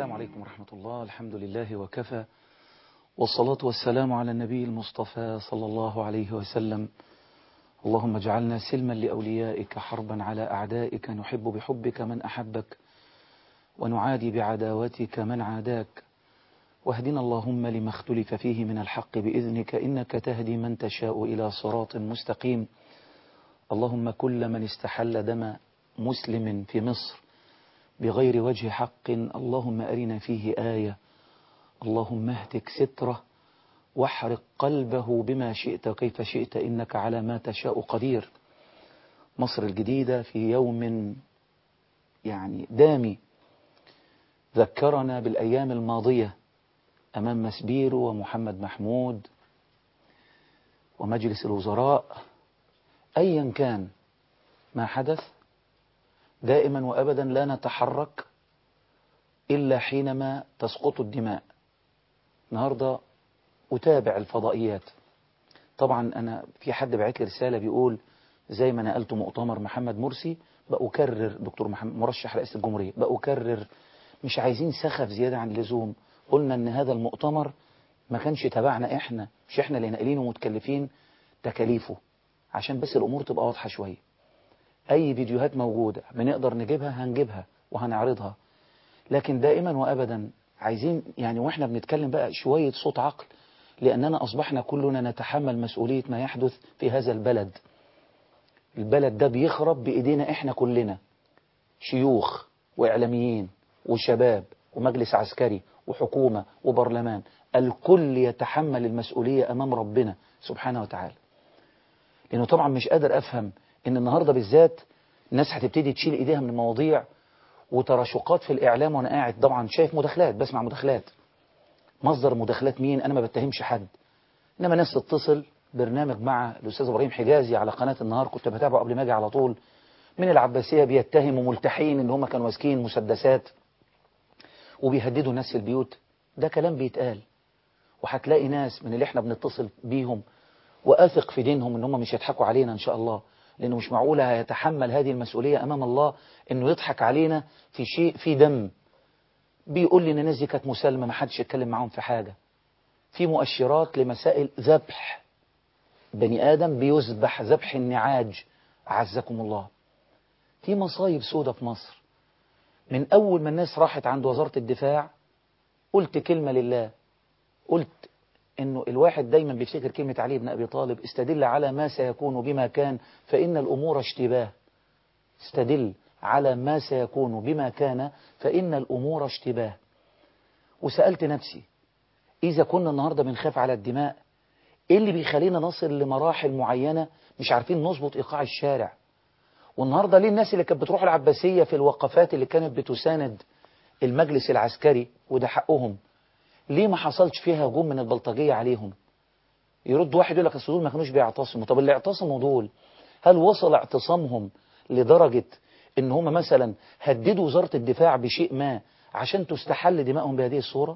السلام عليكم ورحمة الله الحمد لله وكفى والصلاة والسلام على النبي المصطفى صلى الله عليه وسلم اللهم اجعلنا سلما لأوليائك حربا على أعدائك نحب بحبك من أحبك ونعادي بعداوتك من عاداك واهدنا اللهم لما اختلف فيه من الحق بإذنك إنك تهدي من تشاء إلى صراط مستقيم اللهم كل من استحل دم مسلم في مصر بغير وجه حق اللهم أرنا فيه آية اللهم اهتك ستره واحرق قلبه بما شئت وكيف شئت إنك على ما تشاء قدير مصر الجديدة في يوم يعني دامي ذكرنا بالأيام الماضية أمام مسبيرو ومحمد محمود ومجلس الوزراء أيا كان ما حدث دائما وأبدا لا نتحرك إلا حينما تسقط الدماء النهاردة أتابع الفضائيات طبعا أنا في حد بعت لي رسالة بيقول زي ما نقلت مؤتمر محمد مرسي بأكرر دكتور محمد مرشح رئيس الجمهورية بأكرر مش عايزين سخف زيادة عن اللزوم قلنا ان هذا المؤتمر ما كانش تبعنا احنا مش احنا اللي ناقلينه ومتكلفين تكاليفه عشان بس الامور تبقى واضحة شوية اي فيديوهات موجودة بنقدر نجيبها هنجيبها وهنعرضها لكن دائما وابدا عايزين يعني واحنا بنتكلم بقى شوية صوت عقل لاننا اصبحنا كلنا نتحمل مسؤولية ما يحدث في هذا البلد البلد ده بيخرب بايدينا احنا كلنا شيوخ واعلاميين وشباب ومجلس عسكري وحكومة وبرلمان الكل يتحمل المسؤولية أمام ربنا سبحانه وتعالى لأنه طبعا مش قادر أفهم إن النهاردة بالذات الناس هتبتدي تشيل إيديها من المواضيع وتراشقات في الإعلام وأنا قاعد طبعا شايف مداخلات بسمع مداخلات مصدر مداخلات مين أنا ما بتهمش حد إنما ناس تتصل برنامج مع الأستاذ إبراهيم حجازي على قناة النهار كنت بتابعه قبل ما أجي على طول من العباسية بيتهموا ملتحين إن هم كانوا ماسكين مسدسات وبيهددوا الناس في البيوت ده كلام بيتقال وهتلاقي ناس من اللي احنا بنتصل بيهم واثق في دينهم ان هم مش يضحكوا علينا ان شاء الله لانه مش معقوله هيتحمل هذه المسؤوليه امام الله انه يضحك علينا في شيء في دم بيقول لي ان الناس دي كانت مسالمه ما حدش يتكلم معاهم في حاجه في مؤشرات لمسائل ذبح بني ادم بيذبح ذبح النعاج اعزكم الله في مصايب سودة في مصر من أول ما الناس راحت عند وزارة الدفاع قلت كلمة لله قلت إنه الواحد دايما بيفتكر كلمة علي بن أبي طالب استدل على ما سيكون بما كان فإن الأمور اشتباه استدل على ما سيكون بما كان فإن الأمور اشتباه وسألت نفسي إذا كنا النهاردة بنخاف على الدماء إيه اللي بيخلينا نصل لمراحل معينة مش عارفين نظبط إيقاع الشارع والنهاردة ليه الناس اللي كانت بتروح العباسية في الوقفات اللي كانت بتساند المجلس العسكري وده حقهم ليه ما حصلش فيها هجوم من البلطجية عليهم يرد واحد يقول لك اصل دول ما كانوش بيعتصموا طب اللي اعتصموا دول هل وصل اعتصامهم لدرجة ان هم مثلا هددوا وزارة الدفاع بشيء ما عشان تستحل دمائهم بهذه الصورة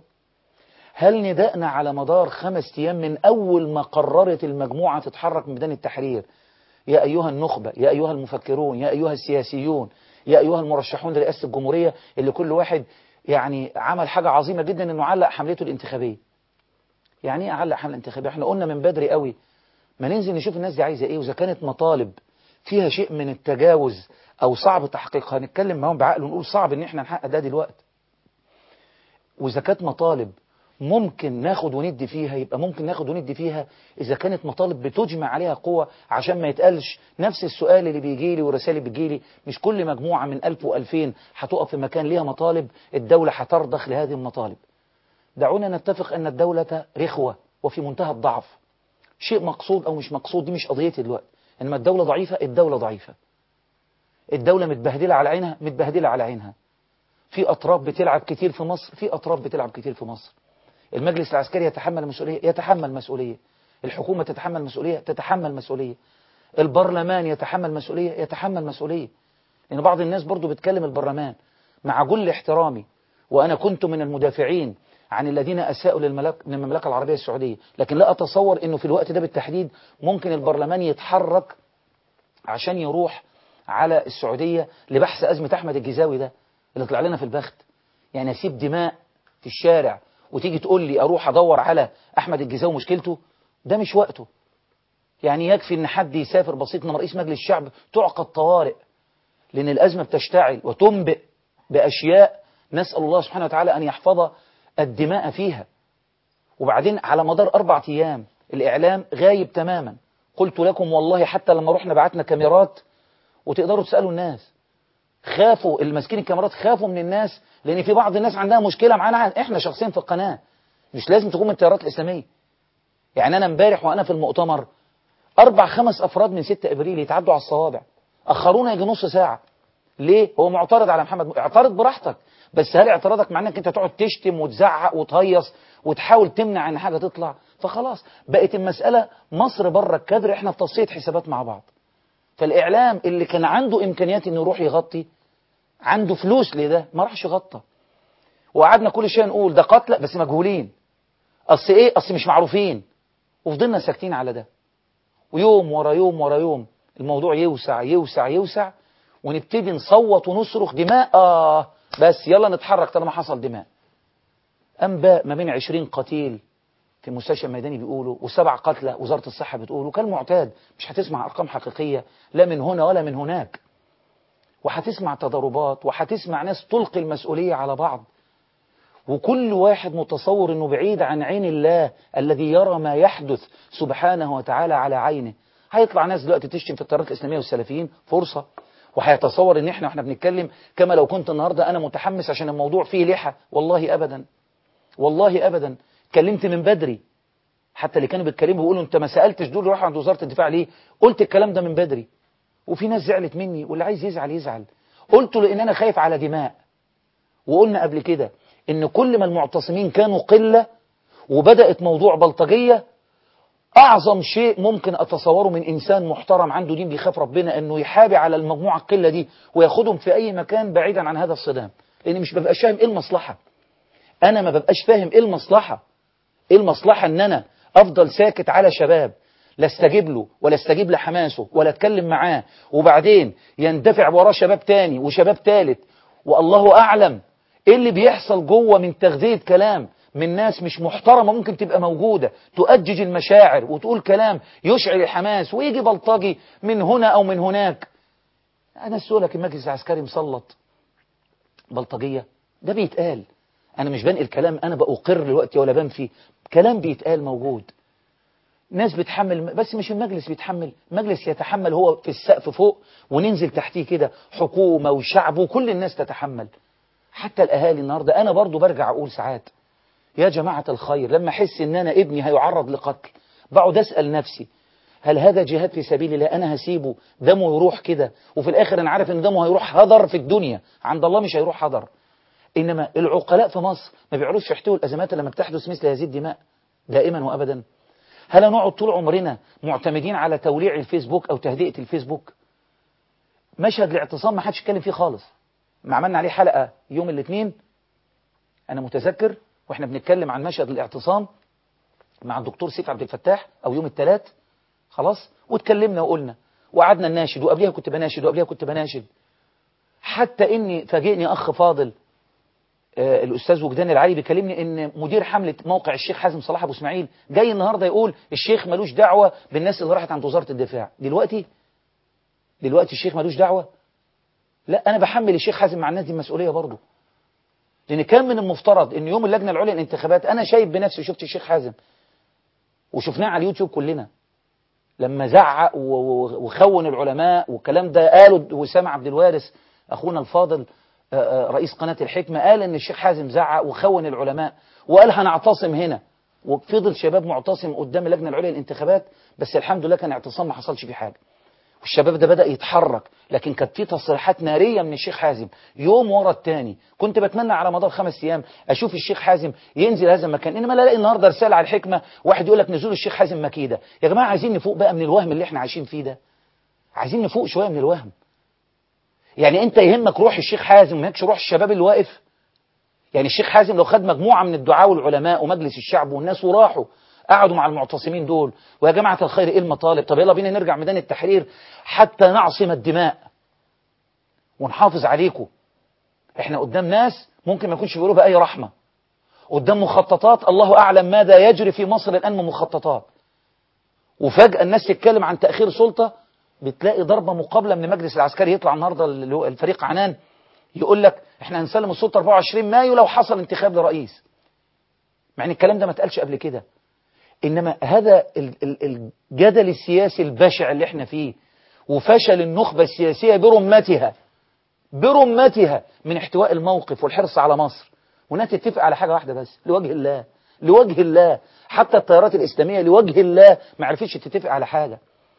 هل نداءنا على مدار خمس ايام من اول ما قررت المجموعة تتحرك من ميدان التحرير يا أيها النخبة يا أيها المفكرون يا أيها السياسيون يا أيها المرشحون لرئاسة الجمهورية اللي كل واحد يعني عمل حاجة عظيمة جدا أنه علق حملته الانتخابية يعني ايه علق حملة انتخابية احنا قلنا من بدري قوي ما ننزل نشوف الناس دي عايزة ايه وإذا كانت مطالب فيها شيء من التجاوز أو صعب تحقيقها هنتكلم معاهم بعقل ونقول صعب ان احنا نحقق ده دلوقتي وإذا كانت مطالب ممكن ناخد وندي فيها يبقى ممكن ناخد وندي فيها إذا كانت مطالب بتجمع عليها قوة عشان ما يتقالش نفس السؤال اللي بيجي لي والرسائل اللي بيجي لي مش كل مجموعة من ألف وألفين هتقف في مكان ليها مطالب الدولة هترضخ لهذه المطالب دعونا نتفق أن الدولة رخوة وفي منتهى الضعف شيء مقصود أو مش مقصود دي مش قضيتي دلوقتي إنما الدولة ضعيفة الدولة ضعيفة الدولة متبهدلة على عينها متبهدلة على عينها في أطراف بتلعب كتير في مصر في أطراف بتلعب كتير في مصر المجلس العسكري يتحمل مسؤولية يتحمل مسؤولية الحكومة تتحمل مسؤولية تتحمل مسؤولية البرلمان يتحمل مسؤولية يتحمل مسؤولية لأن بعض الناس برضو بتكلم البرلمان مع كل احترامي وأنا كنت من المدافعين عن الذين أساءوا للملك للمملكة العربية السعودية لكن لا أتصور أنه في الوقت ده بالتحديد ممكن البرلمان يتحرك عشان يروح على السعودية لبحث أزمة أحمد الجزاوي ده اللي طلع لنا في البخت يعني أسيب دماء في الشارع وتيجي تقول لي اروح ادور على احمد الجزاوي ومشكلته ده مش وقته يعني يكفي ان حد يسافر بسيط انما رئيس مجلس الشعب تعقد طوارئ لان الازمه بتشتعل وتنبئ باشياء نسال الله سبحانه وتعالى ان يحفظ الدماء فيها وبعدين على مدار اربع ايام الاعلام غايب تماما قلت لكم والله حتى لما رحنا بعتنا كاميرات وتقدروا تسالوا الناس خافوا الماسكين الكاميرات خافوا من الناس لان في بعض الناس عندها مشكله معانا احنا شخصيا في القناه مش لازم تكون من التيارات الاسلاميه يعني انا امبارح وانا في المؤتمر اربع خمس افراد من 6 ابريل يتعدوا على الصوابع اخرونا يجي نص ساعه ليه هو معترض على محمد اعترض براحتك بس هل اعتراضك معناه انك انت تقعد تشتم وتزعق وتهيص وتحاول تمنع ان حاجه تطلع فخلاص بقت المساله مصر بره الكادر احنا في تصفيه حسابات مع بعض فالاعلام اللي كان عنده امكانيات انه يروح يغطي عنده فلوس لده ما راحش يغطى وقعدنا كل شويه نقول ده قتلى بس مجهولين اصل ايه اصل مش معروفين وفضلنا ساكتين على ده ويوم ورا يوم ورا يوم الموضوع يوسع يوسع يوسع ونبتدي نصوت ونصرخ دماء آه بس يلا نتحرك طالما حصل دماء أنباء ما بين 20 قتيل في المستشفى الميداني بيقولوا وسبع قتلى وزارة الصحة بتقول وكالمعتاد مش هتسمع أرقام حقيقية لا من هنا ولا من هناك وهتسمع تضاربات وهتسمع ناس تلقي المسؤولية على بعض وكل واحد متصور انه بعيد عن عين الله الذي يرى ما يحدث سبحانه وتعالى على عينه هيطلع ناس دلوقتي تشتم في التيارات الاسلاميه والسلفيين فرصه وهيتصور ان احنا واحنا بنتكلم كما لو كنت النهارده انا متحمس عشان الموضوع فيه لحى والله ابدا والله ابدا اتكلمت من بدري حتى اللي كانوا بيتكلموا بيقولوا انت ما سالتش دول راحوا عند وزاره الدفاع ليه قلت الكلام ده من بدري وفي ناس زعلت مني واللي عايز يزعل يزعل قلت لان انا خايف على دماء وقلنا قبل كده ان كل ما المعتصمين كانوا قلة وبدأت موضوع بلطجية اعظم شيء ممكن اتصوره من انسان محترم عنده دين بيخاف ربنا انه يحابي على المجموعة القلة دي وياخدهم في اي مكان بعيدا عن هذا الصدام لان مش ببقاش فاهم ايه المصلحة انا ما ببقاش فاهم ايه المصلحة ايه المصلحة ان انا افضل ساكت على شباب لا استجيب له ولا استجيب لحماسه ولا اتكلم معاه وبعدين يندفع وراه شباب تاني وشباب تالت والله اعلم ايه اللي بيحصل جوه من تغذية كلام من ناس مش محترمة ممكن تبقى موجودة تؤجج المشاعر وتقول كلام يشعل الحماس ويجي بلطجي من هنا او من هناك انا اسألك المجلس العسكري مسلط بلطجية ده بيتقال انا مش بنقل كلام انا بأقر دلوقتي ولا بنفي كلام بيتقال موجود ناس بتحمل بس مش المجلس بيتحمل مجلس يتحمل هو في السقف فوق وننزل تحتيه كده حكومة وشعب وكل الناس تتحمل حتى الأهالي النهاردة أنا برضو برجع أقول ساعات يا جماعة الخير لما أحس إن أنا ابني هيعرض لقتل بقعد أسأل نفسي هل هذا جهاد في سبيل الله أنا هسيبه دمه يروح كده وفي الآخر أنا عارف إن دمه هيروح هدر في الدنيا عند الله مش هيروح هدر إنما العقلاء في مصر ما بيعرفش يحتووا الأزمات لما بتحدث مثل هذه الدماء دائما وأبدا هل نقعد طول عمرنا معتمدين على توليع الفيسبوك أو تهدئة الفيسبوك مشهد الاعتصام ما حدش يتكلم فيه خالص ما عملنا عليه حلقة يوم الاثنين أنا متذكر وإحنا بنتكلم عن مشهد الاعتصام مع الدكتور سيف عبد الفتاح أو يوم الثلاث خلاص واتكلمنا وقلنا وقعدنا نناشد وقبلها كنت بناشد وقبلها كنت بناشد حتى إني فاجئني أخ فاضل آه الأستاذ وجدان العلي بيكلمني إن مدير حملة موقع الشيخ حازم صلاح أبو إسماعيل جاي النهاردة يقول الشيخ ملوش دعوة بالناس اللي راحت عند وزارة الدفاع دلوقتي دلوقتي الشيخ ملوش دعوة لا أنا بحمل الشيخ حازم مع الناس دي المسؤولية برضه لأن كان من المفترض إن يوم اللجنة العليا للانتخابات أنا شايف بنفسي شفت الشيخ حازم وشفناه على اليوتيوب كلنا لما زعق وخون العلماء والكلام ده قاله وسام عبد الوارث أخونا الفاضل رئيس قناة الحكمة قال إن الشيخ حازم زعق وخون العلماء وقال هنعتصم هنا وفضل شباب معتصم قدام اللجنة العليا للانتخابات بس الحمد لله كان اعتصام ما حصلش فيه حاجة والشباب ده بدأ يتحرك لكن كانت في تصريحات نارية من الشيخ حازم يوم ورا التاني كنت بتمنى على مدار خمس أيام أشوف الشيخ حازم ينزل هذا المكان إنما لا الاقي النهاردة رسالة على الحكمة واحد يقول لك نزول الشيخ حازم مكيدة يا جماعة عايزين نفوق بقى من الوهم اللي احنا عايشين فيه ده عايزين نفوق شوية من الوهم يعني انت يهمك روح الشيخ حازم ما يهمكش روح الشباب اللي واقف يعني الشيخ حازم لو خد مجموعة من الدعاة والعلماء ومجلس الشعب والناس وراحوا قعدوا مع المعتصمين دول ويا جماعة الخير ايه المطالب طب يلا بينا نرجع ميدان التحرير حتى نعصم الدماء ونحافظ عليكم احنا قدام ناس ممكن ما يكونش بيقولوا بأي رحمة قدام مخططات الله أعلم ماذا يجري في مصر الآن من مخططات وفجأة الناس تتكلم عن تأخير سلطة بتلاقي ضربة مقابلة من المجلس العسكري يطلع النهاردة اللي هو الفريق عنان يقول لك احنا هنسلم السلطة 24 مايو لو حصل انتخاب لرئيس مع ان الكلام ده ما اتقالش قبل كده انما هذا ال- ال- الجدل السياسي البشع اللي احنا فيه وفشل النخبة السياسية برمتها برمتها من احتواء الموقف والحرص على مصر والناس تتفق على حاجة واحدة بس لوجه الله لوجه الله حتى التيارات الإسلامية لوجه الله ما عرفتش تتفق على حاجة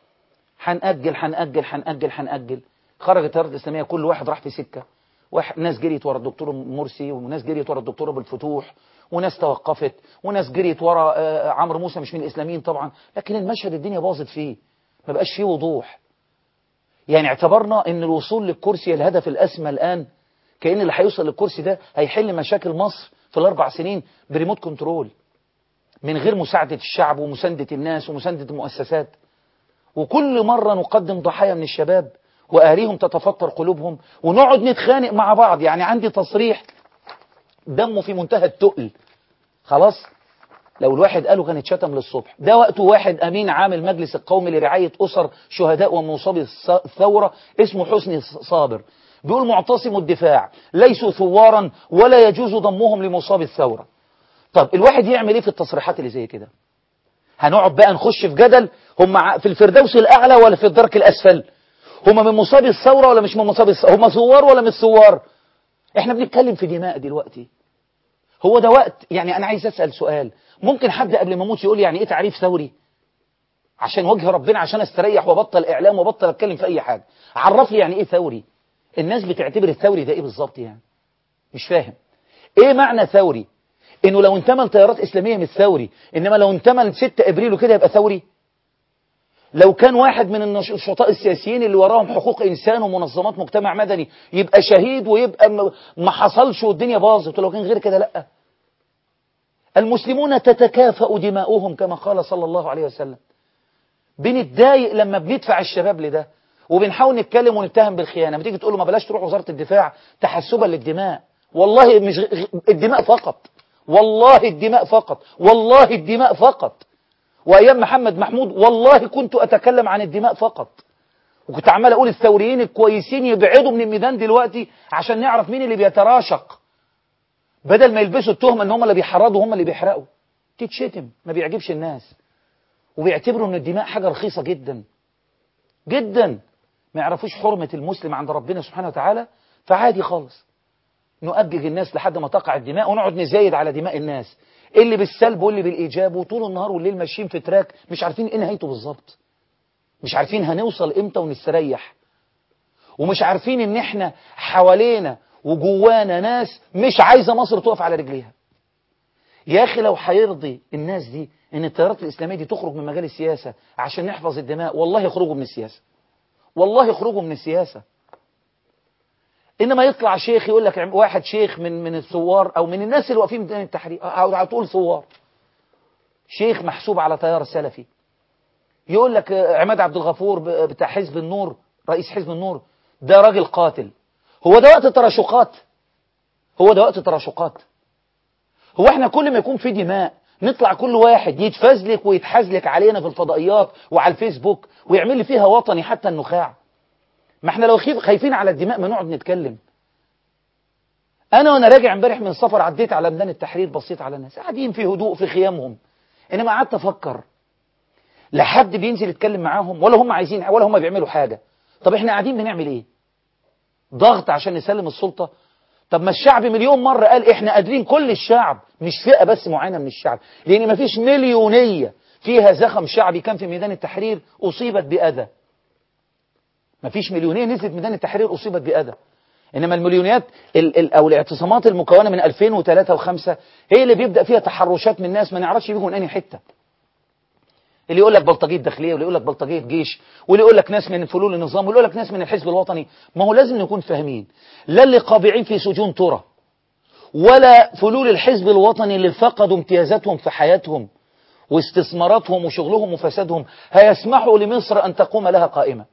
هنأجل هنأجل هنأجل هنأجل خرج التيارات الإسلامية كل واحد راح في سكة واحد ناس جريت ورا الدكتور مرسي وناس جريت ورا الدكتور ابو الفتوح وناس توقفت وناس جريت ورا آه، عمرو موسى مش من الإسلاميين طبعا لكن المشهد الدنيا باظت فيه ما بقاش فيه وضوح يعني اعتبرنا ان الوصول للكرسي الهدف الأسمى الآن كأن اللي هيوصل للكرسي ده هيحل مشاكل مصر في الأربع سنين بريموت كنترول من غير مساعدة الشعب ومساندة الناس ومساندة المؤسسات وكل مرة نقدم ضحايا من الشباب وأهليهم تتفطر قلوبهم ونقعد نتخانق مع بعض يعني عندي تصريح دمه في منتهى التقل خلاص لو الواحد قاله كان اتشتم للصبح ده وقته واحد أمين عام المجلس القومي لرعاية أسر شهداء ومصابي الث- الثورة اسمه حسني صابر بيقول معتصم الدفاع ليسوا ثوارا ولا يجوز ضمهم لمصاب الثورة طب الواحد يعمل ايه في التصريحات اللي زي كده هنقعد بقى نخش في جدل هم ع- في الفردوس الأعلى ولا في الدرك الأسفل هم من مصاب الثورة ولا مش من مصاب الثورة هم ثوار ولا مش ثوار احنا بنتكلم في دماء دلوقتي هو ده وقت يعني أنا عايز أسأل سؤال ممكن حد قبل ما اموت يقول لي يعني إيه تعريف ثوري عشان وجه ربنا عشان استريح وبطل إعلام وبطل أتكلم في أي حاجة عرف لي يعني إيه ثوري الناس بتعتبر الثوري ده إيه بالظبط يعني مش فاهم إيه معنى ثوري إنه لو انتمى لتيارات إسلامية مش ثوري إنما لو انتمى ل 6 إبريل وكده يبقى ثوري لو كان واحد من النشطاء السياسيين اللي وراهم حقوق إنسان ومنظمات مجتمع مدني يبقى شهيد ويبقى م- ما حصلش والدنيا باظت ولو كان غير كده لأ المسلمون تتكافأ دماؤهم كما قال صلى الله عليه وسلم بنتضايق لما بندفع الشباب لده وبنحاول نتكلم ونتهم بالخيانة بتيجي تقول له ما بلاش تروح وزارة الدفاع تحسبا للدماء والله مش غ- غ- الدماء فقط والله الدماء فقط والله الدماء فقط وأيام محمد محمود والله كنت أتكلم عن الدماء فقط وكنت عمال أقول الثوريين الكويسين يبعدوا من الميدان دلوقتي عشان نعرف مين اللي بيتراشق بدل ما يلبسوا التهمة ان هم اللي بيحرضوا هم اللي بيحرقوا تتشتم ما بيعجبش الناس وبيعتبروا ان الدماء حاجة رخيصة جدا جدا ما يعرفوش حرمة المسلم عند ربنا سبحانه وتعالى فعادي خالص نؤجج الناس لحد ما تقع الدماء ونقعد نزايد على دماء الناس اللي بالسلب واللي بالإيجاب وطول النهار والليل ماشيين في تراك مش عارفين ايه نهايته بالظبط مش عارفين هنوصل امتى ونستريح ومش عارفين ان احنا حوالينا وجوانا ناس مش عايزة مصر تقف على رجليها يا أخي لو هيرضي الناس دي ان التيارات الإسلامية دي تخرج من مجال السياسة عشان نحفظ الدماء والله يخرجوا من السياسة والله يخرجوا من السياسة إنما يطلع شيخ يقول لك واحد شيخ من من الثوار أو من الناس اللي واقفين ميدان التحرير أو هتقول ثوار شيخ محسوب على تيار سلفي يقول لك آه، عماد عبد الغفور ب- بتاع حزب النور رئيس حزب النور ده راجل قاتل هو ده وقت تراشقات هو ده وقت تراشقات هو احنا كل ما يكون في دماء نطلع كل واحد يتفزلك ويتحزلك علينا في الفضائيات وعلى الفيسبوك ويعمل لي فيها وطني حتى النخاع ما احنا لو خيف خايفين على الدماء ما نقعد نتكلم انا وانا راجع امبارح من سفر عديت على ميدان التحرير بصيت على الناس قاعدين في هدوء في خيامهم انما قعدت افكر لا حد بينزل يتكلم معاهم ولا هم عايزين ولا هم بيعملوا حاجة طب احنا قاعدين بنعمل ايه ضغط عشان نسلم السلطة طب ما الشعب مليون مرة قال احنا قادرين كل الشعب مش فئة بس معينة من الشعب لان مفيش مليونية فيها زخم شعبي كان في ميدان التحرير اصيبت بأذى مفيش مليونية نزلت ميدان التحرير اصيبت بأذى انما المليونيات ال ال او الاعتصامات المكونة من 2003 و5 هي اللي بيبدأ فيها تحرشات من الناس ما نعرفش بيجوا من انهي حتة اللي يقول لك بلطجيه داخليه واللي يقول لك بلطجيه جيش واللي يقول لك ناس من فلول النظام واللي يقول لك ناس من الحزب الوطني ما هو لازم نكون فاهمين لا اللي قابعين في سجون ترى ولا فلول الحزب الوطني اللي فقدوا امتيازاتهم في حياتهم واستثماراتهم وشغلهم وفسادهم هيسمحوا لمصر أن تقوم لها قائمة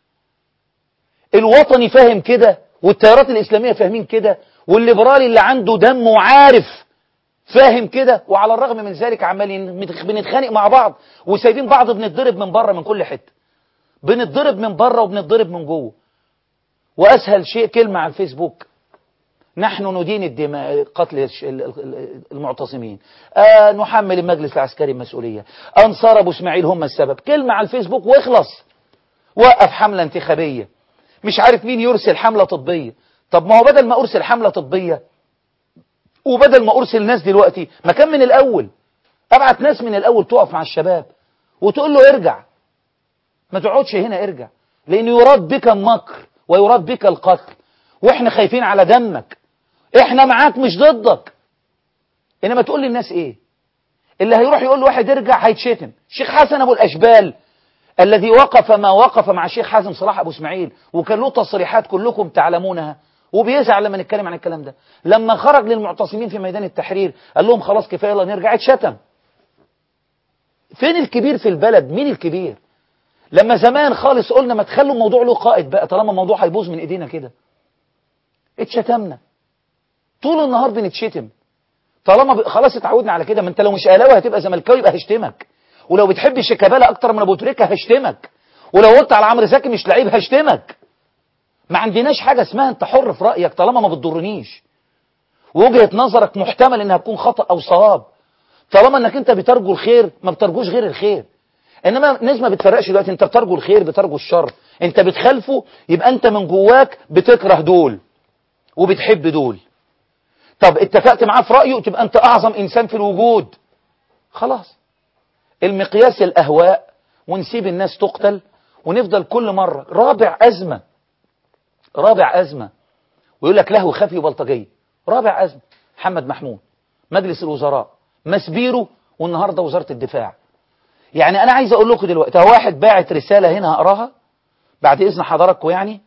الوطني فاهم كده والتيارات الإسلامية فاهمين كده والليبرالي اللي عنده دم وعارف فاهم كده وعلى الرغم من ذلك عمالين بنتخانق مع بعض وسايبين بعض بنتضرب من بره من كل حته بنتضرب من بره وبنتضرب من جوه واسهل شيء كلمه على الفيسبوك نحن ندين الدماء قتل المعتصمين آه نحمل المجلس العسكري المسؤولية أنصار أبو اسماعيل هم السبب كلمة على الفيسبوك واخلص وقف حملة انتخابية مش عارف مين يرسل حملة طبية طب ما هو بدل ما أرسل حملة طبية وبدل ما أرسل ناس دلوقتي ما كان من الأول أبعت ناس من الأول تقف مع الشباب وتقول له ارجع ما تقعدش هنا ارجع لأن يراد بك المكر ويراد بك القتل واحنا خايفين على دمك احنا معاك مش ضدك انما تقول للناس ايه اللي هيروح يقول لواحد ارجع هيتشتم الشيخ حسن ابو الاشبال الذي وقف ما وقف مع الشيخ حازم صلاح ابو اسماعيل وكان له تصريحات كلكم تعلمونها وبيزعل لما نتكلم عن الكلام ده لما خرج للمعتصمين في ميدان التحرير قال لهم خلاص كفايه يلا نرجع اتشتم فين الكبير في البلد مين الكبير لما زمان خالص قلنا ما تخلوا الموضوع له قائد بقى طالما الموضوع هيبوظ من ايدينا كده اتشتمنا طول النهار بنتشتم طالما ب... خلاص اتعودنا على كده ما انت لو مش اهلاوي هتبقى زملكاوي يبقى هشتمك ولو بتحب شيكابالا اكتر من ابو تريكه هشتمك ولو قلت على عمرو زكي مش لعيب هشتمك ما عندناش حاجه اسمها انت حر في رايك طالما ما بتضرنيش وجهه نظرك محتمل انها تكون خطا او صواب طالما انك انت بترجو الخير ما بترجوش غير الخير انما الناس ما بتفرقش دلوقتي انت بترجو الخير بترجو الشر انت بتخالفه يبقى انت من جواك بتكره دول وبتحب دول طب اتفقت معاه في رأيه تبقى انت اعظم انسان في الوجود خلاص المقياس الاهواء ونسيب الناس تقتل ونفضل كل مرة رابع ازمة رابع ازمة ويقول لك له خفي وبلطجية رابع ازمة محمد محمود مجلس الوزراء مسبيره والنهاردة وزارة الدفاع يعني انا عايز اقول لكم دلوقتي هو واحد باعت رسالة هنا هقراها بعد اذن حضراتكم يعني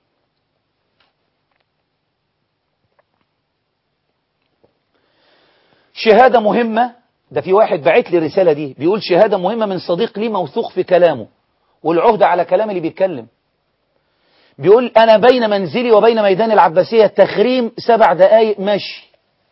شهادة مهمة ده في واحد بعت لي الرسالة دي بيقول شهادة مهمة من صديق لي موثوق في كلامه والعهدة على كلام اللي بيتكلم بيقول أنا بين منزلي وبين ميدان العباسية تخريم سبع دقايق مشي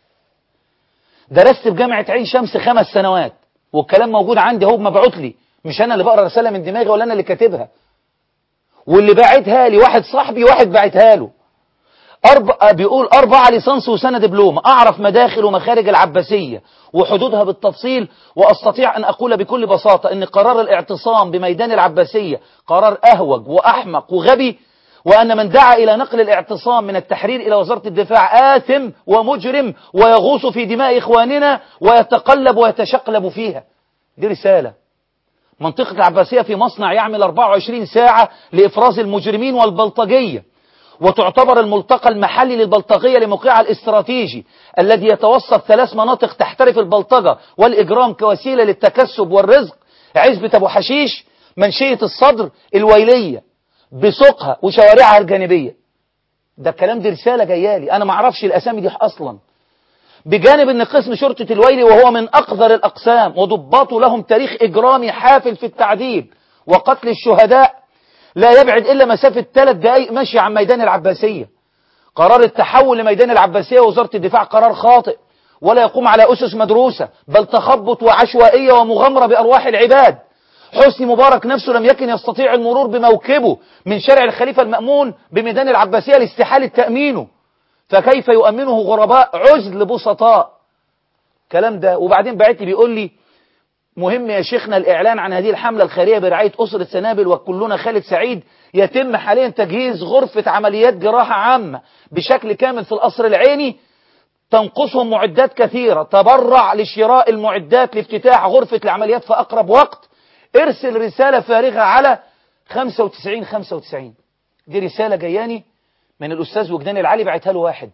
درست في جامعة عين شمس خمس سنوات والكلام موجود عندي اهو مبعوت لي مش أنا اللي بقرا رسالة من دماغي ولا أنا اللي كاتبها واللي باعتها لي واحد صاحبي واحد باعتها له أربع بيقول أربعة ليسانس وسنة دبلوم أعرف مداخل ومخارج العباسية وحدودها بالتفصيل وأستطيع أن أقول بكل بساطة أن قرار الاعتصام بميدان العباسية قرار أهوج وأحمق وغبي وأن من دعا إلى نقل الاعتصام من التحرير إلى وزارة الدفاع آثم ومجرم ويغوص في دماء إخواننا ويتقلب ويتشقلب فيها دي رسالة منطقة العباسية في مصنع يعمل 24 ساعة لإفراز المجرمين والبلطجية وتعتبر الملتقى المحلي للبلطجية لموقعها الاستراتيجي الذي يتوسط ثلاث مناطق تحترف البلطجة والإجرام كوسيلة للتكسب والرزق عزبة أبو حشيش منشية الصدر الويلية بسوقها وشوارعها الجانبية ده الكلام دي رسالة جايالي أنا ما اعرفش الأسامي دي أصلا بجانب أن قسم شرطة الويلي وهو من أقذر الأقسام وضباطه لهم تاريخ إجرامي حافل في التعذيب وقتل الشهداء لا يبعد إلا مسافة ثلاث دقايق مشي عن ميدان العباسية قرار التحول لميدان العباسية وزارة الدفاع قرار خاطئ ولا يقوم على أسس مدروسة بل تخبط وعشوائية ومغامرة بأرواح العباد حسني مبارك نفسه لم يكن يستطيع المرور بموكبه من شارع الخليفة المأمون بميدان العباسية لاستحالة تأمينه فكيف يؤمنه غرباء عزل بسطاء كلام ده وبعدين بعت لي بيقول لي مهم يا شيخنا الإعلان عن هذه الحملة الخيرية برعاية أسرة سنابل وكلنا خالد سعيد يتم حاليا تجهيز غرفة عمليات جراحة عامة بشكل كامل في القصر العيني تنقصهم معدات كثيرة تبرع لشراء المعدات لافتتاح غرفة العمليات في أقرب وقت ارسل رسالة فارغة على 95 95 دي رسالة جياني من الأستاذ وجدان العلي بعتها له واحد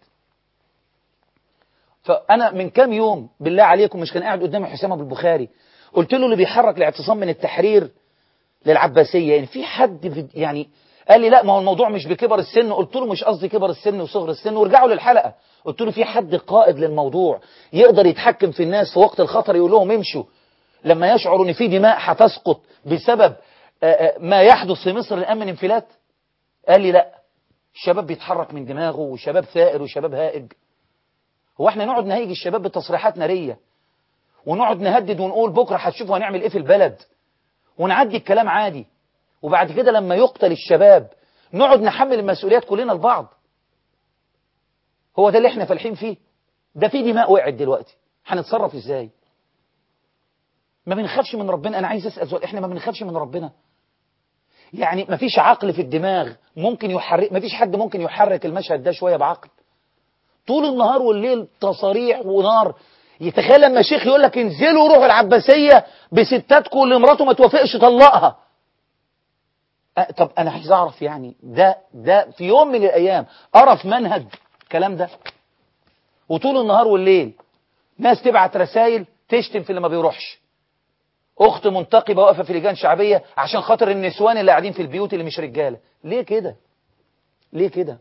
فأنا من كام يوم بالله عليكم مش كان قاعد قدامي حسام أبو البخاري قلت له اللي بيحرك الاعتصام من التحرير للعباسية يعني في حد في يعني قال لي لا ما هو الموضوع مش بكبر السن قلت له مش قصدي كبر السن وصغر السن ورجعوا للحلقة قلت له في حد قائد للموضوع يقدر يتحكم في الناس في وقت الخطر يقول لهم امشوا لما يشعروا ان في دماء هتسقط بسبب ما يحدث في مصر الان من انفلات قال لي لا الشباب بيتحرك من دماغه وشباب ثائر وشباب هائج هو احنا نقعد نهيج الشباب بتصريحات نارية ونقعد نهدد ونقول بكرة هتشوفوا هنعمل ايه في البلد ونعدي الكلام عادي وبعد كده لما يقتل الشباب نقعد نحمل المسؤوليات كلنا لبعض هو ده اللي احنا فالحين فيه ده في دماء وقعت دلوقتي هنتصرف ازاي ما بنخافش من ربنا انا عايز اسال سؤال احنا ما بنخافش من ربنا يعني ما فيش عقل في الدماغ ممكن يحرك ما فيش حد ممكن يحرك المشهد ده شويه بعقل طول النهار والليل تصاريح ونار يتخيل لما شيخ يقول لك انزلوا روحوا العباسيه بستاتكم اللي مراته ما توافقش طلقها أه طب انا عايز اعرف يعني ده ده في يوم من الايام ارى في منهج الكلام ده وطول النهار والليل ناس تبعت رسائل تشتم في اللي ما بيروحش اخت منتقبه واقفه في لجان شعبيه عشان خاطر النسوان اللي قاعدين في البيوت اللي مش رجاله ليه كده ليه كده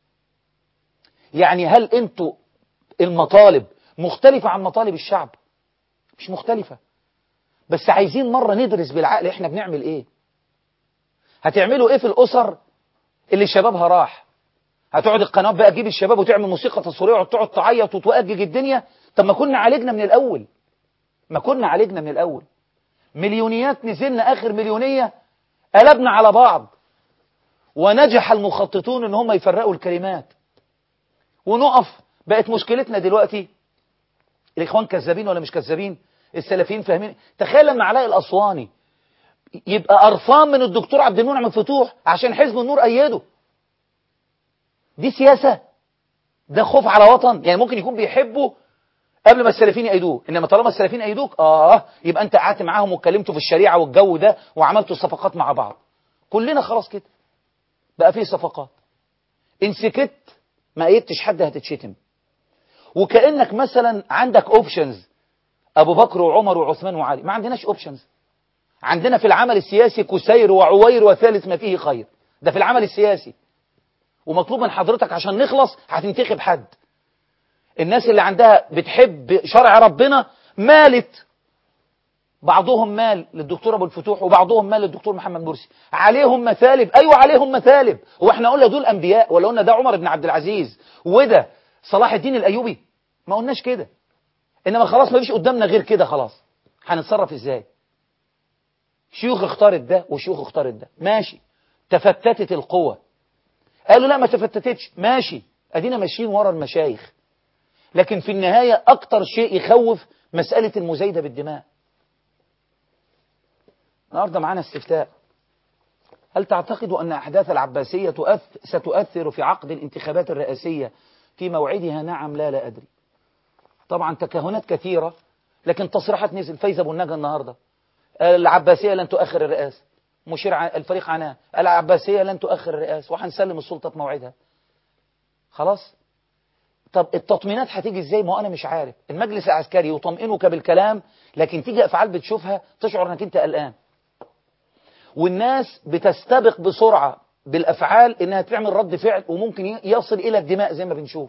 يعني هل انتوا المطالب مختلفه عن مطالب الشعب مش مختلفه بس عايزين مره ندرس بالعقل احنا بنعمل ايه هتعملوا ايه في الاسر اللي شبابها راح هتقعد القناه بقى تجيب الشباب وتعمل موسيقى تصويريه وتقعد تعيط وتؤجج الدنيا طب ما كنا عالجنا من الاول ما كنا عالجنا من الاول مليونيات نزلنا آخر مليونية قلبنا على بعض ونجح المخططون ان هم يفرقوا الكلمات ونقف بقت مشكلتنا دلوقتي الإخوان كذابين ولا مش كذابين السلفيين فاهمين تخيل لما علاء الأسواني يبقى قرفان من الدكتور عبد المنعم الفتوح عشان حزب النور أيده دي سياسة ده خوف على وطن يعني ممكن يكون بيحبه قبل ما السلفيين يأيدوه إنما طالما السلفيين أيدوك آه يبقى أنت قعدت معاهم واتكلمتوا في الشريعة والجو ده وعملتوا صفقات مع بعض كلنا خلاص كده بقى فيه صفقات إن سكت ما أيدتش حد هتتشتم وكأنك مثلا عندك اوبشنز أبو بكر وعمر وعثمان وعلي ما عندناش اوبشنز عندنا في العمل السياسي كسير وعوير وثالث ما فيه خير ده في العمل السياسي ومطلوب من حضرتك عشان نخلص هتنتخب حد الناس اللي عندها بتحب شرع ربنا مالت بعضهم مال للدكتور ابو الفتوح وبعضهم مال للدكتور محمد مرسي عليهم مثالب ايوه عليهم مثالب هو احنا قلنا دول انبياء ولا قلنا ده عمر بن عبد العزيز وده صلاح الدين الايوبي ما قلناش كده انما خلاص ما فيش قدامنا غير كده خلاص هنتصرف ازاي شيوخ اختارت ده وشيوخ اختارت ده ماشي تفتتت القوة قالوا لا ما تفتتتش ماشي ادينا ماشيين ورا المشايخ لكن في النهاية أكتر شيء يخوف مسألة المزايدة بالدماء النهاردة معانا استفتاء هل تعتقد أن أحداث العباسية تؤث... ستؤثر في عقد الانتخابات الرئاسية في موعدها نعم لا لا أدري طبعا تكهنات كثيرة لكن تصريحات نزل فايزة أبو النجا النهاردة العباسية لن تؤخر الرئاسة مشير الفريق عناه العباسية لن تؤخر الرئاسة وهنسلم السلطة في موعدها خلاص طب التطمينات هتيجي ازاي ما انا مش عارف المجلس العسكري يطمئنك بالكلام لكن تيجي افعال بتشوفها تشعر انك انت قلقان والناس بتستبق بسرعة بالافعال انها تعمل رد فعل وممكن يصل الى الدماء زي ما بنشوف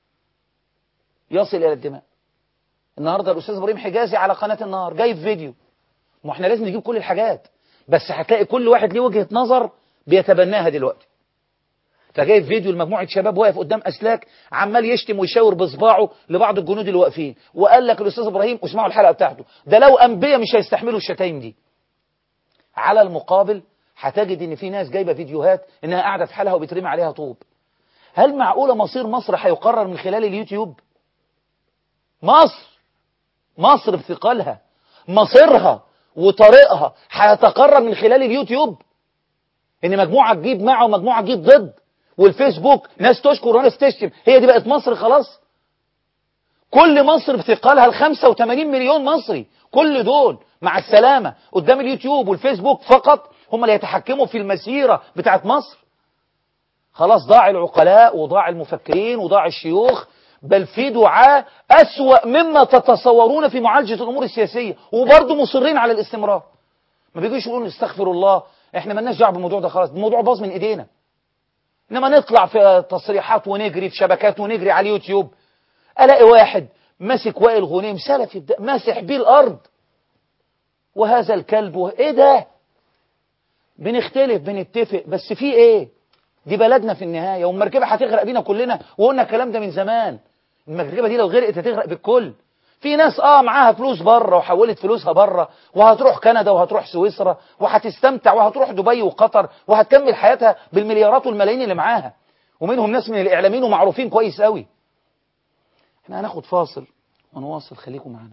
يصل الى الدماء النهارده الاستاذ ابراهيم حجازي على قناه النهار جايب فيديو ما احنا لازم نجيب كل الحاجات بس هتلاقي كل واحد ليه وجهه نظر بيتبناها دلوقتي فجايب فيديو لمجموعة شباب واقف قدام أسلاك عمال يشتم ويشاور بصباعه لبعض الجنود اللي واقفين وقال لك الأستاذ إبراهيم واسمعوا الحلقة بتاعته ده لو أنبياء مش هيستحملوا الشتايم دي على المقابل هتجد إن في ناس جايبة فيديوهات إنها قاعدة في حالها وبيترمي عليها طوب هل معقولة مصير مصر هيقرر من خلال اليوتيوب مصر مصر بثقلها مصيرها وطريقها هيتقرر من خلال اليوتيوب ان مجموعة تجيب مع ومجموعة تجيب ضد والفيسبوك ناس تشكر وناس تشتم هي دي بقت مصر خلاص كل مصر بثقلها ال 85 مليون مصري كل دول مع السلامة قدام اليوتيوب والفيسبوك فقط هم اللي يتحكموا في المسيرة بتاعت مصر خلاص ضاع العقلاء وضاع المفكرين وضاع الشيوخ بل في دعاة أسوأ مما تتصورون في معالجة الأمور السياسية وبرضه مصرين على الاستمرار ما بيجوش يقولون استغفر الله احنا مالناش دعوه بالموضوع ده خلاص الموضوع باظ من ايدينا انما نطلع في تصريحات ونجري في شبكات ونجري على اليوتيوب الاقي واحد ماسك وائل غنيم سلفي ماسح بيه الارض وهذا الكلب و... ايه ده بنختلف بنتفق بس في ايه دي بلدنا في النهايه والمركبه هتغرق بينا كلنا وقلنا الكلام ده من زمان المركبة دي لو غرقت هتغرق بالكل في ناس اه معاها فلوس بره وحولت فلوسها بره وهتروح كندا وهتروح سويسرا وهتستمتع وهتروح دبي وقطر وهتكمل حياتها بالمليارات والملايين اللي معاها ومنهم ناس من الاعلاميين ومعروفين كويس قوي احنا هناخد فاصل ونواصل خليكم معانا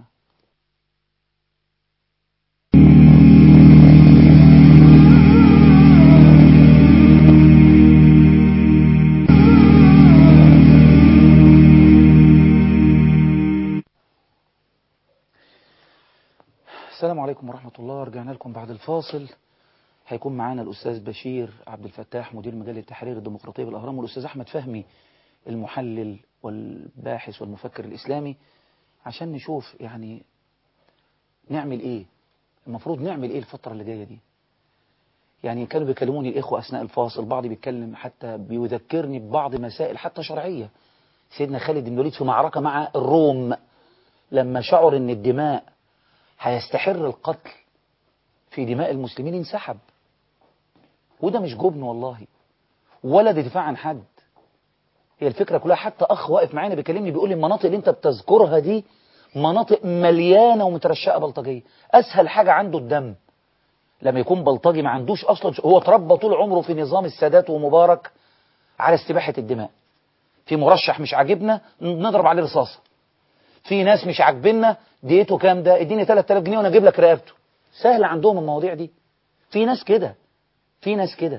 السلام عليكم ورحمة الله رجعنا لكم بعد الفاصل هيكون معانا الأستاذ بشير عبد الفتاح مدير مجلة التحرير الديمقراطية بالأهرام والأستاذ أحمد فهمي المحلل والباحث والمفكر الإسلامي عشان نشوف يعني نعمل إيه المفروض نعمل إيه الفترة اللي جاية دي يعني كانوا بيكلموني الإخوة أثناء الفاصل بعض بيتكلم حتى بيذكرني ببعض مسائل حتى شرعية سيدنا خالد بن الوليد في معركة مع الروم لما شعر ان الدماء هيستحر القتل في دماء المسلمين انسحب وده مش جبن والله ولا ده دفاع عن حد هي الفكرة كلها حتى أخ واقف معانا بيكلمني بيقول لي المناطق اللي أنت بتذكرها دي مناطق مليانة ومترشقة بلطجية أسهل حاجة عنده الدم لما يكون بلطجي ما عندوش أصلا هو تربى طول عمره في نظام السادات ومبارك على استباحة الدماء في مرشح مش عاجبنا نضرب عليه رصاصة في ناس مش عاجبنا ديته كام ده اديني 3000 جنيه وانا اجيب لك رقبته سهل عندهم المواضيع دي في ناس كده في ناس كده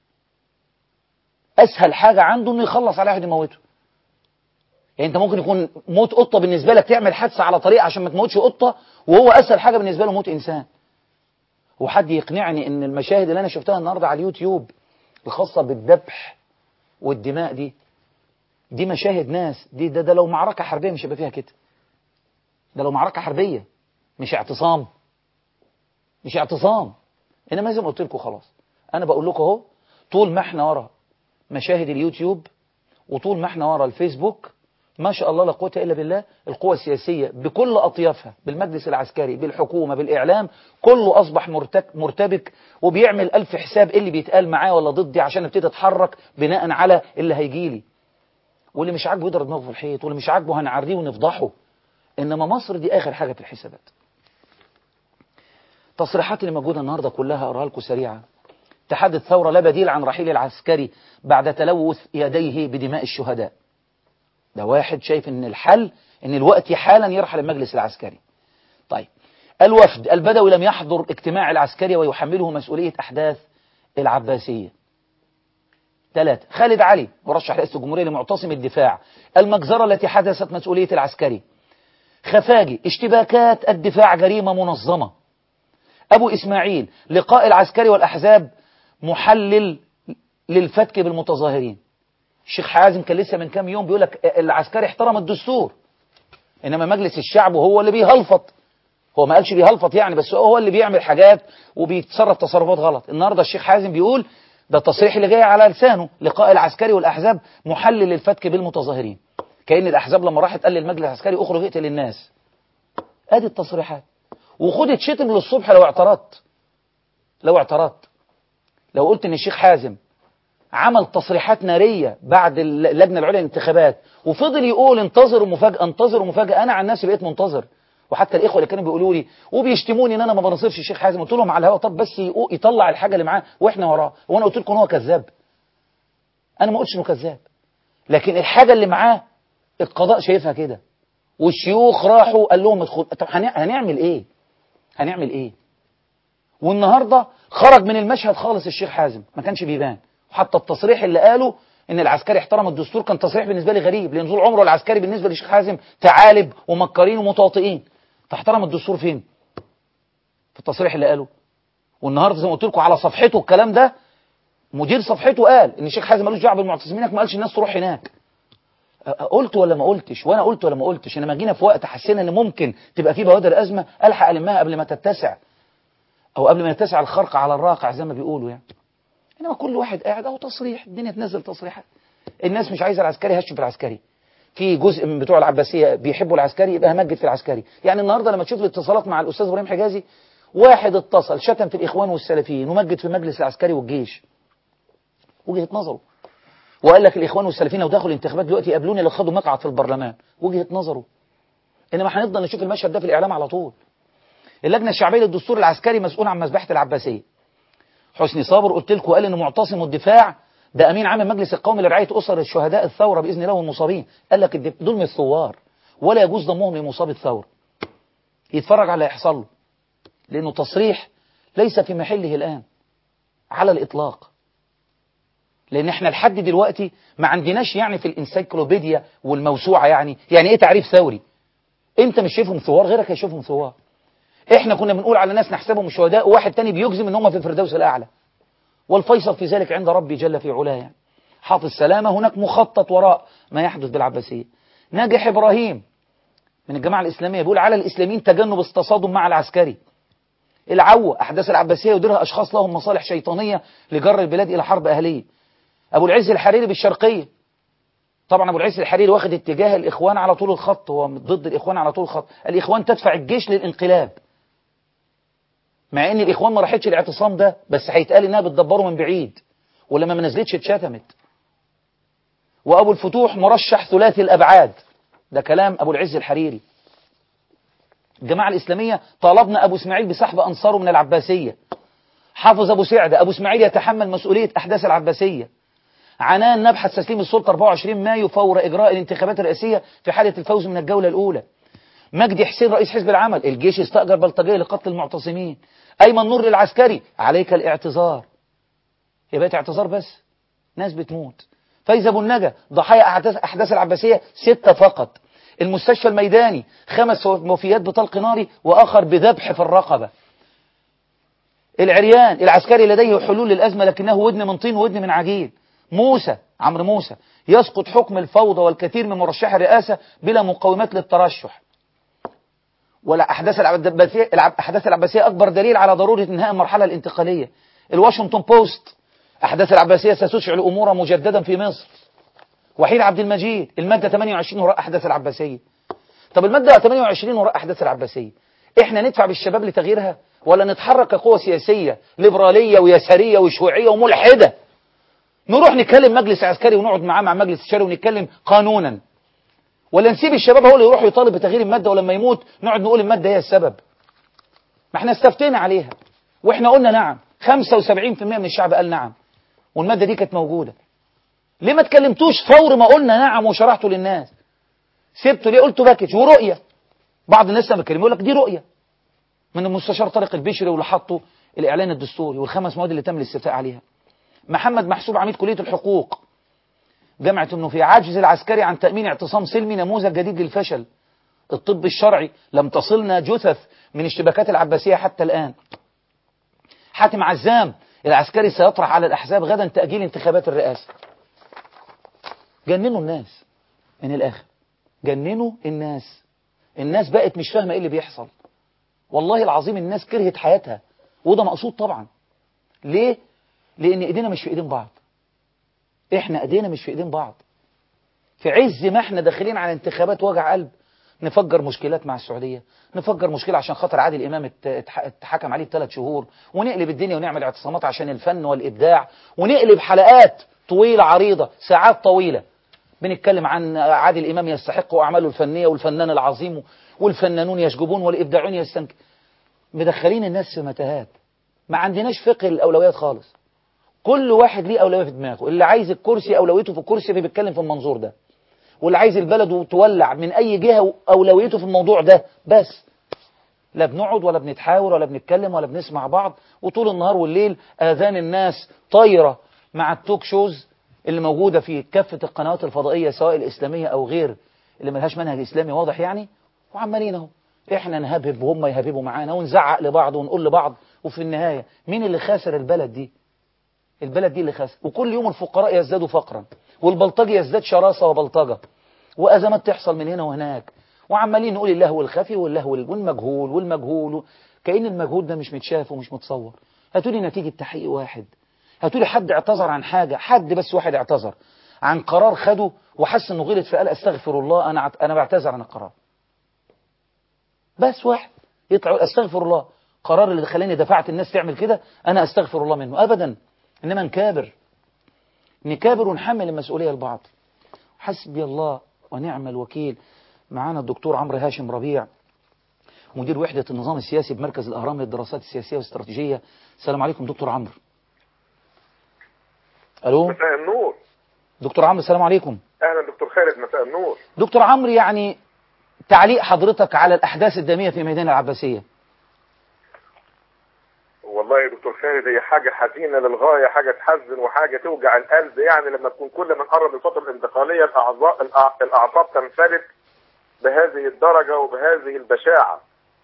اسهل حاجة عنده انه يخلص على واحد يموته يعني انت ممكن يكون موت قطة بالنسبة لك تعمل حادثة على طريق عشان ما تموتش قطة وهو اسهل حاجة بالنسبة له موت انسان وحد يقنعني ان المشاهد اللي انا شفتها النهاردة على اليوتيوب الخاصة بالذبح والدماء دي دي مشاهد ناس دي ده, ده لو معركة حربية مش هيبقى فيها كده ده لو معركة حربية مش اعتصام مش اعتصام انما زي ما قلت لكم خلاص انا بقول لكم اهو طول ما احنا ورا مشاهد اليوتيوب وطول ما احنا ورا الفيسبوك ما شاء الله لا قوه الا بالله القوى السياسيه بكل اطيافها بالمجلس العسكري بالحكومه بالاعلام كله اصبح مرتك مرتبك وبيعمل الف حساب إيه اللي بيتقال معاه ولا ضدي عشان ابتدي اتحرك بناء على اللي هيجي لي واللي مش عاجبه يضرب دماغه في الحيط واللي مش عاجبه هنعريه ونفضحه انما مصر دي اخر حاجه في الحسابات تصريحات اللي موجوده النهارده كلها اقراها لكم سريعه اتحاد الثوره لا بديل عن رحيل العسكري بعد تلوث يديه بدماء الشهداء ده واحد شايف ان الحل ان الوقت حالا يرحل المجلس العسكري طيب الوفد البدوي لم يحضر اجتماع العسكري ويحمله مسؤوليه احداث العباسيه ثلاثة خالد علي مرشح رئاسة الجمهورية لمعتصم الدفاع المجزرة التي حدثت مسؤولية العسكري خفاجي اشتباكات الدفاع جريمة منظمة أبو إسماعيل لقاء العسكري والأحزاب محلل للفتك بالمتظاهرين الشيخ حازم كان لسه من كام يوم بيقول لك العسكري احترم الدستور إنما مجلس الشعب هو اللي بيهلفط هو ما قالش بيهلفط يعني بس هو اللي بيعمل حاجات وبيتصرف تصرفات غلط النهارده الشيخ حازم بيقول ده التصريح اللي جاي على لسانه لقاء العسكري والأحزاب محلل للفتك بالمتظاهرين كأن الأحزاب لما راحت قال للمجلس العسكري اخرج اقتل الناس ادي التصريحات وخدت شتم للصبح لو اعترضت لو اعترضت لو قلت ان الشيخ حازم عمل تصريحات نارية بعد اللجنة العليا للانتخابات وفضل يقول انتظروا مفاجأة انتظروا مفاجأة انا عن نفسي بقيت منتظر وحتى الاخوه اللي كانوا بيقولوا لي وبيشتموني ان انا ما بنصرش الشيخ حازم قلت لهم على الهواء طب بس يطلع الحاجه اللي معاه واحنا وراه وانا قلت لكم هو كذاب انا ما قلتش انه كذاب لكن الحاجه اللي معاه القضاء شايفها كده والشيوخ راحوا قال لهم ادخل طب هنعمل ايه هنعمل ايه والنهارده خرج من المشهد خالص الشيخ حازم ما كانش بيبان وحتى التصريح اللي قاله ان العسكري احترم الدستور كان تصريح بالنسبه لي غريب لان طول عمره العسكري بالنسبه للشيخ حازم تعالب ومكرين ومتواطئين فاحترم الدستور فين في التصريح اللي قاله والنهارده زي ما قلت لكم على صفحته الكلام ده مدير صفحته قال ان الشيخ حازم ملوش دعوه بالمعتصمين ما قالش الناس تروح هناك قلت ولا ما قلتش وانا قلت ولا ما قلتش انما جينا في وقت حسينا ان ممكن تبقى في بوادر ازمه الحق المها قبل ما تتسع او قبل ما يتسع الخرق على الراقع زي ما بيقولوا يعني انما كل واحد قاعد اهو تصريح الدنيا تنزل تصريحات الناس مش عايزه العسكري هش في العسكري في جزء من بتوع العباسيه بيحبوا العسكري يبقى همجد في العسكري يعني النهارده لما تشوف الاتصالات مع الاستاذ ابراهيم حجازي واحد اتصل شتم في الاخوان والسلفيين ومجد في المجلس العسكري والجيش وجهه نظره وقال لك الإخوان والسلفيين لو دخلوا الانتخابات دلوقتي يقابلوني لو خدوا مقعد في البرلمان وجهة نظره إنما هنفضل نشوف المشهد ده في الإعلام على طول اللجنة الشعبية للدستور العسكري مسؤول عن مذبحة العباسية حسني صابر قلت لكم قال إنه معتصم الدفاع ده أمين عام المجلس القومي لرعاية أسر الشهداء الثورة بإذن الله والمصابين قال لك دول مش ثوار ولا يجوز ضمهم لمصاب الثورة يتفرج على اللي هيحصل له لأنه تصريح ليس في محله الآن على الإطلاق لأن احنا لحد دلوقتي ما عندناش يعني في الانسيكلوبيديا والموسوعة يعني يعني ايه تعريف ثوري انت مش شايفهم ثوار غيرك هيشوفهم ثوار احنا كنا بنقول على ناس نحسبهم شهداء وواحد تاني بيجزم ان هم في الفردوس الاعلى والفيصل في ذلك عند ربي جل في علاه يعني حافظ سلامة هناك مخطط وراء ما يحدث بالعباسية ناجح إبراهيم من الجماعة الإسلامية بيقول على الإسلاميين تجنب التصادم مع العسكري العوة أحداث العباسية يديرها أشخاص لهم مصالح شيطانية لجر البلاد إلى حرب أهلية أبو العز الحريري بالشرقية طبعا أبو العز الحريري واخد اتجاه الإخوان على طول الخط هو ضد الإخوان على طول الخط الإخوان تدفع الجيش للانقلاب مع ان الاخوان ما راحتش الاعتصام ده بس هيتقال انها بتدبره من بعيد ولما ما نزلتش اتشتمت وابو الفتوح مرشح ثلاثي الابعاد ده كلام ابو العز الحريري الجماعه الاسلاميه طالبنا ابو اسماعيل بسحب انصاره من العباسيه حافظ ابو سعده ابو اسماعيل يتحمل مسؤوليه احداث العباسيه عنان نبحث تسليم السلطه 24 مايو فور اجراء الانتخابات الرئاسيه في حاله الفوز من الجوله الاولى مجدي حسين رئيس حزب العمل الجيش استأجر بلطجية لقتل المعتصمين أيمن نور للعسكري عليك الاعتذار هي بقت اعتذار بس ناس بتموت فايز أبو النجا ضحايا أحداث العباسية ستة فقط المستشفى الميداني خمس وفيات بطلق ناري وآخر بذبح في الرقبة العريان العسكري لديه حلول للأزمة لكنه ودن من طين ودن من عجين موسى عمرو موسى يسقط حكم الفوضى والكثير من مرشحي الرئاسة بلا مقومات للترشح ولا أحداث العباسية الأحداث العباسية أكبر دليل على ضرورة انهاء المرحلة الانتقالية الواشنطن بوست أحداث العباسية ستشعل أمورا مجددا في مصر وحيد عبد المجيد المادة 28 وراء أحداث العباسية طب المادة 28 وراء أحداث العباسية إحنا ندفع بالشباب لتغييرها ولا نتحرك كقوة سياسية ليبرالية ويسارية وشيوعية وملحدة نروح نكلم مجلس عسكري ونقعد معاه مع مجلس الشارع ونتكلم قانونا ولا نسيب الشباب هو اللي يروح يطالب بتغيير المادة ولما يموت نقعد نقول المادة هي السبب ما احنا استفتينا عليها واحنا قلنا نعم 75% من الشعب قال نعم والمادة دي كانت موجودة ليه ما تكلمتوش فور ما قلنا نعم وشرحته للناس سبته ليه قلته باكج ورؤية بعض الناس لما كلموا يقول لك دي رؤية من المستشار طارق البشري واللي حطوا الإعلان الدستوري والخمس مواد اللي تم الاستفتاء عليها محمد محسوب عميد كلية الحقوق جمعت انه في عجز العسكري عن تأمين اعتصام سلمي نموذج جديد للفشل الطب الشرعي لم تصلنا جثث من اشتباكات العباسية حتى الآن حاتم عزام العسكري سيطرح على الأحزاب غدا تأجيل انتخابات الرئاسة جننوا الناس من الآخر جننوا الناس الناس بقت مش فاهمة ايه اللي بيحصل والله العظيم الناس كرهت حياتها وده مقصود طبعا ليه لان ايدينا مش في ايدين بعض احنا ايدينا مش في ايدين بعض في عز ما احنا داخلين على انتخابات وجع قلب نفجر مشكلات مع السعودية نفجر مشكلة عشان خاطر عادل إمام اتحكم عليه بثلاث شهور ونقلب الدنيا ونعمل اعتصامات عشان الفن والإبداع ونقلب حلقات طويلة عريضة ساعات طويلة بنتكلم عن عادل إمام يستحق أعماله الفنية والفنان العظيم والفنانون يشجبون والإبداعون يستنك مدخلين الناس في متاهات ما عندناش فقه الأولويات خالص كل واحد ليه أولوية في دماغه اللي عايز الكرسي أولويته في الكرسي بيتكلم في المنظور ده واللي عايز البلد تولع من أي جهة أولويته في الموضوع ده بس لا بنقعد ولا بنتحاور ولا بنتكلم ولا بنسمع بعض وطول النهار والليل آذان الناس طايرة مع التوك شوز اللي موجودة في كافة القنوات الفضائية سواء الإسلامية أو غير اللي ملهاش منهج إسلامي واضح يعني وعمالين اهو احنا نهبب وهم يهببوا معانا ونزعق لبعض ونقول لبعض وفي النهاية مين اللي خاسر البلد دي البلد دي اللي خاسر وكل يوم الفقراء يزدادوا فقرا والبلطجي يزداد شراسة وبلطجة وأزمات تحصل من هنا وهناك وعمالين نقول اللهو الخفي واللهو والمجهول والمجهول كأن المجهول ده مش متشاف ومش متصور هاتولي نتيجة تحقيق واحد هاتولي حد اعتذر عن حاجة حد بس واحد اعتذر عن قرار خده وحس انه غلط فقال استغفر الله انا انا بعتذر عن القرار بس واحد يطلع استغفر الله قرار اللي خلاني دفعت الناس تعمل كده انا استغفر الله منه ابدا انما نكابر نكابر ونحمل المسؤولية لبعض حسبي الله ونعم الوكيل معانا الدكتور عمرو هاشم ربيع مدير وحدة النظام السياسي بمركز الأهرام للدراسات السياسية والاستراتيجية السلام عليكم دكتور عمرو ألو مساء النور دكتور عمرو السلام عليكم اهلا دكتور خالد مساء النور دكتور عمرو يعني تعليق حضرتك على الأحداث الدامية في ميدان العباسية والله يا دكتور خالد هي حاجه حزينه للغايه حاجه تحزن وحاجه توجع القلب يعني لما تكون كل من قرب الفتره الانتقاليه الاعضاء الأع- الاعصاب تنفلت بهذه الدرجه وبهذه البشاعه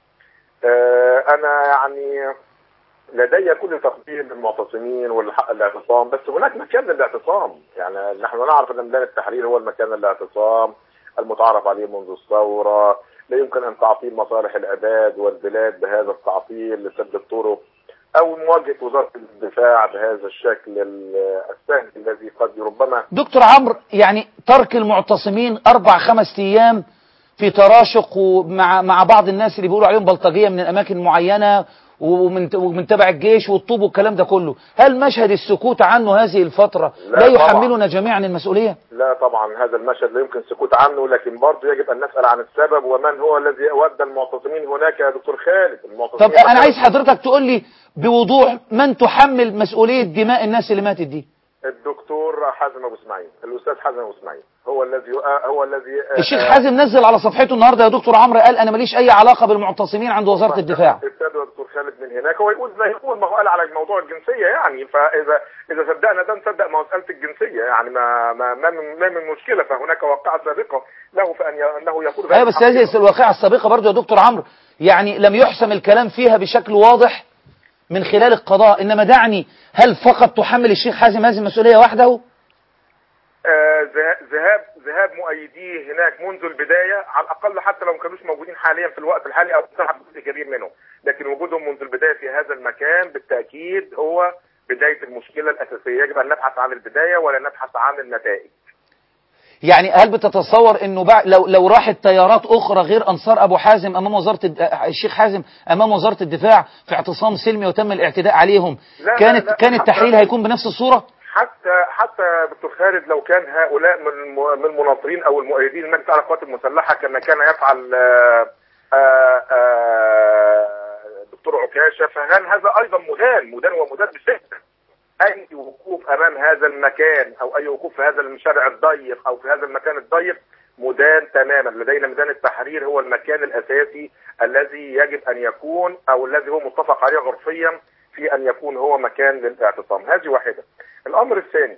آه انا يعني لدي كل تقدير للمعتصمين والحق الاعتصام بس هناك مكان للاعتصام يعني نحن نعرف ان ميدان التحرير هو المكان للاعتصام المتعارف عليه منذ الثوره لا يمكن ان تعطيل مصالح العباد والبلاد بهذا التعطيل لسد الطرق او مواجهه وزاره الدفاع بهذا الشكل ال- السهل الذي قد ربما دكتور عمرو يعني ترك المعتصمين أربع خمس أيام في تراشق ومع مع بعض الناس اللي بيقولوا عليهم بلطجية من أماكن معينة ومن ومن تبع الجيش والطوب والكلام ده كله هل مشهد السكوت عنه هذه الفترة لا لا طبعا. يحملنا جميعا المسؤولية لا طبعا هذا المشهد لا يمكن السكوت عنه لكن برضه يجب ان نسال عن السبب ومن هو الذي ودى المعتصمين هناك يا دكتور خالد المعتصمين طب أنا عايز حضرتك تقول لي بوضوح من تحمل مسؤولية دماء الناس اللي ماتت دي الدكتور حازم ابو اسماعيل الاستاذ حازم ابو اسماعيل هو الذي هو الذي الشيخ حازم نزل على صفحته النهارده يا دكتور عمرو قال أنا ماليش أي علاقة بالمعتصمين عند وزارة الدفاع ابتدى يا دكتور خالد من هناك هو يقول زي يقول ما هو قال على موضوع الجنسيه يعني فاذا اذا صدقنا ده نصدق مساله الجنسيه يعني ما ما ما من, ما من مشكله فهناك واقعه سابقه له فان ي- انه يقول ايوه بس هذه الواقعة السابقة برضو يا دكتور عمرو يعني لم يحسم الكلام فيها بشكل واضح من خلال القضاء إنما دعني هل فقط تحمل الشيخ حازم هذه المسؤولية وحده آه، ذه- ذهاب ذهاب مؤيديه هناك منذ البدايه على الاقل حتى لو ما كانوش موجودين حاليا في الوقت الحالي او سحب جزء كبير منهم لكن وجودهم منذ البدايه في هذا المكان بالتاكيد هو بدايه المشكله الاساسيه يجب ان نبحث عن البدايه ولا نبحث عن النتائج يعني هل بتتصور انه بعد لو لو راحت تيارات اخرى غير انصار ابو حازم امام وزاره الد- الشيخ حازم امام وزاره الدفاع في اعتصام سلمي وتم الاعتداء عليهم لا، كانت لا، كان حتى- التحليل هيكون بنفس الصوره حتى حتى دكتور خالد لو كان هؤلاء من الم- من المناصرين او المؤيدين المجلس على القوات المسلحه كما كان يفعل آه، آه، آه، دكتور عكاشه فهل هذا ايضا مدان مدان ومدان بشده اي وقوف امام هذا المكان او اي وقوف في هذا الشارع الضيق او في هذا المكان الضيق مدان تماما لدينا ميدان التحرير هو المكان الاساسي الذي يجب ان يكون او الذي هو متفق عليه عرفيا في ان يكون هو مكان للاعتصام هذه واحده الامر الثاني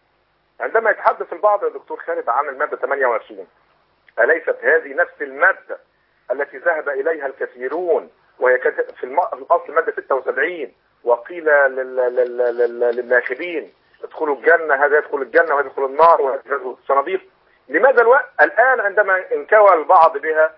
عندما يتحدث البعض يا دكتور خالد عن الماده 28 اليست هذه نفس الماده التي ذهب اليها الكثيرون وهي كانت في الم- في الاصل ماده 76 وقيل لل- لل- لل- للناخبين ادخلوا الجنه هذا يدخل الجنه وهذا يدخل النار وهذا يدخل الصناديق لماذا الوقت الان عندما انكوى البعض بها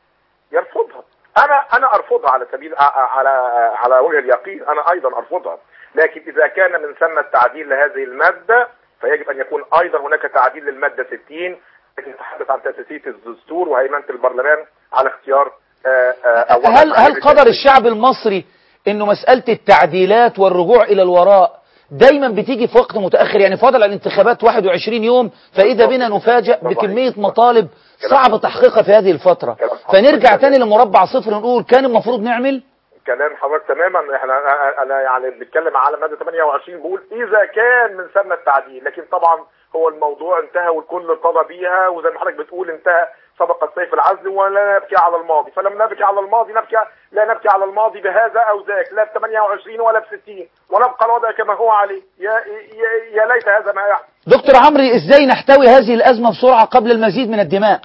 يرفضها انا انا ارفضها على سبيل ع- على على وجه اليقين انا ايضا ارفضها لكن اذا كان من ثم التعديل لهذه الماده فيجب ان يكون ايضا هناك تعديل للماده 60 التي تتحدث عن تاسيسيه الدستور وهيمنه البرلمان على اختيار آه، آه، أولاً هل هل معالي قدر التنفيذ. الشعب المصري انه مساله التعديلات والرجوع الى الوراء دايما بتيجي في وقت متاخر يعني فاضل على الانتخابات 21 يوم فاذا بنا نفاجئ بكميه مطالب صعب تحقيقها في هذه الفتره فنرجع تاني لمربع صفر نقول كان المفروض نعمل كلام حضرتك تماما احنا انا أنا يعني بنتكلم على ماده 28 بقول اذا كان من ثم التعديل لكن طبعا هو الموضوع انتهى والكل ارتضى بيها وزي ما حضرتك بتقول انتهى سبق السيف العزل ولا نبكي على الماضي فلم نبكي على الماضي نبكي لا نبكي على الماضي بهذا او ذاك لا ب 28 ولا ب 60 ونبقى الوضع كما هو عليه يا يا, يا ليت هذا ما يحدث دكتور عمرو ازاي نحتوي هذه الازمه بسرعه قبل المزيد من الدماء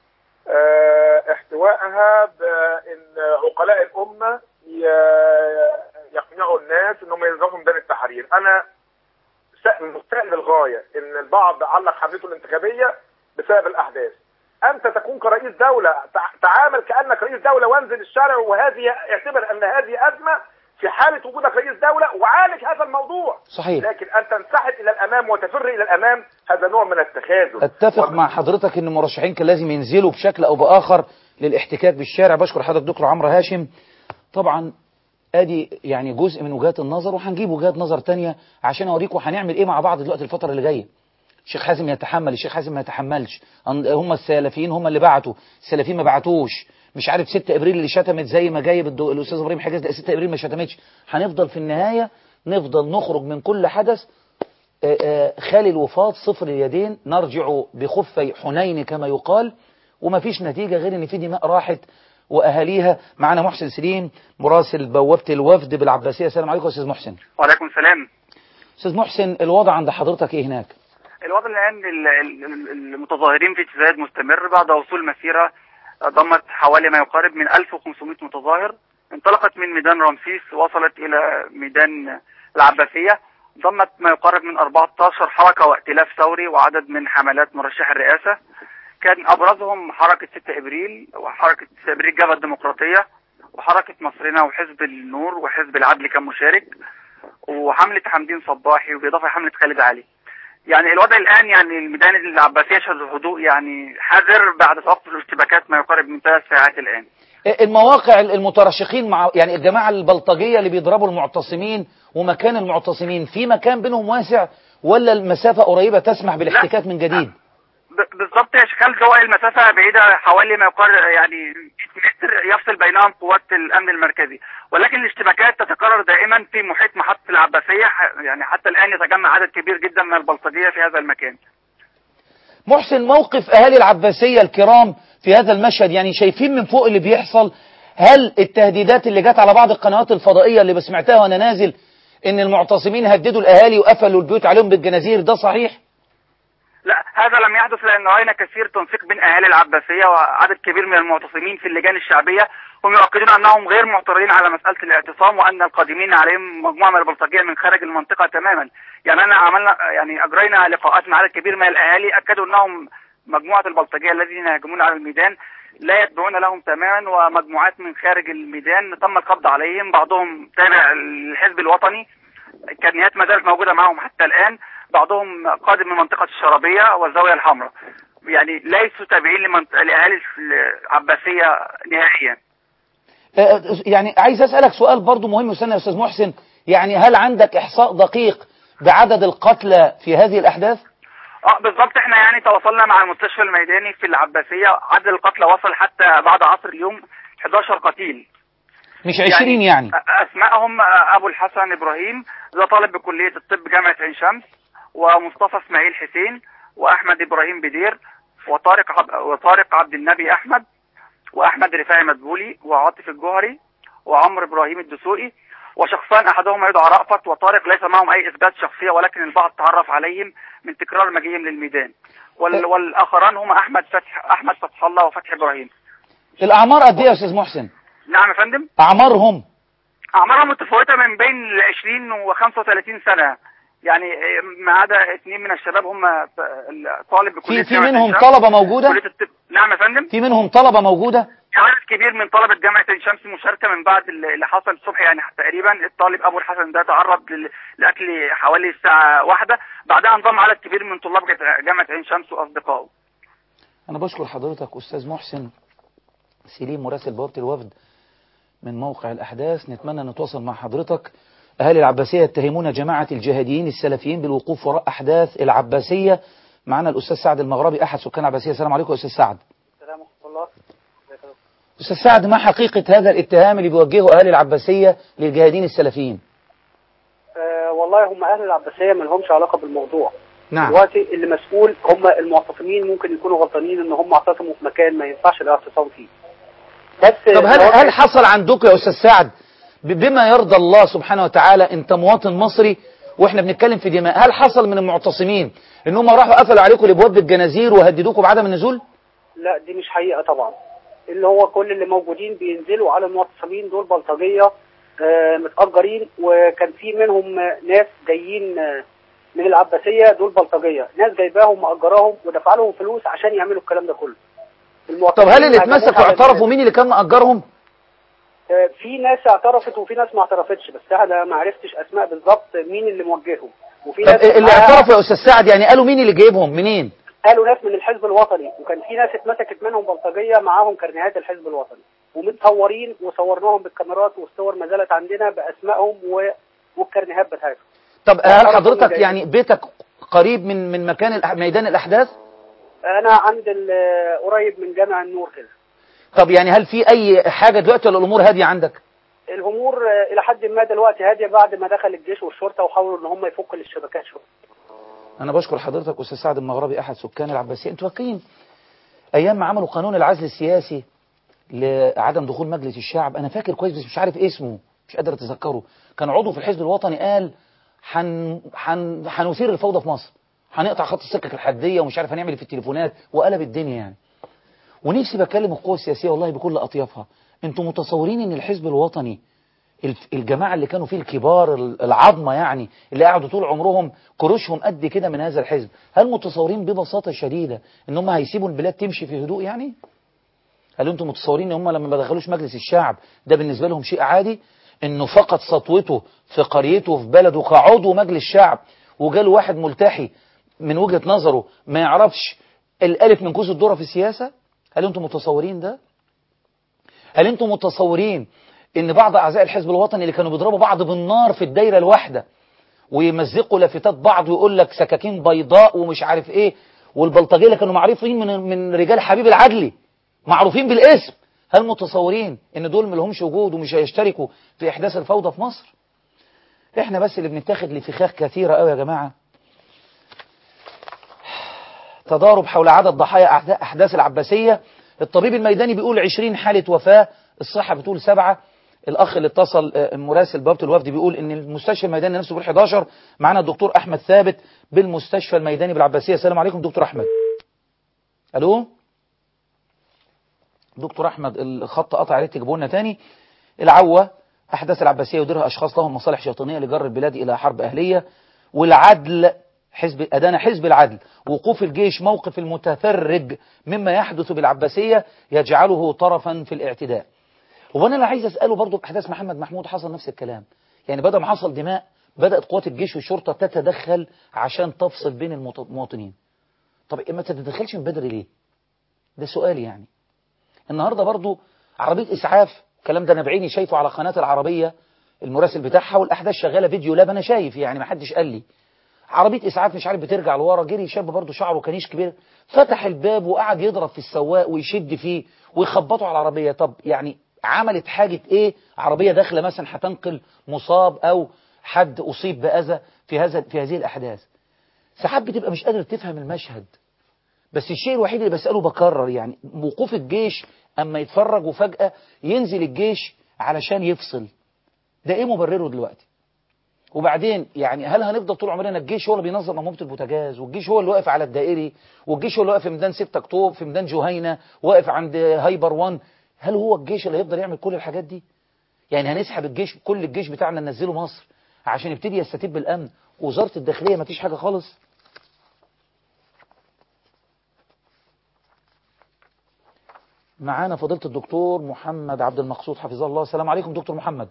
آه، احتوائها بان عقلاء الامه ي- يقنعوا الناس انهم يلزموا ميدان التحرير انا س- مستاء للغايه ان البعض علق حملته الانتخابيه بسبب الاحداث انت تكون كرئيس دوله تع- تعامل كانك رئيس دوله وانزل الشارع وهذه اعتبر ان هذه ازمه في حاله وجودك رئيس دوله وعالج هذا الموضوع صحيح لكن ان تنسحب الى الامام وتفر الى الامام هذا نوع من التخاذل اتفق مع حضرتك ان المرشحين كان لازم ينزلوا بشكل او باخر للاحتكاك بالشارع بشكر حضرتك دكتور عمرو هاشم طبعا ادي يعني جزء من وجهات النظر وهنجيب وجهات نظر تانية عشان اوريكم هنعمل ايه مع بعض دلوقتي الفترة اللي جاية الشيخ حازم يتحمل الشيخ حازم ما يتحملش أن- هم السلفيين هم اللي بعتوا السلفيين ما بعتوش مش عارف 6 ابريل اللي شتمت زي ما جايب الدو- الاستاذ ابراهيم حجاز لا 6 ابريل ما شتمتش هنفضل في النهاية نفضل نخرج من كل حدث آه، آه، خالي الوفاض صفر اليدين نرجع بخفي حنين كما يقال وما فيش نتيجة غير ان في دماء راحت واهاليها معنا محسن سليم مراسل بوابة الوفد بالعباسية السلام عليكم يا استاذ محسن وعليكم السلام استاذ محسن الوضع عند حضرتك ايه هناك الوضع الآن ال- ال- ال- المتظاهرين في ازدياد مستمر بعد وصول مسيرة ضمت حوالي ما يقارب من 1500 متظاهر انطلقت من ميدان رمسيس وصلت إلى ميدان العباسية ضمت ما يقارب من 14 حركة وائتلاف ثوري وعدد من حملات مرشح الرئاسة كان أبرزهم حركة 6 إبريل وحركة 6 إبريل جبهة الديمقراطية وحركة مصرنا وحزب النور وحزب العدل كان مشارك وحملة حمدين صباحي وبإضافة حملة خالد علي يعني الوضع الآن يعني الميدان العباسية يشهد هدوء يعني حذر بعد توقف الاشتباكات ما يقارب من ثلاث ساعات الآن المواقع المترشحين مع يعني الجماعة البلطجية اللي بيضربوا المعتصمين ومكان المعتصمين في مكان بينهم واسع ولا المسافة قريبة تسمح بالاحتكاك من جديد ب- بالضبط يا شيخ خالد هو المسافة بعيدة حوالي ما يقارب يعني 100 متر يفصل بينهم قوات الأمن المركزي ولكن الاشتباكات تتكرر دائما في محيط محطة العباسية ح- يعني حتى الآن يتجمع عدد كبير جدا من البلطجية في هذا المكان محسن موقف أهالي العباسية الكرام في هذا المشهد يعني شايفين من فوق اللي بيحصل هل التهديدات اللي جت على بعض القنوات الفضائية اللي بسمعتها وأنا نازل إن المعتصمين هددوا الأهالي وقفلوا البيوت عليهم بالجنازير ده صحيح؟ لا هذا لم يحدث لأن رأينا كثير تنسيق بين أهالي العباسية وعدد كبير من المعتصمين في اللجان الشعبية هم يؤكدون أنهم غير معترضين على مسألة الاعتصام وأن القادمين عليهم مجموعة من البلطجية من خارج المنطقة تماما يعني أنا عملنا يعني أجرينا لقاءات مع عدد كبير من الأهالي أكدوا أنهم مجموعة البلطجية الذين يهجمون على الميدان لا يتبعون لهم تماما ومجموعات من خارج الميدان تم القبض عليهم بعضهم تابع للحزب الوطني الكرنيهات ما زالت موجودة معهم حتى الآن بعضهم قادم من منطقة الشرابية والزاوية الحمراء يعني ليسوا تابعين لمنط- لأهالي العباسية نهائيا آه، يعني عايز أسألك سؤال برضو مهم استنى يا أستاذ محسن يعني هل عندك إحصاء دقيق بعدد القتلى في هذه الأحداث؟ اه بالظبط احنا يعني تواصلنا مع المستشفى الميداني في العباسية عدد القتلى وصل حتى بعد عصر اليوم 11 قتيل مش 20 يعني أ- اسمائهم ابو الحسن ابراهيم ده طالب بكلية الطب جامعة عين شمس ومصطفى اسماعيل حسين واحمد ابراهيم بدير وطارق عب... وطارق عبد النبي احمد واحمد رفاعي مدبولي وعاطف الجوهري وعمرو ابراهيم الدسوقي وشخصان احدهما يدعى رأفت وطارق ليس معهم اي اثبات شخصيه ولكن البعض تعرف عليهم من تكرار مجيئهم للميدان وال... والاخران هما احمد فتح احمد فتح الله وفتحي ابراهيم الأعمار قد إيه يا أستاذ محسن؟ نعم يا فندم أعمارهم اعمارها متفاوته من بين ال 20 و 35 سنه يعني ما عدا اثنين من الشباب هم طالب بكليه في في جامعة منهم عين شمس. طلبة موجودة؟ كليه الطب نعم يا فندم في منهم طلبة موجودة؟ في عدد كبير من طلبه جامعه عين شمس مشاركه من بعد اللي حصل الصبح يعني تقريبا الطالب ابو الحسن ده تعرض لل- لاكل حوالي الساعه واحدة بعدها انضم عدد كبير من طلاب جامعه عين شمس واصدقائه أنا بشكر حضرتك أستاذ محسن سليم مراسل بوابة الوفد من موقع الأحداث نتمنى نتواصل مع حضرتك أهالي العباسية يتهمون جماعة الجهاديين السلفيين بالوقوف وراء أحداث العباسية معنا الأستاذ سعد المغربي أحد سكان العباسية السلام عليكم يا أستاذ سعد السلام ورحمه الله أستاذ سعد ما حقيقة هذا الاتهام اللي بيوجهه أهالي العباسية للجهاديين السلفيين آه والله هم اهل العباسيه ما لهمش علاقه بالموضوع نعم دلوقتي اللي مسؤول هم المعتصمين ممكن يكونوا غلطانين ان هم اعتصموا في مكان ما ينفعش الاعتصام فيه بس طب هل الواقع- هل حصل عندكم يا أستاذ سعد ب- بما يرضى الله سبحانه وتعالى أنت مواطن مصري واحنا بنتكلم في دماء هل حصل من المعتصمين ان هم راحوا قفلوا عليكم الابواب بالجنازير وهددوكم بعدم النزول لا دي مش حقيقه طبعا اللي هو كل اللي موجودين بينزلوا على المعتصمين دول بلطجيه آه متأجرين وكان في منهم آه، ناس جايين آه، من العباسيه دول بلطجيه ناس جايباهم مأجراهم ودفع لهم فلوس عشان يعملوا الكلام ده كله طب المعتصمين هل اللي هجموا اتمسكوا على اعترفوا مين اللي كان مأجرهم آه، في ناس اعترفت وفي ناس ما اعترفتش بس انا ما عرفتش اسماء بالظبط مين اللي موجههم وفي طب ناس اللي معاها- اعترفوا يا استاذ سعد يعني قالوا مين اللي جايبهم منين قالوا ناس من الحزب الوطني وكان في ناس اتمسكت منهم بلطجيه معاهم كرنيهات الحزب الوطني ومتصورين وصورناهم بالكاميرات والصور ما زالت عندنا باسمائهم و... والكرنيهات بتاعتهم طب هل تعرف حضرتك إيه؟ يعني بيتك قريب من من مكان الأح- ميدان الاحداث انا عند ال- قريب من جامع النور كده طب يعني هل في اي حاجه دلوقتي ولا الامور هاديه عندك الامور آه، الى حد ما دلوقتي هاديه بعد ما دخل الجيش والشرطه وحاولوا ان هم يفكوا للشبكات شويه انا بشكر حضرتك استاذ سعد المغربي احد سكان العباسيه انتوا فاكرين ايام ما عملوا قانون العزل السياسي لعدم دخول مجلس الشعب انا فاكر كويس بس مش عارف اسمه مش قادر اتذكره كان عضو في الحزب الوطني قال حن حن هنثير الفوضى في مصر هنقطع خط السكك الحديه ومش عارف هنعمل إيه في التليفونات وقلب الدنيا يعني ونفسي بكلم القوى السياسيه والله بكل اطيافها انتوا متصورين ان الحزب الوطني الف- الجماعة اللي كانوا فيه الكبار ال- العظمة يعني اللي قعدوا طول عمرهم كروشهم قد كده من هذا الحزب هل متصورين ببساطة شديدة ان هم هيسيبوا البلاد تمشي في هدوء يعني هل انتم متصورين ان هم لما ما دخلوش مجلس الشعب ده بالنسبة لهم شيء عادي انه فقد سطوته في قريته في بلده كعضو مجلس شعب وجاله واحد ملتحي من وجهة نظره ما يعرفش الالف من كوز الذره في السياسة هل انتم متصورين ده هل انتم متصورين ان بعض اعزاء الحزب الوطني اللي كانوا بيضربوا بعض بالنار في الدايره الواحده ويمزقوا لافتات بعض ويقول لك سكاكين بيضاء ومش عارف ايه والبلطجيه اللي كانوا معروفين من من رجال حبيب العدلي معروفين بالاسم هل متصورين ان دول ما لهمش وجود ومش هيشتركوا في احداث الفوضى في مصر احنا بس اللي بنتاخد لفخاخ كثيره قوي يا جماعه تضارب حول عدد ضحايا أحدا- أحداث العباسية الطبيب الميداني بيقول 20 حالة وفاة الصحة بتقول سبعة الأخ اللي اتصل آه، مراسل بوابة الوفد بيقول إن المستشفى الميداني نفسه بيقول 11 معانا الدكتور أحمد ثابت بالمستشفى الميداني بالعباسية السلام عليكم دكتور أحمد ألو دكتور أحمد الخط قطع يا ريت تجيبوا لنا تاني العوة أحداث العباسية يديرها أشخاص لهم مصالح شيطانية لجر البلاد إلى حرب أهلية والعدل حزب أدانا حزب العدل وقوف الجيش موقف المتفرج مما يحدث بالعباسية يجعله طرفا في الاعتداء وانا اللي عايز اساله برضه باحداث محمد محمود حصل نفس الكلام يعني بدل ما حصل دماء بدات قوات الجيش والشرطه تتدخل عشان تفصل بين المواط- المواطنين طب ما تتدخلش من بدري ليه ده سؤال يعني النهارده برضه عربيه اسعاف الكلام ده انا بعيني شايفه على قناه العربيه المراسل بتاعها والاحداث شغاله فيديو لاب انا شايف يعني ما حدش قال لي عربيه اسعاف مش عارف بترجع لورا جري شاب برضه شعره كنيش كبير فتح الباب وقعد يضرب في السواق ويشد فيه ويخبطوا على العربيه طب يعني عملت حاجه ايه عربيه داخله مثلا هتنقل مصاب او حد اصيب باذى في هذا في هذه الاحداث ساعات بتبقى مش قادر تفهم المشهد بس الشيء الوحيد اللي بساله بكرر يعني وقوف الجيش اما يتفرج وفجاه ينزل الجيش علشان يفصل ده ايه مبرره دلوقتي وبعدين يعني هل هنفضل طول عمرنا الجيش هو اللي بينظم انبوبه البوتاجاز والجيش هو اللي واقف على الدائري والجيش هو اللي واقف في ميدان 6 اكتوبر في ميدان جهينه واقف عند هايبر 1 هل هو الجيش اللي هيفضل يعمل كل الحاجات دي يعني هنسحب الجيش كل الجيش بتاعنا ننزله مصر عشان يبتدي يستتيب بالامن وزاره الداخليه ما فيش حاجه خالص معانا فضيله الدكتور محمد عبد المقصود حفظه الله السلام عليكم دكتور محمد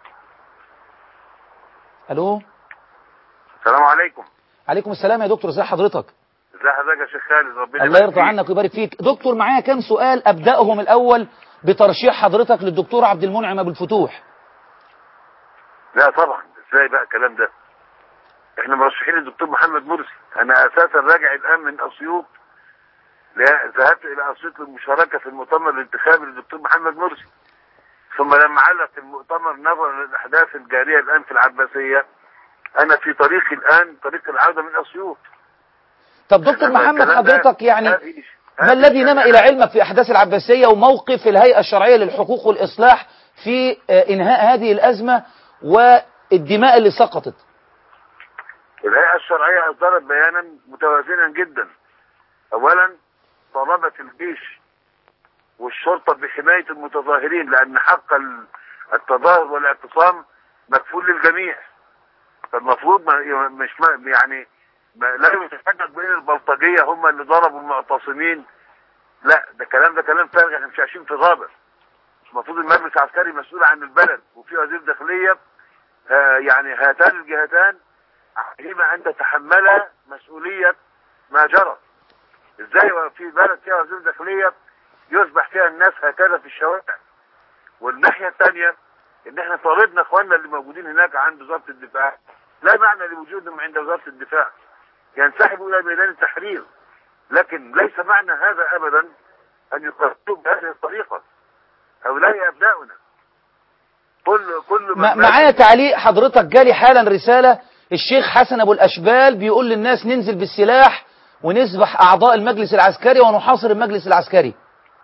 الو السلام عليكم عليكم السلام يا دكتور ازي حضرتك ازي حضرتك يا شيخ خالد ربنا الله يبارك يرضى فيك. عنك ويبارك فيك دكتور معايا كام سؤال ابداهم الاول بترشيح حضرتك للدكتور عبد المنعم ابو الفتوح لا طبعا ازاي بقى الكلام ده احنا مرشحين الدكتور محمد مرسي انا اساسا راجع الان من اسيوط لا ذهبت الى اسيوط للمشاركه في المؤتمر الانتخابي للدكتور محمد مرسي ثم لما علق المؤتمر نظرا للاحداث الجاريه الان في العباسيه انا في طريقي الان طريق العوده من اسيوط طب دكتور إنما محمد الكلام ده- حضرتك يعني هذه- ما هذه الذي نما يعني- الى علمك في احداث العباسيه وموقف الهيئه الشرعيه للحقوق والاصلاح في آه، انهاء هذه الازمه والدماء اللي سقطت الهيئة الشرعية أصدرت بيانا متوازنا جدا أولا طالبت الجيش والشرطة بحماية المتظاهرين لأن حق ال- التظاهر والاعتصام مكفول للجميع فالمفروض ما مش ما يعني ما لا يتحدد بين البلطجية هم اللي ضربوا المعتصمين لا ده كلام ده كلام فارغ احنا مش عايشين في غابة المفروض المجلس العسكري مسؤول عن البلد وفي وزير داخلية آه، يعني هاتان الجهتان عليهما أن تتحملا مسؤولية ما جرى ازاي في بلد فيها وزير داخليه يذبح فيها الناس هكذا في الشوارع والناحيه الثانيه ان احنا طالبنا اخواننا اللي موجودين هناك عند وزاره الدفاع لا معنى لوجودهم عند وزاره الدفاع ينسحبوا الى ميدان التحرير لكن ليس معنى هذا ابدا ان يقاتلوا بهذه الطريقه هؤلاء ابناؤنا كل كل ما- معايا تعليق حضرتك جالي حالا رسالة الشيخ حسن أبو الأشبال بيقول للناس ننزل بالسلاح ونذبح أعضاء المجلس العسكري ونحاصر المجلس العسكري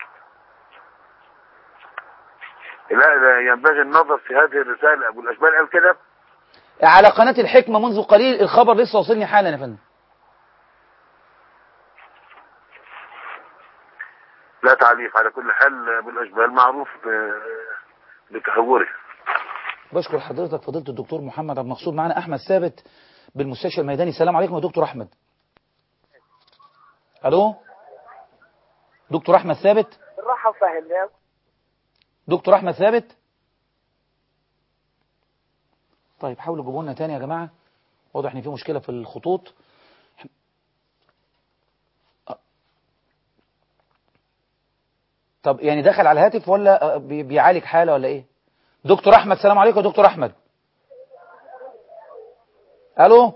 لا لا ينبغي النظر في هذه الرساله ابو الاشبال قال كده على قناة الحكمة منذ قليل الخبر لسه وصلني حالا يا فندم لا تعليق على كل حال ابو الاشبال معروف ب- بتهوره بشكر حضرتك فضيلة الدكتور محمد عبد المقصود معنا أحمد ثابت بالمستشفى الميداني السلام عليكم يا دكتور أحمد ألو دكتور أحمد ثابت بالراحة وفهم دكتور أحمد ثابت طيب حاولوا تجيبوا لنا تاني يا جماعة واضح إن في مشكلة في الخطوط أه. طب يعني دخل على الهاتف ولا أه، بي- بيعالج حالة ولا إيه دكتور أحمد سلام عليكم يا دكتور أحمد ألو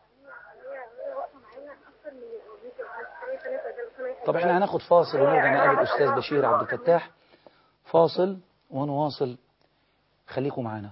طب احنا هناخد فاصل ونرجع نقابل الأستاذ بشير عبد الفتاح فاصل ونواصل خليكم معانا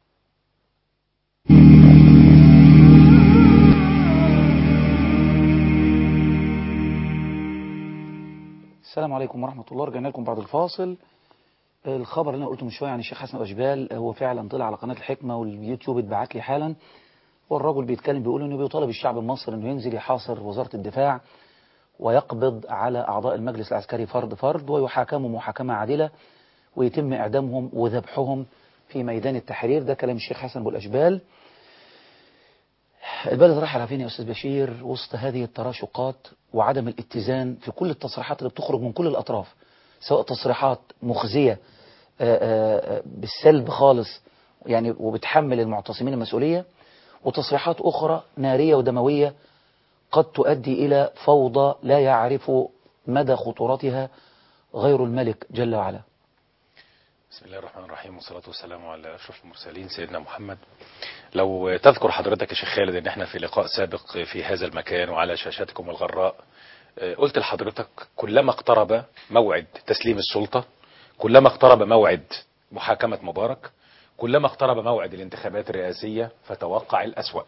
السلام عليكم ورحمة الله رجعنا لكم بعد الفاصل الخبر اللي انا قلته من شويه عن الشيخ حسن أشبال هو فعلا طلع على قناة الحكمة واليوتيوب اتبعت لي حالا والراجل بيتكلم بيقول انه بيطالب الشعب المصري انه ينزل يحاصر وزارة الدفاع ويقبض على أعضاء المجلس العسكري فرد فرد ويحاكموا محاكمة عادلة ويتم إعدامهم وذبحهم في ميدان التحرير ده كلام الشيخ حسن أبو الأشبال البلد راح على فين يا أستاذ بشير وسط هذه التراشقات وعدم الاتزان في كل التصريحات اللي بتخرج من كل الأطراف سواء تصريحات مخزية آه، آه، بالسلب خالص يعني وبتحمل المعتصمين المسؤولية وتصريحات أخرى نارية ودموية قد تؤدي إلى فوضى لا يعرف مدى خطورتها غير الملك جل وعلا بسم الله الرحمن الرحيم والصلاة والسلام على أشرف المرسلين سيدنا محمد لو تذكر حضرتك يا شيخ خالد ان احنا في لقاء سابق في هذا المكان وعلى شاشاتكم الغراء آه، قلت لحضرتك كلما اقترب موعد تسليم السلطة كلما اقترب موعد محاكمة مبارك كلما اقترب موعد الانتخابات الرئاسية فتوقع الأسوأ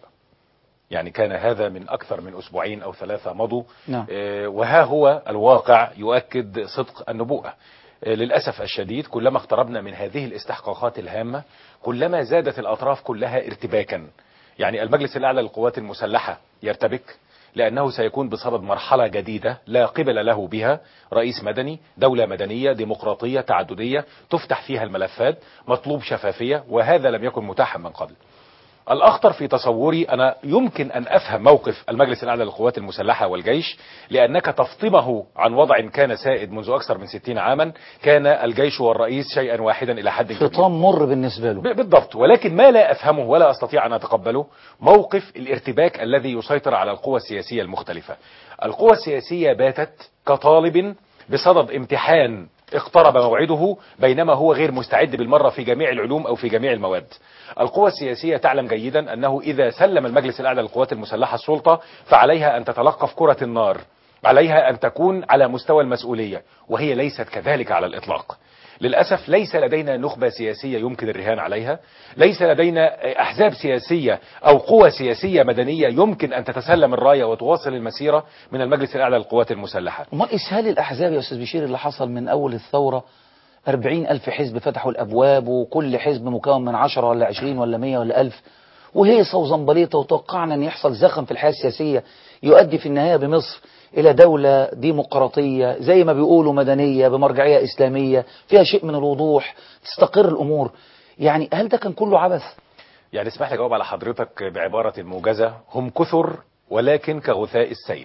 يعني كان هذا من أكثر من أسبوعين أو ثلاثة مضوا نعم. آه، وها هو الواقع يؤكد صدق النبوءة آه، للأسف الشديد كلما اقتربنا من هذه الاستحقاقات الهامة كلما زادت الأطراف كلها ارتباكا يعني المجلس الأعلى للقوات المسلحة يرتبك لأنه سيكون بصدد مرحلة جديدة لا قبل له بها رئيس مدني دولة مدنية ديمقراطية تعددية تفتح فيها الملفات مطلوب شفافية وهذا لم يكن متاحا من قبل الأخطر في تصوري أنا يمكن أن أفهم موقف المجلس الأعلى للقوات المسلحة والجيش لأنك تفطمه عن وضع كان سائد منذ أكثر من ستين عاما كان الجيش والرئيس شيئا واحدا إلى حد كبير خطام مر بالنسبة له ب- بالضبط ولكن ما لا أفهمه ولا أستطيع أن أتقبله موقف الارتباك الذي يسيطر على القوى السياسية المختلفة القوى السياسية باتت كطالب بصدد امتحان اقترب موعده بينما هو غير مستعد بالمرة في جميع العلوم أو في جميع المواد القوى السياسية تعلم جيدا أنه إذا سلم المجلس الأعلى للقوات المسلحة السلطة فعليها أن تتلقف كرة النار عليها أن تكون على مستوى المسؤولية وهي ليست كذلك على الإطلاق للأسف ليس لدينا نخبة سياسية يمكن الرهان عليها ليس لدينا أحزاب سياسية أو قوى سياسية مدنية يمكن أن تتسلم الراية وتواصل المسيرة من المجلس الأعلى للقوات المسلحة امال اسهال الأحزاب يا أستاذ بشير اللي حصل من أول الثورة أربعين ألف حزب فتحوا الأبواب وكل حزب مكون من عشرة ولا عشرين ولا مية ولا ألف وهيصة وزنبليطة وتوقعنا أن يحصل زخم في الحياة السياسية يؤدي في النهاية بمصر إلى دولة ديمقراطية زي ما بيقولوا مدنية بمرجعية إسلامية فيها شيء من الوضوح تستقر الأمور يعني هل ده كان كله عبث؟ يعني اسمح لي أجاوب على حضرتك بعبارة موجزة هم كثر ولكن كغثاء السيل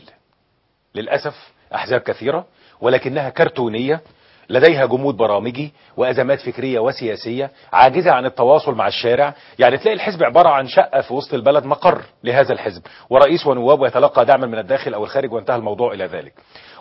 للأسف أحزاب كثيرة ولكنها كرتونية لديها جمود برامجي وأزمات فكرية وسياسية عاجزة عن التواصل مع الشارع يعني تلاقي الحزب عبارة عن شقة في وسط البلد مقر لهذا الحزب ورئيس ونواب ويتلقى دعما من الداخل أو الخارج وانتهى الموضوع إلى ذلك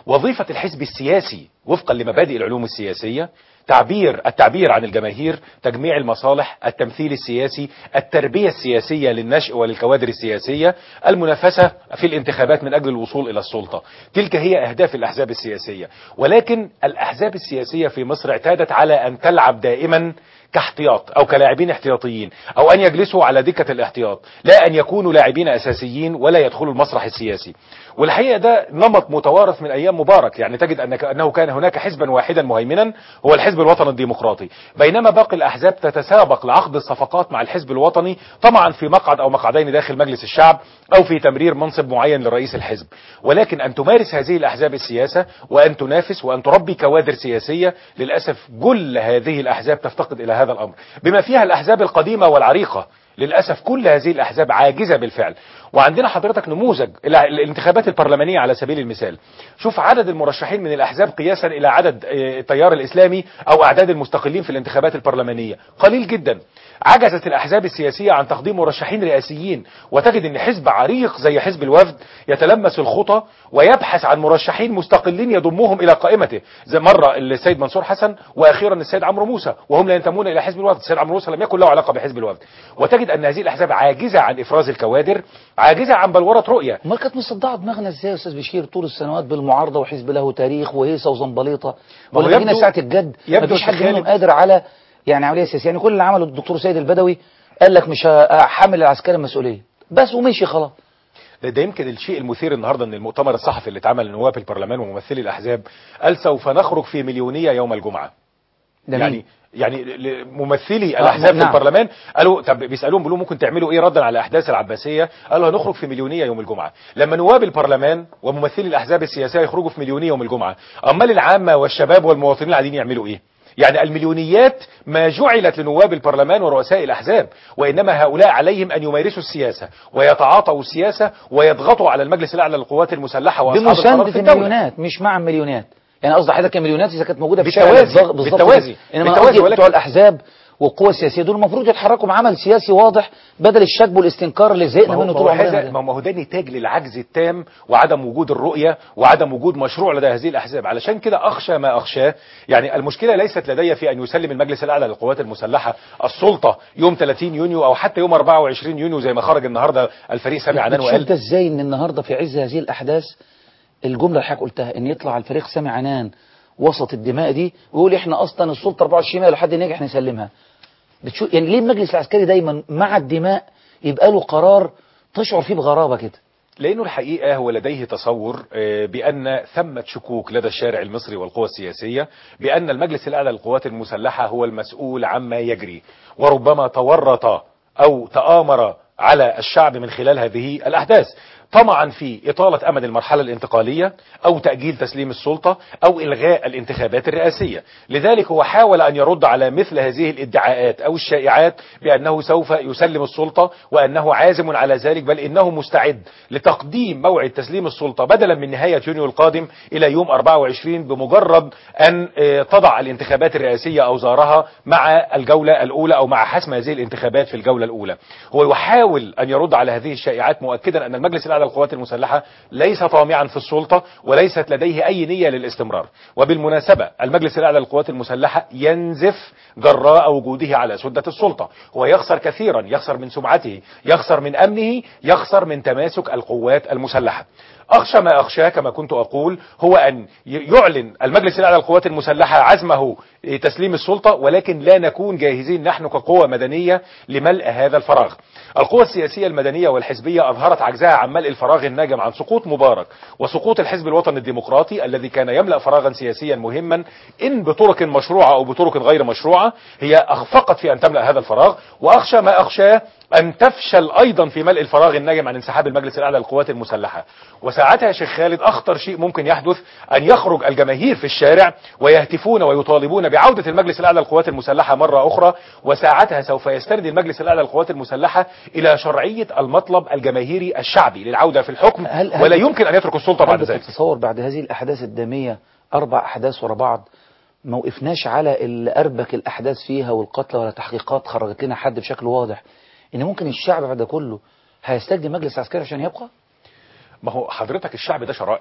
وظيفة الحزب السياسي وفقا لمبادئ العلوم السياسية تعبير التعبير عن الجماهير تجميع المصالح التمثيل السياسي التربية السياسية للنشء وللكوادر السياسية المنافسة في الانتخابات من أجل الوصول إلى السلطة تلك هي أهداف الأحزاب السياسية ولكن الأحزاب السياسية في مصر اعتادت على أن تلعب دائما كاحتياط او كلاعبين احتياطيين او ان يجلسوا على دكة الاحتياط لا ان يكونوا لاعبين اساسيين ولا يدخلوا المسرح السياسي والحقيقة ده نمط متوارث من ايام مبارك يعني تجد أنك انه كان هناك حزبا واحدا مهيمنا هو الحزب الوطني الديمقراطي بينما باقي الاحزاب تتسابق لعقد الصفقات مع الحزب الوطني طبعا في مقعد او مقعدين داخل مجلس الشعب او في تمرير منصب معين لرئيس الحزب ولكن ان تمارس هذه الاحزاب السياسة وان تنافس وان تربي كوادر سياسية للاسف كل هذه الاحزاب تفتقد الى هذا الامر بما فيها الاحزاب القديمة والعريقة للأسف كل هذه الأحزاب عاجزة بالفعل وعندنا حضرتك نموذج الع- الانتخابات البرلمانية على سبيل المثال شوف عدد المرشحين من الأحزاب قياسا إلى عدد آه، التيار الإسلامي أو أعداد المستقلين في الانتخابات البرلمانية قليل جدا عجزت الأحزاب السياسية عن تقديم مرشحين رئاسيين وتجد أن حزب عريق زي حزب الوفد يتلمس الخطى ويبحث عن مرشحين مستقلين يضمهم إلى قائمته زي مرة السيد منصور حسن وأخيرا السيد عمرو موسى وهم لا ينتمون إلى حزب الوفد السيد عمرو موسى لم يكن له علاقة بحزب الوفد وتجد أن هذه الأحزاب عاجزة عن إفراز الكوادر عاجزة عن بلورة رؤية امال كانت مصدعه دماغنا ازاي يا استاذ بشير طول السنوات بالمعارضه وحزب له تاريخ وهيصه وزنبليطه ما هو ولا جينا يبدو- ساعه الجد يبدو مفيش حد الشيخ منهم خالد- قادر على يعني عمليه سياسيه يعني كل اللي عمله الدكتور سيد البدوي قال لك مش هحمل العسكري المسؤوليه بس ومشي خلاص ده, ده يمكن الشيء المثير النهارده ان المؤتمر الصحفي اللي اتعمل لنواب البرلمان وممثلي الاحزاب قال سوف نخرج في مليونيه يوم الجمعه ده يعني مين؟ يعني ل- ممثلي الاحزاب في نعم. البرلمان قالوا طب بيسالوهم بيقولوا ممكن تعملوا ايه ردا على الاحداث العباسيه قالوا هنخرج في مليونيه يوم الجمعه لما نواب البرلمان وممثلي الاحزاب السياسيه يخرجوا في مليونيه يوم الجمعه امال العامه والشباب والمواطنين العاديين يعملوا ايه يعني المليونيات ما جعلت لنواب البرلمان ورؤساء الأحزاب وإنما هؤلاء عليهم أن يمارسوا السياسة ويتعاطوا السياسة ويضغطوا على المجلس الأعلى للقوات المسلحة وأصحاب القرار بمساندة في الدولة المليونات مش مع المليونات يعني قصدي حضرتك المليونات اذا كانت موجوده في بالتوازي، الشارع بالظبط- بالظبط بالتوازي، كده. انما بالتوازي، قصدي ولكن- بتوع الاحزاب والقوى السياسيه دول المفروض يتحركوا بعمل سياسي واضح بدل الشكب والاستنكار اللي ما زهقنا هو, منه ما طول هو عمرنا هذا ده. ما هو ده نتاج للعجز التام وعدم وجود الرؤية وعدم وجود مشروع لدى هذه الأحزاب علشان كده أخشى ما أخشاه يعني المشكلة ليست لدي في أن يسلم المجلس الأعلى للقوات المسلحة السلطة يوم 30 يونيو أو حتى يوم 24 يونيو زي ما خرج النهاردة الفريق سامي عنان بتشوف وقال ده ازاي ان النهارده في عز هذه الاحداث الجمله اللي حضرتك قلتها ان يطلع الفريق سامي عنان وسط الدماء دي ويقول احنا اصلا السلطه 24 مايو لحد نجح نسلمها بتشوف يعني ليه المجلس العسكري دايما مع الدماء يبقى له قرار تشعر فيه بغرابه كده لأنه الحقيقة هو لديه تصور آه، بأن ثمة شكوك لدى الشارع المصري والقوى السياسية بأن المجلس الأعلى للقوات المسلحة هو المسؤول عما يجري وربما تورط أو تآمر على الشعب من خلال هذه الأحداث طمعا في إطالة أمد المرحلة الانتقالية أو تأجيل تسليم السلطة أو إلغاء الانتخابات الرئاسية لذلك هو حاول أن يرد على مثل هذه الادعاءات أو الشائعات بأنه سوف يسلم السلطة وأنه عازم على ذلك بل إنه مستعد لتقديم موعد تسليم السلطة بدلا من نهاية يونيو القادم إلى يوم 24 بمجرد أن آه، تضع الانتخابات الرئاسية أوزارها مع الجولة الأولى أو مع حسم هذه الانتخابات في الجولة الأولى هو يحاول أن يرد على هذه الشائعات مؤكدا أن المجلس الأعلى للقوات المسلحة ليس طامعا في السلطة وليست لديه أي نية للاستمرار وبالمناسبة المجلس الأعلى للقوات المسلحة ينزف جراء وجوده على سدة السلطة هو يخسر كثيرا يخسر من سمعته يخسر من أمنه يخسر من تماسك القوات المسلحة أخشى ما أخشاه كما كنت أقول هو أن يعلن المجلس الأعلى للقوات المسلحة عزمه تسليم السلطة ولكن لا نكون جاهزين نحن كقوة مدنية لملء هذا الفراغ القوى السياسية المدنية والحزبية أظهرت عجزها عن ملء الفراغ الناجم عن سقوط مبارك وسقوط الحزب الوطني الديمقراطي الذي كان يملأ فراغا سياسيا مهما إن بطرق مشروعة أو بطرق غير مشروعة هي أخفقت في أن تملأ هذا الفراغ وأخشى ما أخشاه أن تفشل أيضا في ملء الفراغ الناجم عن انسحاب المجلس الأعلى للقوات المسلحة وساعتها يا شيخ خالد أخطر شيء ممكن يحدث أن يخرج الجماهير في الشارع ويهتفون ويطالبون بعودة المجلس الأعلى للقوات المسلحة مرة أخرى وساعتها سوف يستند المجلس الأعلى للقوات المسلحة إلى شرعية المطلب الجماهيري الشعبي للعودة في الحكم هل- هل- ولا يمكن أن يترك السلطة بعد هل ذلك بتتصور بعد هذه الأحداث الدامية أربع أحداث ورا بعض ما وقفناش على اللي أربك الأحداث فيها والقتلى ولا تحقيقات خرجت لنا حد بشكل واضح إن ممكن الشعب بعد كله هيستخدم مجلس عسكري عشان يبقى ما هو حضرتك الشعب ده شرائح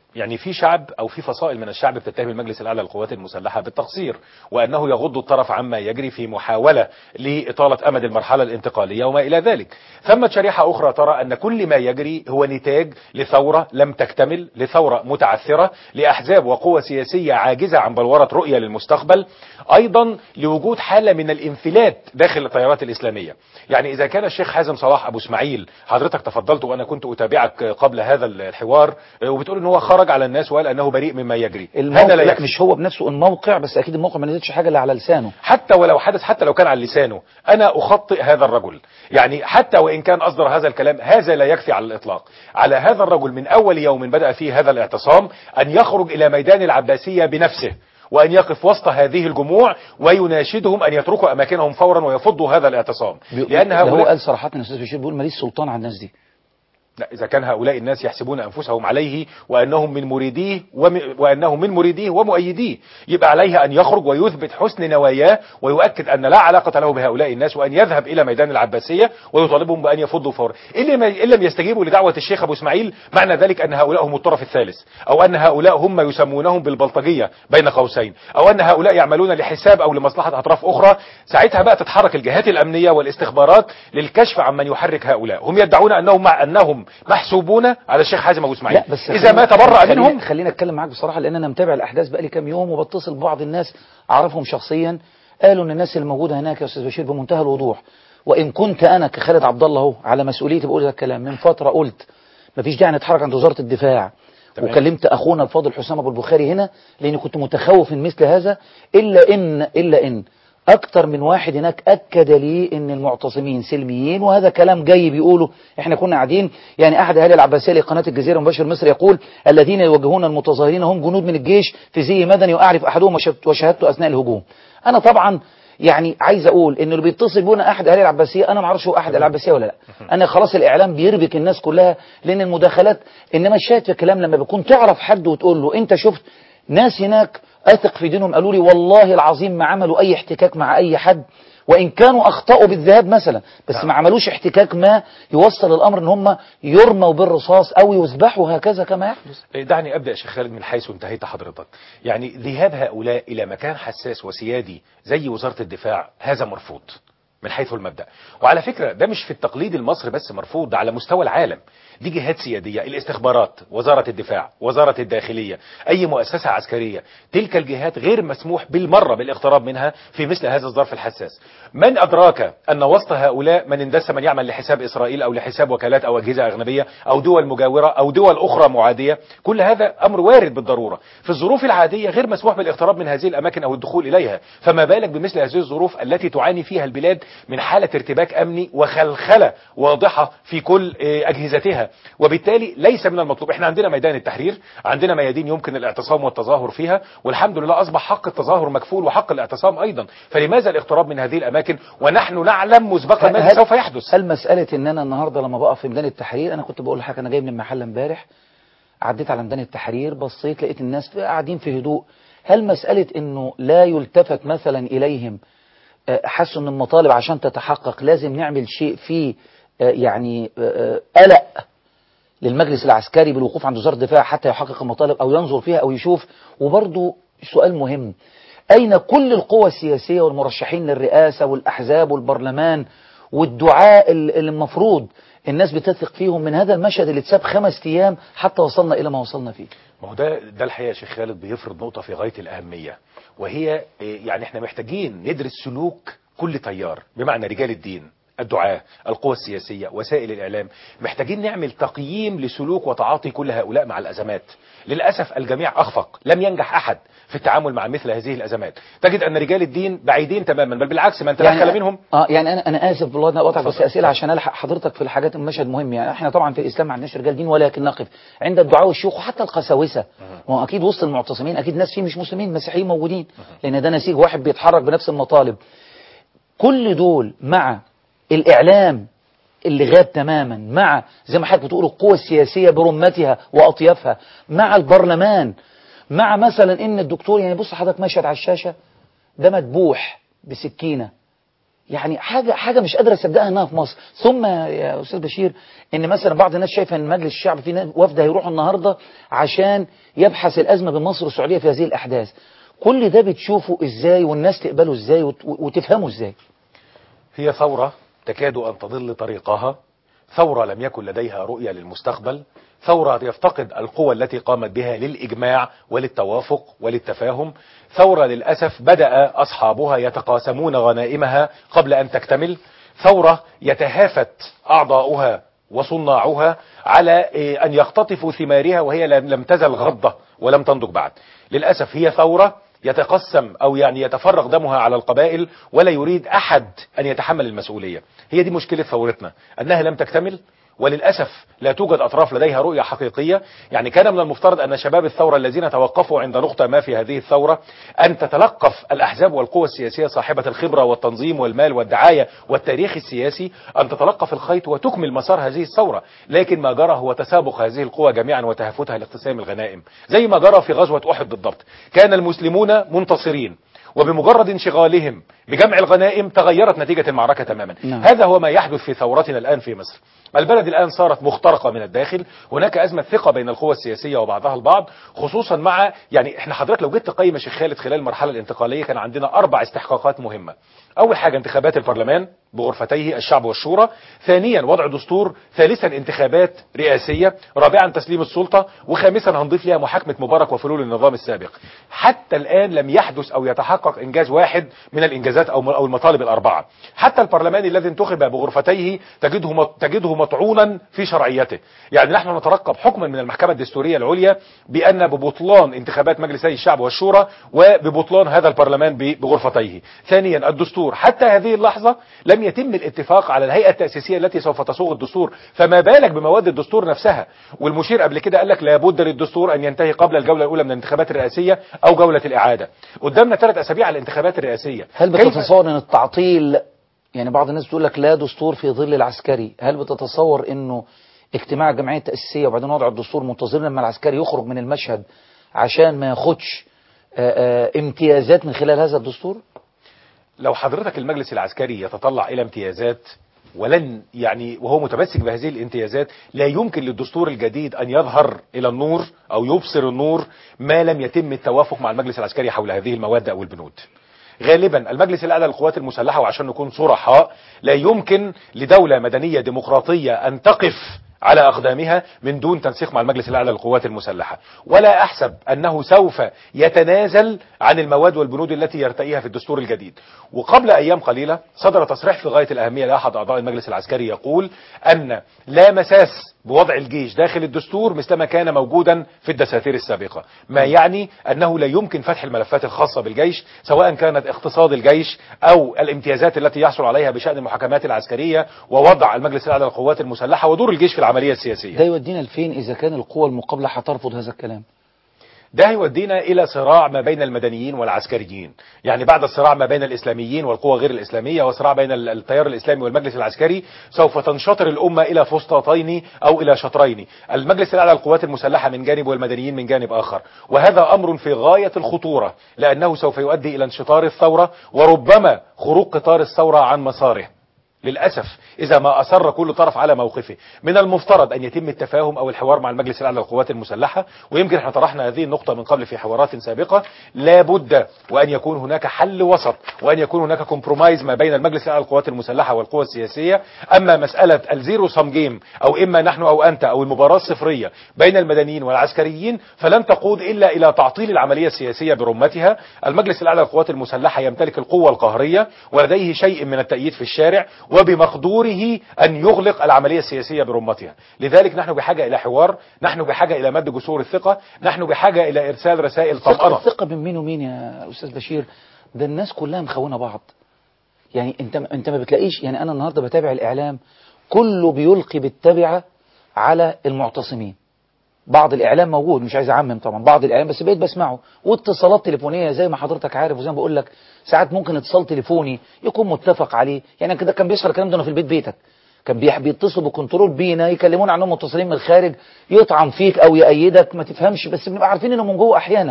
يعني في شعب او في فصائل من الشعب بتتهم المجلس الاعلى للقوات المسلحه بالتقصير وانه يغض الطرف عما يجري في محاوله لاطاله امد المرحله الانتقاليه وما الى ذلك. ثمة شريحه اخرى ترى ان كل ما يجري هو نتاج لثوره لم تكتمل، لثوره متعثره، لاحزاب وقوى سياسيه عاجزه عن بلوره رؤيه للمستقبل، ايضا لوجود حاله من الانفلات داخل التيارات الاسلاميه. يعني اذا كان الشيخ حازم صلاح ابو اسماعيل حضرتك تفضلت وانا كنت اتابعك قبل هذا الحوار وبتقول ان هو خرج على الناس وقال انه بريء مما يجري الموقع هذا لا لا يكفي مش هو بنفسه الموقع بس اكيد الموقع ما نزلش حاجه اللي على لسانه حتى ولو حدث حتى لو كان على لسانه انا اخطئ هذا الرجل يعني حتى وان كان اصدر هذا الكلام هذا لا يكفي على الاطلاق على هذا الرجل من اول يوم بدا فيه هذا الاعتصام ان يخرج الى ميدان العباسيه بنفسه وأن يقف وسط هذه الجموع ويناشدهم أن يتركوا أماكنهم فورا ويفضوا هذا الاعتصام لأن ده هو هؤلاء قال صراحه يا استاذ بشير بيقول ماليش سلطان على الناس دي لا إذا كان هؤلاء الناس يحسبون أنفسهم عليه وأنهم من مريديه وم... وأنهم من مريديه ومؤيديه يبقى عليه أن يخرج ويثبت حسن نواياه ويؤكد أن لا علاقة له بهؤلاء الناس وأن يذهب إلى ميدان العباسية ويطالبهم بأن يفضوا فورا إن لم- إن لم يستجيبوا لدعوة الشيخ أبو إسماعيل معنى ذلك أن هؤلاء هم الطرف الثالث أو أن هؤلاء هم ما يسمونهم بالبلطجية بين قوسين أو أن هؤلاء يعملون لحساب أو لمصلحة أطراف أخرى ساعتها بقى تتحرك الجهات الأمنية والاستخبارات للكشف عن من يحرك هؤلاء هم يدعون أنهم مع أنهم محسوبون على الشيخ حازم أبو إسماعيل لا بس إذا خلينا- ما تبرأ خلينا- منهم خلينا اتكلم معاك بصراحه لان انا متابع الاحداث بقالي كام يوم وبتصل ببعض الناس اعرفهم شخصيا قالوا ان الناس الموجوده هناك يا استاذ بشير بمنتهى الوضوح وان كنت انا كخالد عبد الله اهو على مسؤوليتي بقول هذا الكلام من فتره قلت مفيش داعي نتحرك عند وزاره الدفاع تمام. وكلمت اخونا الفاضل حسام ابو البخاري هنا لاني كنت متخوف من مثل هذا الا ان الا ان اكتر من واحد هناك اكد لي ان المعتصمين سلميين وهذا كلام جاي بيقوله احنا كنا قاعدين يعني احد اهالي العباسيه لقناه الجزيره مباشر مصر يقول الذين يوجهون المتظاهرين هم جنود من الجيش في زي مدني واعرف احدهم وشهدت- وشهادته اثناء الهجوم انا طبعا يعني عايز اقول ان اللي بيتصل بينا احد اهالي العباسيه انا ما اعرفش هو احد العباسيه ولا لا انا خلاص الاعلام بيربك الناس كلها لان المداخلات انما الشاهد في الكلام لما بيكون تعرف حد وتقول له انت شفت ناس هناك اثق في دينهم قالوا لي والله العظيم ما عملوا اي احتكاك مع اي حد وان كانوا اخطاوا بالذهاب مثلا بس نعم. ما عملوش احتكاك ما يوصل الامر ان هم يرموا بالرصاص او يذبحوا هكذا كما يحدث دعني ابدا يا شيخ خالد من حيث انتهيت حضرتك يعني ذهاب هؤلاء الى مكان حساس وسيادي زي وزاره الدفاع هذا مرفوض من حيث المبدا وعلى فكره ده مش في التقليد المصري بس مرفوض ده على مستوى العالم دي جهات سياديه الاستخبارات وزاره الدفاع وزاره الداخليه اي مؤسسه عسكريه تلك الجهات غير مسموح بالمره بالاقتراب منها في مثل هذا الظرف الحساس من ادراك ان وسط هؤلاء من اندس من يعمل لحساب اسرائيل او لحساب وكالات او اجهزه اجنبيه او دول مجاوره او دول اخرى معاديه كل هذا امر وارد بالضروره في الظروف العاديه غير مسموح بالاقتراب من هذه الاماكن او الدخول اليها فما بالك بمثل هذه الظروف التي تعاني فيها البلاد من حاله ارتباك امني وخلخله واضحه في كل آه، اجهزتها وبالتالي ليس من المطلوب احنا عندنا ميدان التحرير عندنا ميادين يمكن الاعتصام والتظاهر فيها والحمد لله اصبح حق التظاهر مكفول وحق الاعتصام ايضا فلماذا الاقتراب من هذه الاماكن ونحن نعلم مسبقا ماذا هل- سوف يحدث هل مسألة ان انا النهاردة لما بقف في ميدان التحرير انا كنت بقول لحضرتك انا جاي من المحل امبارح عديت على ميدان التحرير بصيت لقيت الناس قاعدين في هدوء هل مسألة انه لا يلتفت مثلا اليهم آه، حسوا ان المطالب عشان تتحقق لازم نعمل شيء فيه آه، يعني آه، آه، قلق للمجلس العسكري بالوقوف عند وزارة الدفاع حتى يحقق المطالب او ينظر فيها او يشوف وبرضه سؤال مهم أين كل القوى السياسية والمرشحين للرئاسة والأحزاب والبرلمان والدعاء ال- اللي المفروض الناس بتثق فيهم من هذا المشهد اللي اتساب خمس أيام حتى وصلنا إلى ما وصلنا فيه ما هو ده ده الحقيقه يا شيخ خالد بيفرض نقطه في غايه الاهميه وهي إيه، يعني احنا محتاجين ندرس سلوك كل تيار بمعنى رجال الدين الدعاة القوى السياسية وسائل الإعلام محتاجين نعمل تقييم لسلوك وتعاطي كل هؤلاء مع الأزمات للأسف الجميع أخفق لم ينجح أحد في التعامل مع مثل هذه الأزمات تجد أن رجال الدين بعيدين تماما بل بالعكس من تدخل منهم اه يعني انا انا اسف والله انا قاطعك بس اسئله عشان الحق حضرتك في الحاجات المشهد مهم يعني احنا طبعا في الاسلام ما عندناش رجال دين ولكن نقف عند الدعاء والشيوخ وحتى القساوسه ما هو اكيد وسط المعتصمين اكيد ناس فيه مش مسلمين مسيحيين موجودين لان ده نسيج واحد بيتحرك بنفس المطالب كل دول مع الاعلام اللي غاب تماما مع زي ما حضرتك بتقول القوى السياسيه برمتها واطيافها مع البرلمان مع مثلا ان الدكتور يعني بص حضرتك مشهد على الشاشه ده مدبوح بسكينه يعني حاجة حاجة مش قادر أصدقها إنها في مصر ثم يا أستاذ بشير إن مثلا بعض الناس شايفة إن مجلس الشعب في ناس- وفد هيروحوا النهاردة عشان يبحث الأزمة بين مصر والسعودية في هذه الأحداث كل ده بتشوفه إزاي والناس تقبله إزاي وت- وتفهمه إزاي هي ثورة تكاد أن تضل طريقها ثورة لم يكن لديها رؤية للمستقبل ثورة يفتقد القوى التي قامت بها للإجماع وللتوافق وللتفاهم ثورة للأسف بدأ أصحابها يتقاسمون غنائمها قبل أن تكتمل ثورة يتهافت أعضاؤها وصناعها على إيه، أن يختطفوا ثمارها وهي لم لم تزل غضة ولم تنضج بعد للأسف هي ثورة يتقسم أو يعني يتفرغ دمها على القبائل ولا يريد أحد أن يتحمل المسؤولية هي دي مشكلة ثورتنا أنها لم تكتمل وللأسف لا توجد أطراف لديها رؤية حقيقية يعني كان من المفترض أن شباب الثورة الذين توقفوا عند نقطة ما في هذه الثورة أن تتلقف الأحزاب والقوى السياسية صاحبة الخبرة والتنظيم والمال والدعاية والتاريخ السياسي أن تتلقف الخيط وتكمل مسار هذه الثورة لكن ما جرى هو تسابق هذه القوى جميعا وتهافتها لاقتسام الغنائم زي ما جرى في غزوة أحد بالضبط كان المسلمون منتصرين وبمجرد انشغالهم بجمع الغنائم تغيرت نتيجة المعركة تماما نعم. هذا هو ما يحدث في ثورتنا الآن في مصر البلد الآن صارت مخترقة من الداخل هناك أزمة ثقة بين القوى السياسية وبعضها البعض خصوصا مع يعني احنا حضرتك لو جيت تقيم يا شيخ خالد خلال المرحلة الانتقالية كان عندنا أربع استحقاقات مهمة أول حاجة انتخابات البرلمان بغرفتيه الشعب والشورى ثانيا وضع دستور ثالثا انتخابات رئاسية رابعا تسليم السلطة وخامسا هنضيف لها محاكمة مبارك وفلول النظام السابق حتى الآن لم يحدث أو يتحقق إنجاز واحد من الإنجازات أو أو المطالب الأربعة حتى البرلمان الذي انتخب بغرفتيه تجده مط- تجده مطعونا في شرعيته يعني نحن نترقب حكما من المحكمة الدستورية العليا بأن ببطلان انتخابات مجلسي الشعب والشورى وببطلان هذا البرلمان ب- بغرفتيه ثانيا الدستور حتى هذه اللحظة لم يتم الاتفاق على الهيئة التأسيسية التي سوف تصوغ الدستور فما بالك بمواد الدستور نفسها والمشير قبل كده قال لك لابد للدستور أن ينتهي قبل الجولة الأولى من الانتخابات الرئاسية أو جولة الإعادة قدامنا ثلاث أسابيع على الانتخابات الرئاسية هل كيف- بتتصور ان التعطيل يعني بعض الناس بتقول لك لا دستور في ظل العسكري هل بتتصور انه اجتماع الجمعيه التاسيسيه وبعدين وضع الدستور منتظرين لما العسكري يخرج من المشهد عشان ما ياخدش آه، آه، امتيازات من خلال هذا الدستور لو حضرتك المجلس العسكري يتطلع إلى امتيازات ولن يعني وهو متمسك بهذه الامتيازات لا يمكن للدستور الجديد أن يظهر إلى النور أو يبصر النور ما لم يتم التوافق مع المجلس العسكري حول هذه المواد أو البنود غالبا المجلس الأعلى للقوات المسلحة وعشان نكون صرحاء لا يمكن لدولة مدنية ديمقراطية أن تقف على أقدامها من دون تنسيق مع المجلس الأعلى للقوات المسلحة ولا أحسب أنه سوف يتنازل عن المواد والبنود التي يرتئيها في الدستور الجديد وقبل أيام قليلة صدر تصريح في غاية الأهمية لأحد أعضاء المجلس العسكري يقول أن لا مساس بوضع الجيش داخل الدستور مثلما كان موجودا في الدساتير السابقة ما يعني أنه لا يمكن فتح الملفات الخاصة بالجيش سواء كانت اقتصاد الجيش أو الامتيازات التي يحصل عليها بشأن المحاكمات العسكرية ووضع المجلس الأعلى للقوات المسلحة ودور الجيش في العملية السياسية ده يودينا لفين اذا كان القوى المقابله هترفض هذا الكلام ده هيودينا إلى صراع ما بين المدنيين والعسكريين يعني بعد الصراع ما بين الإسلاميين والقوى غير الإسلامية وصراع بين ال- التيار الإسلامي والمجلس العسكري سوف تنشطر الأمة إلى فسطاطين أو إلى شطرين المجلس الأعلى للقوات المسلحة من جانب والمدنيين من جانب آخر وهذا أمر في غاية الخطورة لأنه سوف يؤدي إلى انشطار الثورة وربما خروج قطار الثورة عن مساره للأسف إذا ما أصر كل طرف على موقفه من المفترض أن يتم التفاهم أو الحوار مع المجلس الأعلى للقوات المسلحة ويمكن احنا طرحنا هذه النقطة من قبل في حوارات سابقة لا بد وأن يكون هناك حل وسط وأن يكون هناك كومبرومايز ما بين المجلس الأعلى للقوات المسلحة والقوى السياسية أما مسألة الزيرو سم جيم أو إما نحن أو أنت أو المباراة الصفرية بين المدنيين والعسكريين فلن تقود إلا إلى تعطيل العملية السياسية برمتها المجلس الأعلى للقوات المسلحة يمتلك القوة القهرية ولديه شيء من التأييد في الشارع وبمقدوره أن يغلق العملية السياسية برمتها لذلك نحن بحاجة إلى حوار نحن بحاجة إلى مد جسور الثقة نحن بحاجة إلى إرسال رسائل ثقة طمأنة الثقة بين مين ومين يا أستاذ بشير ده الناس كلها مخونة بعض يعني انت انت ما بتلاقيش يعني انا النهارده بتابع الاعلام كله بيلقي بالتبعه على المعتصمين بعض الاعلام موجود مش عايز اعمم طبعا بعض الاعلام بس بقيت بسمعه واتصالات تليفونيه زي ما حضرتك عارف وزي ما بقول لك ساعات ممكن اتصال تليفوني يكون متفق عليه يعني كده كان بيحصل الكلام ده أنا في البيت بيتك كان بيح- بيتصلوا بالكنترول بينا يكلمونا عنهم متصلين من الخارج يطعن فيك او يأيدك ما تفهمش بس بنبقى عارفين انه من جوه احيانا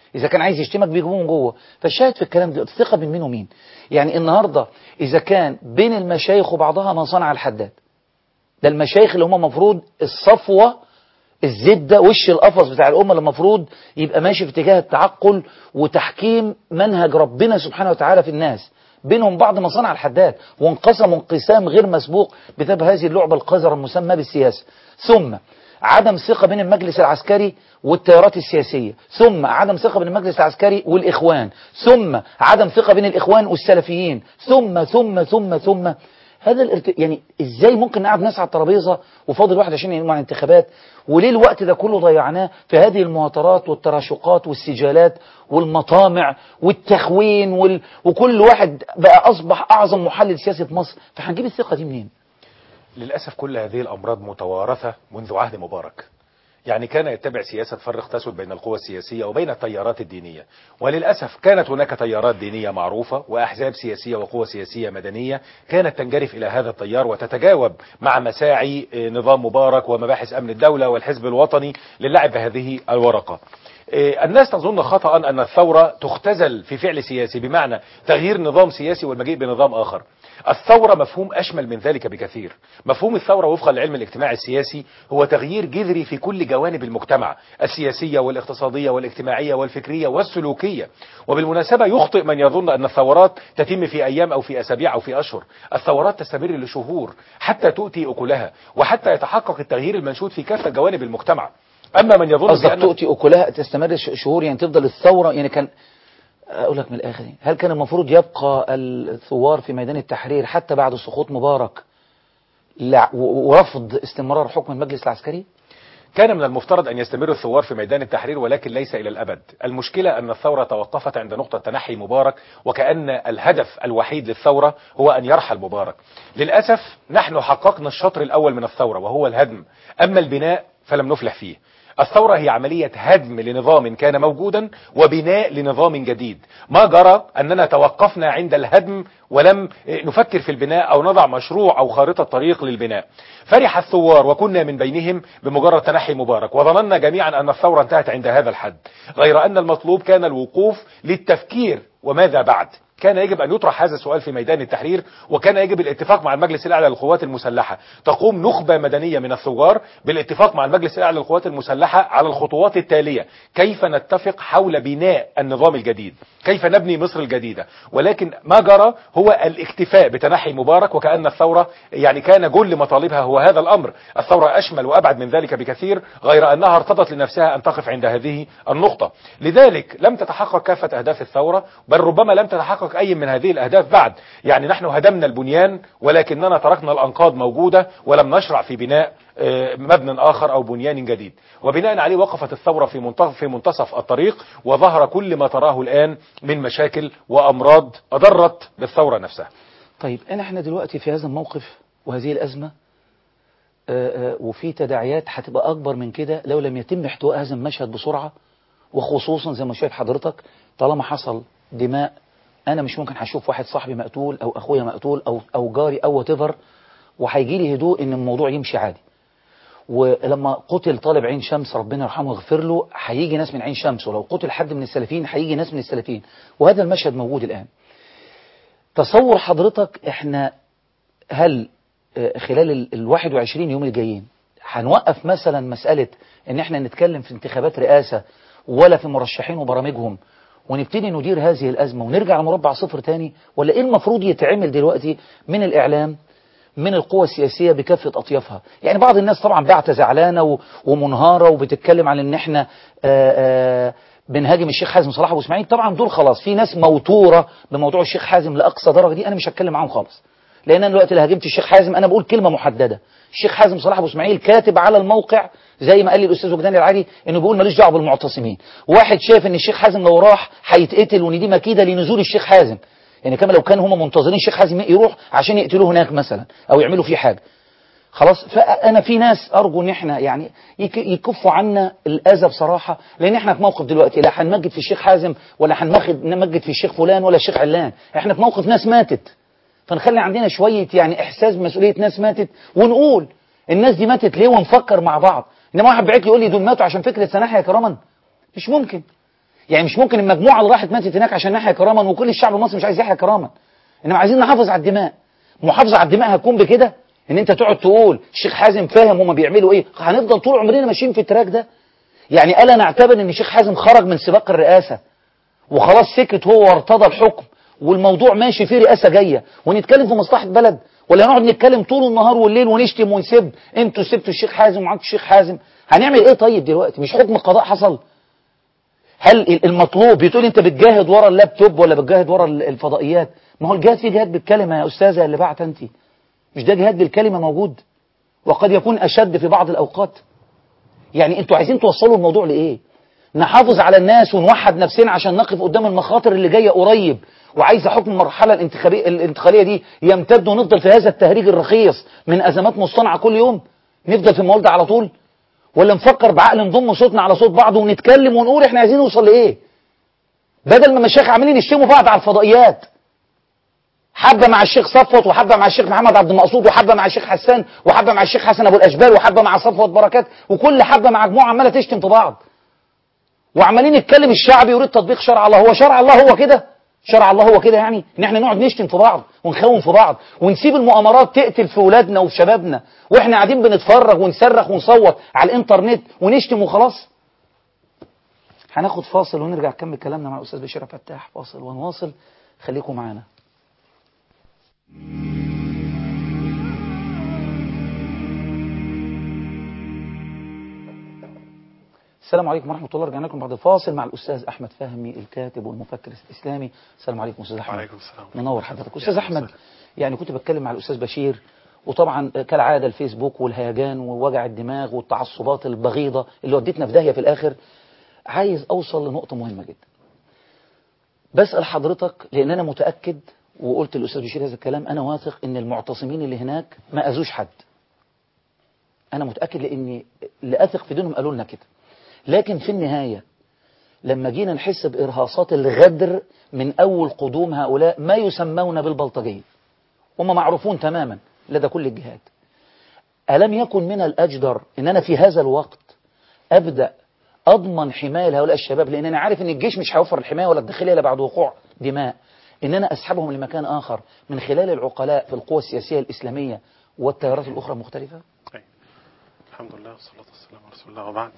اذا كان عايز يشتمك بيجيبوه من جوه فالشاهد في الكلام ده الثقه بين مين ومين يعني النهارده اذا كان بين المشايخ وبعضها ما صنع الحداد ده المشايخ اللي هم المفروض الصفوه الزبده وش القفص بتاع الامه اللي المفروض يبقى ماشي في اتجاه التعقل وتحكيم منهج ربنا سبحانه وتعالى في الناس بينهم بعض مصانع الحداد وانقسموا انقسام غير مسبوق بسبب هذه اللعبه القذره المسمى بالسياسه ثم عدم ثقه بين المجلس العسكري والتيارات السياسيه ثم عدم ثقه بين المجلس العسكري والاخوان ثم عدم ثقه بين الاخوان والسلفيين ثم ثم ثم ثم هذا الارت... يعني ازاي ممكن نقعد ناس على الترابيزه وفاضل واحد عشان ينمو على الانتخابات وليه الوقت ده كله ضيعناه في هذه المهاترات والتراشقات والسجالات والمطامع والتخوين وال... وكل واحد بقى اصبح اعظم محلل سياسي في مصر فهنجيب الثقه دي منين؟ للأسف كل هذه الأمراض متوارثة منذ عهد مبارك يعني كان يتبع سياسة فرق تسد بين القوى السياسية وبين التيارات الدينية وللأسف كانت هناك تيارات دينية معروفة وأحزاب سياسية وقوى سياسية مدنية كانت تنجرف إلى هذا التيار وتتجاوب مع مساعي نظام مبارك ومباحث أمن الدولة والحزب الوطني للعب بهذه الورقة الناس تظن خطأ أن الثورة تختزل في فعل سياسي بمعنى تغيير نظام سياسي والمجيء بنظام آخر الثورة مفهوم أشمل من ذلك بكثير مفهوم الثورة وفقا لعلم الاجتماع السياسي هو تغيير جذري في كل جوانب المجتمع السياسية والاقتصادية والاجتماعية والفكرية والسلوكية وبالمناسبة يخطئ من يظن أن الثورات تتم في أيام أو في أسابيع أو في أشهر الثورات تستمر لشهور حتى تؤتي أكلها وحتى يتحقق التغيير المنشود في كافة جوانب المجتمع أما من يظن قصدك بأن تؤتي اكلها تستمر ش- شهور يعني تفضل الثوره يعني كان اقول لك من الاخر يعني، هل كان المفروض يبقى الثوار في ميدان التحرير حتى بعد سقوط مبارك لع- و- ورفض استمرار حكم المجلس العسكري؟ كان من المفترض أن يستمر الثوار في ميدان التحرير ولكن ليس إلى الأبد المشكلة أن الثورة توقفت عند نقطة تنحي مبارك وكأن الهدف الوحيد للثورة هو أن يرحل مبارك للأسف نحن حققنا الشطر الأول من الثورة وهو الهدم أما البناء فلم نفلح فيه الثورة هي عملية هدم لنظام كان موجودا وبناء لنظام جديد ما جرى أننا توقفنا عند الهدم ولم نفكر في البناء أو نضع مشروع أو خارطة طريق للبناء فرح الثوار وكنا من بينهم بمجرد تنحي مبارك وظننا جميعا أن الثورة انتهت عند هذا الحد غير أن المطلوب كان الوقوف للتفكير وماذا بعد كان يجب أن يطرح هذا السؤال في ميدان التحرير وكان يجب الاتفاق مع المجلس الأعلى للقوات المسلحة تقوم نخبة مدنية من الثوار بالاتفاق مع المجلس الأعلى للقوات المسلحة على الخطوات التالية كيف نتفق حول بناء النظام الجديد كيف نبني مصر الجديدة ولكن ما جرى هو الاكتفاء بتنحي مبارك وكأن الثورة يعني كان جل مطالبها هو هذا الأمر الثورة أشمل وأبعد من ذلك بكثير غير أنها ارتضت لنفسها أن تقف عند هذه النقطة لذلك لم تتحقق كافة أهداف الثورة بل ربما لم تتحقق أي من هذه الأهداف بعد يعني نحن هدمنا البنيان ولكننا تركنا الأنقاض موجودة ولم نشرع في بناء آه، مبنى آخر أو بنيان جديد وبناء عليه وقفت الثورة في منتصف, في منتصف الطريق وظهر كل ما تراه الآن من مشاكل وأمراض أضرت بالثورة نفسها طيب أنا احنا دلوقتي في هذا الموقف وهذه الأزمة آه، آه، وفي تداعيات هتبقى أكبر من كده لو لم يتم احتواء هذا المشهد بسرعة وخصوصا زي ما شايف حضرتك طالما حصل دماء أنا مش ممكن هشوف واحد صاحبي مقتول أو أخويا مقتول أو أو جاري أو وات وهيجي لي هدوء إن الموضوع يمشي عادي ولما قتل طالب عين شمس ربنا يرحمه ويغفر له هيجي ناس من عين شمس ولو قتل حد من السلفيين هيجي ناس من السلفيين وهذا المشهد موجود الآن تصور حضرتك احنا هل آه، خلال ال ال 21 يوم الجايين هنوقف مثلا مسألة ان احنا نتكلم في انتخابات رئاسة ولا في مرشحين وبرامجهم ونبتدي ندير هذه الأزمة ونرجع لمربع صفر تاني ولا ايه المفروض يتعمل دلوقتي من الإعلام من القوى السياسية بكافة أطيافها يعني بعض الناس طبعا بعت زعلانة و- ومنهارة وبتتكلم عن ان احنا آآ آآ بنهاجم الشيخ حازم صلاح ابو اسماعيل طبعا دول خلاص في ناس موتورة بموضوع الشيخ حازم لأقصى درجة دي انا مش هتكلم معاهم خالص لان انا دلوقتي اللي هاجمت الشيخ حازم انا بقول كلمة محددة الشيخ حازم صلاح ابو اسماعيل كاتب على الموقع زي ما قال لي الاستاذ وجدان العالي انه بيقول ماليش دعوه بالمعتصمين واحد شايف ان الشيخ حازم لو راح هيتقتل وان دي مكيده لنزول الشيخ حازم يعني كما لو كان هم منتظرين الشيخ حازم يروح عشان يقتلوه هناك مثلا او يعملوا فيه حاجه خلاص فانا في ناس ارجو ان احنا يعني يك- يكفوا عنا الاذى بصراحه لان احنا في موقف دلوقتي لا هنمجد في الشيخ حازم ولا هنمجد نمجد في الشيخ فلان ولا الشيخ علان احنا في موقف ناس ماتت فنخلي عندنا شويه يعني احساس بمسؤوليه ناس ماتت ونقول الناس دي ماتت ليه ونفكر مع بعض انما واحد بعت لي يقول لي دول ماتوا عشان فكره سناحه يا كرما مش ممكن يعني مش ممكن المجموعه اللي راحت ماتت هناك عشان نحيا كراما وكل الشعب المصري مش عايز يحيا كراما انما عايزين نحافظ على الدماء محافظه على الدماء هتكون بكده ان انت تقعد تقول الشيخ حازم فاهم هما بيعملوا ايه هنفضل طول عمرنا ماشيين في التراك ده يعني الا نعتبر ان الشيخ حازم خرج من سباق الرئاسه وخلاص سكت هو وارتضى الحكم والموضوع ماشي فيه رئاسه جايه ونتكلم في مصلحه بلد ولا نقعد نتكلم طول النهار والليل ونشتم ونسب انتوا سبتوا الشيخ حازم ومعاكم الشيخ حازم هنعمل ايه طيب دلوقتي مش حكم القضاء حصل هل المطلوب بتقول انت بتجاهد ورا اللابتوب ولا بتجاهد ورا الفضائيات ما هو الجهاد فيه جهاد بالكلمه يا استاذه اللي بعت انت مش ده جهاد بالكلمه موجود وقد يكون اشد في بعض الاوقات يعني انتوا عايزين توصلوا الموضوع لايه نحافظ على الناس ونوحد نفسنا عشان نقف قدام المخاطر اللي جايه قريب وعايزه حكم المرحله الانتخابيه الانتقاليه دي يمتد ونفضل في هذا التهريج الرخيص من ازمات مصطنعه كل يوم نفضل في الموال ده على طول ولا نفكر بعقل نضم صوتنا على صوت بعض ونتكلم ونقول احنا عايزين نوصل لايه بدل ما المشايخ عاملين يشتموا بعض على الفضائيات حبه مع الشيخ صفوت وحبه مع الشيخ محمد عبد المقصود وحبه مع الشيخ حسان وحبه مع الشيخ حسن ابو الاشبال وحبه مع صفوت بركات وكل حبه مع مجموعه عماله تشتم في بعض وعمالين نتكلم الشعب يريد تطبيق شرع الله هو شرع الله هو كده شرع الله هو كده يعني ان احنا نقعد نشتم في بعض ونخون في بعض ونسيب المؤامرات تقتل في ولادنا وفي شبابنا واحنا قاعدين بنتفرج ونصرخ ونصوت على الانترنت ونشتم وخلاص هناخد فاصل ونرجع نكمل كلامنا مع الاستاذ بشير فتاح فاصل ونواصل خليكم معانا السلام عليكم ورحمة الله رجعنا لكم بعد الفاصل مع الأستاذ أحمد فهمي الكاتب والمفكر الإسلامي السلام عليكم أستاذ أحمد وعليكم السلام منور حضرتك أستاذ أحمد يعني كنت بتكلم مع الأستاذ بشير وطبعا كالعادة الفيسبوك والهيجان ووجع الدماغ والتعصبات البغيضة اللي ودتنا في داهية في الآخر عايز أوصل لنقطة مهمة جدا بسأل حضرتك لأن أنا متأكد وقلت للأستاذ بشير هذا الكلام أنا واثق إن المعتصمين اللي هناك ما أذوش حد أنا متأكد لأني اللي أثق في دينهم قالوا لنا كده لكن في النهاية لما جينا نحس بإرهاصات الغدر من أول قدوم هؤلاء ما يسمون بالبلطجية هم معروفون تماما لدى كل الجهات ألم يكن من الأجدر أن أنا في هذا الوقت أبدأ أضمن حماية لهؤلاء الشباب لأن أنا عارف أن الجيش مش هيوفر الحماية ولا الداخلية إلا بعد وقوع دماء أن أنا أسحبهم لمكان آخر من خلال العقلاء في القوى السياسية الإسلامية والتيارات الأخرى المختلفة أي. الحمد لله والصلاة والسلام على رسول الله وبعد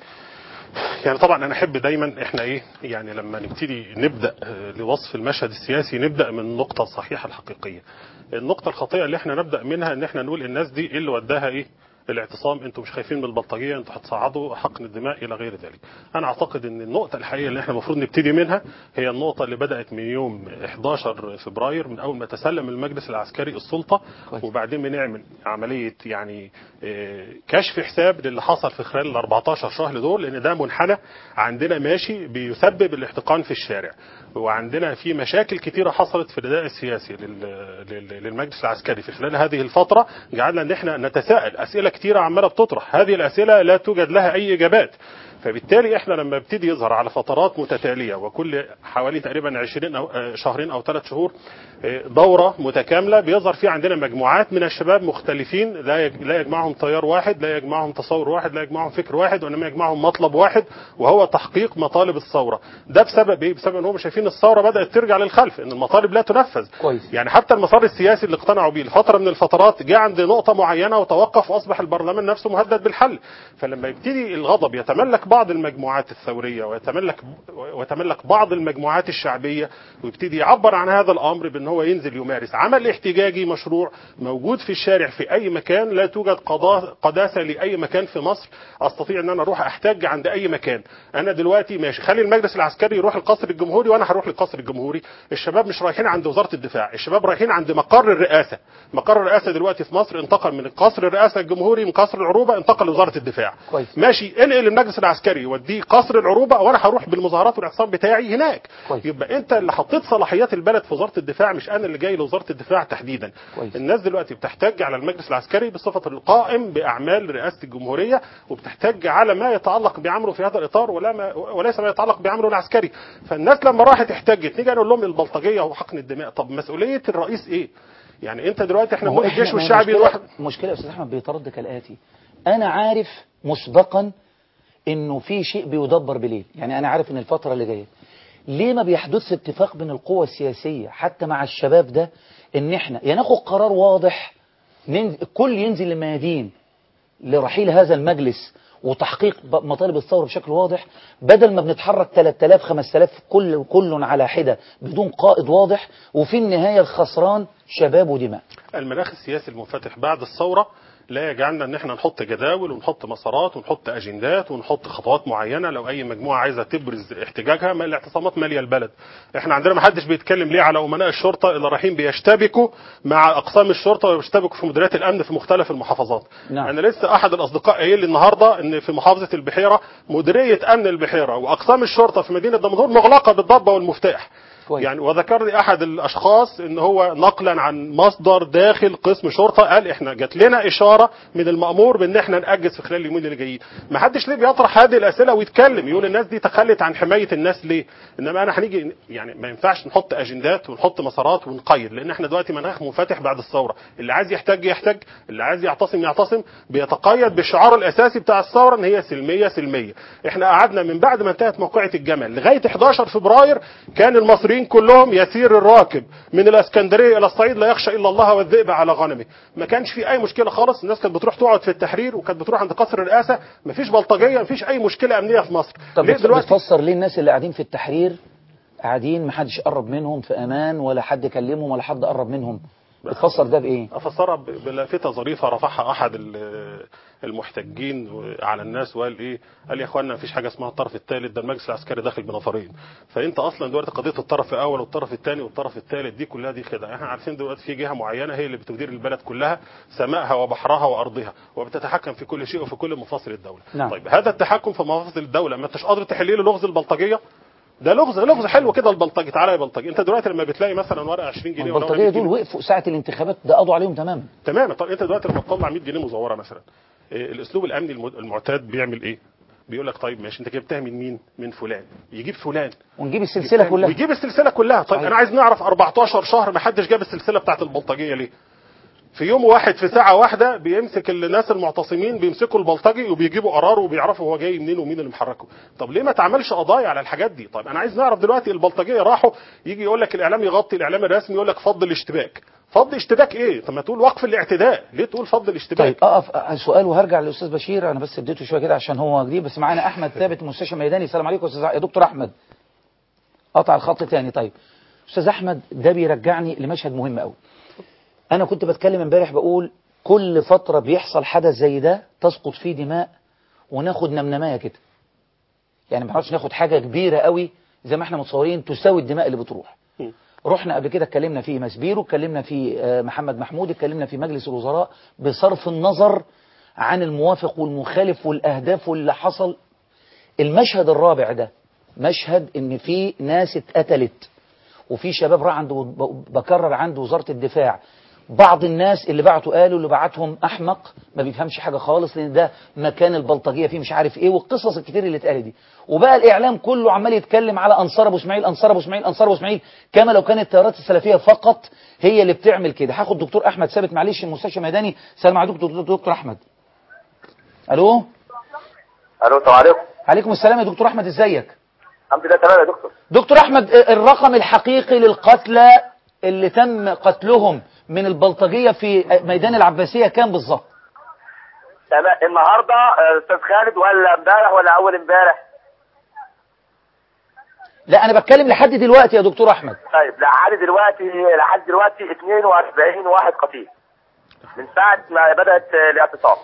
يعني طبعا انا احب دايما احنا ايه يعني لما نبتدي نبدا لوصف المشهد السياسي نبدا من النقطه الصحيحه الحقيقيه النقطه الخطيئه اللي احنا نبدا منها ان احنا نقول الناس دي ايه اللي وداها ايه الاعتصام انتوا مش خايفين من البلطجيه انتوا هتصعدوا حقن الدماء الى غير ذلك انا اعتقد ان النقطه الحقيقيه اللي احنا المفروض نبتدي منها هي النقطه اللي بدات من يوم 11 فبراير من اول ما تسلم المجلس العسكري السلطه كويس. وبعدين بنعمل عمليه يعني آه، كشف حساب للي حصل في خلال ال 14 شهر دول لان ده منحنى عندنا ماشي بيسبب الاحتقان في الشارع وعندنا في مشاكل كتيرة حصلت في الأداء السياسي لل- لل- للمجلس العسكري في خلال هذه الفترة جعلنا ان احنا نتساءل أسئلة كتيرة عمالة بتطرح هذه الأسئلة لا توجد لها أي إجابات فبالتالي احنا لما بيبتدي يظهر على فترات متتالية وكل حوالي تقريبا 20 أو آه، شهرين أو ثلاث شهور آه، دورة متكاملة بيظهر فيها عندنا مجموعات من الشباب مختلفين لا يج- لا يجمعهم تيار واحد لا يجمعهم تصور واحد لا يجمعهم فكر واحد وإنما يجمعهم مطلب واحد وهو تحقيق مطالب الثورة ده بسبب ايه بسبب ان هم شايفين الثورة بدأت ترجع للخلف ان المطالب لا تنفذ كويس. يعني حتى المسار السياسي اللي اقتنعوا بيه لفتره من الفترات جاء عند نقطه معينه وتوقف واصبح البرلمان نفسه مهدد بالحل فلما يبتدي الغضب يتملك بعض المجموعات الثوريه ويتملك ويتملك بعض المجموعات الشعبيه ويبتدي يعبر عن هذا الامر بان هو ينزل يمارس عمل احتجاجي مشروع موجود في الشارع في اي مكان لا توجد قضاء قداسه لاي مكان في مصر استطيع ان انا اروح احتج عند اي مكان انا دلوقتي ماشي خلي المجلس العسكري يروح القصر الجمهوري وانا هروح للقصر الجمهوري الشباب مش رايحين عند وزاره الدفاع الشباب رايحين عند مقر الرئاسه مقر الرئاسه دلوقتي في مصر انتقل من قصر الرئاسه الجمهوري من قصر العروبه انتقل لوزاره الدفاع كويس. ماشي انقل المجلس العسكري وديه قصر العروبه وانا هروح بالمظاهرات والاعتصام بتاعي هناك كويس. يبقى انت اللي حطيت صلاحيات البلد في وزاره الدفاع مش انا اللي جاي لوزاره الدفاع تحديدا كويس. الناس دلوقتي بتحتج على المجلس العسكري بصفه القائم باعمال رئاسه الجمهوريه وبتحتج على ما يتعلق بعمله في هذا الاطار ولا ما وليس ما يتعلق بعمله العسكري فالناس لما راحت احتجت نيجي نقول لهم البلطجيه وحقن الدماء طب مسؤوليه الرئيس ايه يعني انت دلوقتي احنا ما هو بنقول الجيش إحنا- ما هي والشعب المشكلة- يروح المشكلة يا أستاذ أحمد بيترد كالآتي أنا عارف مسبقا إنه في شيء بيدبر بليل يعني أنا عارف إن الفترة اللي جاية ليه ما بيحدثش اتفاق بين القوى السياسية حتى مع الشباب ده ان احنا يا ناخد قرار واضح ننزل الكل ينزل للميادين لرحيل هذا المجلس وتحقيق ب- مطالب الثورة بشكل واضح بدل ما بنتحرك 3000 5000 كل كل على حدة بدون قائد واضح وفي النهاية الخسران شباب ودماء المناخ السياسي المنفتح بعد الثورة لا يجعلنا ان احنا نحط جداول ونحط مسارات ونحط اجندات ونحط خطوات معينه لو اي مجموعه عايزه تبرز احتجاجها ما الاعتصامات ماليه البلد احنا عندنا ما حدش بيتكلم ليه على امناء الشرطه اللي رايحين بيشتبكوا مع اقسام الشرطه ويشتبكوا في مديريات الامن في مختلف المحافظات نعم. انا لسه احد الاصدقاء قايل لي النهارده ان في محافظه البحيره مديريه امن البحيره واقسام الشرطه في مدينه دمنهور مغلقه بالضبه والمفتاح كويس. يعني وذكر لي احد الاشخاص ان هو نقلا عن مصدر داخل قسم شرطه قال احنا جات لنا اشاره من المامور بان احنا ناجز في خلال اليومين اللي جايين ما حدش ليه بيطرح هذه الاسئله ويتكلم يقول الناس دي تخلت عن حمايه الناس ليه انما انا هنيجي يعني ما ينفعش نحط اجندات ونحط مسارات ونقيد لان احنا دلوقتي مناخ منفتح بعد الثوره اللي عايز يحتاج يحتاج اللي عايز يعتصم يعتصم بيتقيد بالشعار الاساسي بتاع الثوره ان هي سلميه سلميه احنا قعدنا من بعد ما انتهت موقعه الجمل لغايه 11 فبراير كان المصريين كلهم يسير الراكب من الاسكندريه الى الصعيد لا يخشى الا الله والذئب على غنمه ما كانش في اي مشكله خالص الناس كانت بتروح تقعد في التحرير وكانت بتروح عند قصر الرئاسه ما فيش بلطجيه ما فيش اي مشكله امنيه في مصر طب ليه بت- دلوقتي بتفسر ليه الناس اللي قاعدين في التحرير قاعدين محدش قرب منهم في امان ولا حد كلمهم ولا حد قرب منهم بتفسر ده بايه افسرها ب- بلافته ظريفه رفعها احد ال- المحتجين على الناس وقال ايه قال يا اخوانا مفيش حاجه اسمها الطرف الثالث ده المجلس العسكري داخل بنفرين فانت اصلا دلوقتي قضيه الطرف الاول والطرف الثاني والطرف الثالث دي كلها دي خدعه احنا عارفين دلوقتي في جهه معينه هي اللي بتدير البلد كلها سمائها وبحرها وارضها وبتتحكم في كل شيء وفي كل مفاصل الدوله نعم. طيب هذا التحكم في مفاصل الدوله ما انتش قادر تحل له لغز البلطجيه ده لغز لغز حلو كده البلطجي تعالى يا بلطجي انت دلوقتي لما بتلاقي مثلا ورقه 20 جنيه ولا ورقة البلطجيه 100 دول جنيه وقفوا ساعه الانتخابات ده قضوا عليهم تماما تماما طب انت دلوقتي لما تطلع 100 جنيه مزوره مثلا إيه الاسلوب الامني الم- المعتاد بيعمل ايه؟ بيقول لك طيب ماشي انت جبتها من مين؟ من فلان يجيب فلان ونجيب السلسله كلها ويجيب السلسله كلها طيب صحيح. انا عايز نعرف 14 شهر ما حدش جاب السلسله بتاعت البلطجيه ليه؟ في يوم واحد في ساعة واحدة بيمسك الناس المعتصمين بيمسكوا البلطجي وبيجيبوا قرار وبيعرفوا هو جاي منين ومين اللي محركه. طب ليه ما تعملش قضايا على الحاجات دي؟ طيب انا عايز نعرف دلوقتي البلطجيه راحوا يجي يقول لك الاعلام يغطي الاعلام الرسمي يقول لك فض الاشتباك. فض اشتباك ايه؟ طب ما تقول وقف الاعتداء، ليه تقول فض الاشتباك؟ طيب اقف أه، سؤال وهرجع للاستاذ بشير انا بس اديته شويه كده عشان هو جديد بس معانا احمد ثابت مستشفى ميداني السلام عليكم يا استاذ يا دكتور احمد قطع الخط تاني طيب استاذ احمد ده بيرجعني لمشهد مهم قوي انا كنت بتكلم امبارح بقول كل فتره بيحصل حدث زي ده تسقط فيه دماء وناخد نمنمايه كده يعني ما نعرفش ناخد حاجه كبيره قوي زي ما احنا متصورين تساوي الدماء اللي بتروح رحنا قبل كده اتكلمنا في مسبيرو اتكلمنا في آه، محمد محمود اتكلمنا في مجلس الوزراء بصرف النظر عن الموافق والمخالف والاهداف واللي حصل المشهد الرابع ده مشهد ان في ناس اتقتلت وفي شباب راح عند بكرر عند وزاره الدفاع بعض الناس اللي بعتوا قالوا اللي بعتهم احمق ما بيفهمش حاجه خالص لان ده مكان البلطجيه فيه مش عارف ايه والقصص الكتير اللي اتقالت دي وبقى الاعلام كله عمال يتكلم على انصار ابو اسماعيل انصار ابو اسماعيل انصار ابو اسماعيل كما لو كانت التيارات السلفيه فقط هي اللي بتعمل كده هاخد دكتور احمد ثابت معلش المستشفى ميداني سلام عليكم دكتور, دكتور احمد الو الو السلام عليكم عليكم السلام يا دكتور احمد ازيك الحمد لله تمام يا دكتور دكتور احمد الرقم الحقيقي للقتلى اللي تم قتلهم من البلطجيه في ميدان العباسيه كام بالظبط تمام النهارده آه، استاذ خالد ولا امبارح ولا اول امبارح لا انا بتكلم لحد دلوقتي يا دكتور احمد طيب لحد دلوقتي لحد دلوقتي 42 واحد قتيل من ساعه ما بدات آه، الاعتصام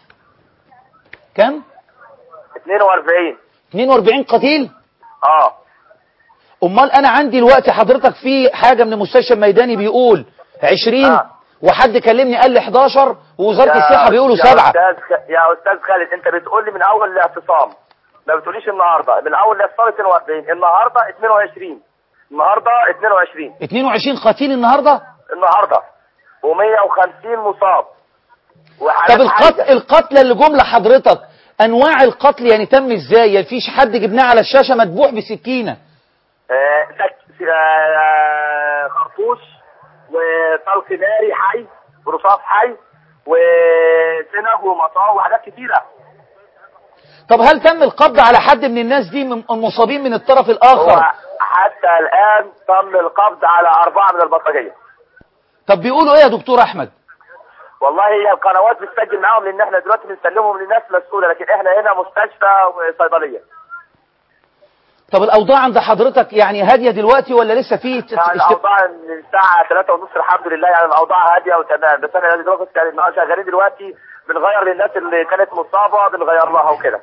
كام 42 42 قتيل اه امال انا عندي الوقت حضرتك في حاجه من المستشفى الميداني بيقول 20 آه. وحد كلمني قال لي 11 ووزاره يا- الصحه بيقولوا يا سبعه استاذ خ- يا استاذ خالد انت بتقول لي من اول الاعتصام ما بتقوليش النهارده من اول الاعتصام 42 النهارده 22 النهارده 22 22 قتيل النهارده النهارده و150 مصاب طب وحالات القتل حرجة. القتلى اللي جم لحضرتك انواع القتل يعني تم ازاي يعني فيش حد جبناه على الشاشه مذبوح بسكينه آه، سك- آه، خرطوش وطلق ناري حي ورصاص حي وسنج ومطاو وحاجات كتيره طب هل تم القبض على حد من الناس دي من المصابين من الطرف هو الاخر حتى الان تم القبض على اربعه من البلطجيه طب بيقولوا ايه يا دكتور احمد والله هي القنوات بتسجل معاهم لان احنا دلوقتي بنسلمهم لناس مسؤوله لكن احنا هنا مستشفى وصيدليه طب الاوضاع عند حضرتك يعني هاديه دلوقتي ولا لسه في ت- يعني است- الاوضاع من الساعه 3 ونص الحمد لله يعني الاوضاع هاديه وتمام بس احنا دلوقتي يعني شغالين دلوقتي بنغير للناس اللي كانت مصابه بنغير لها وكده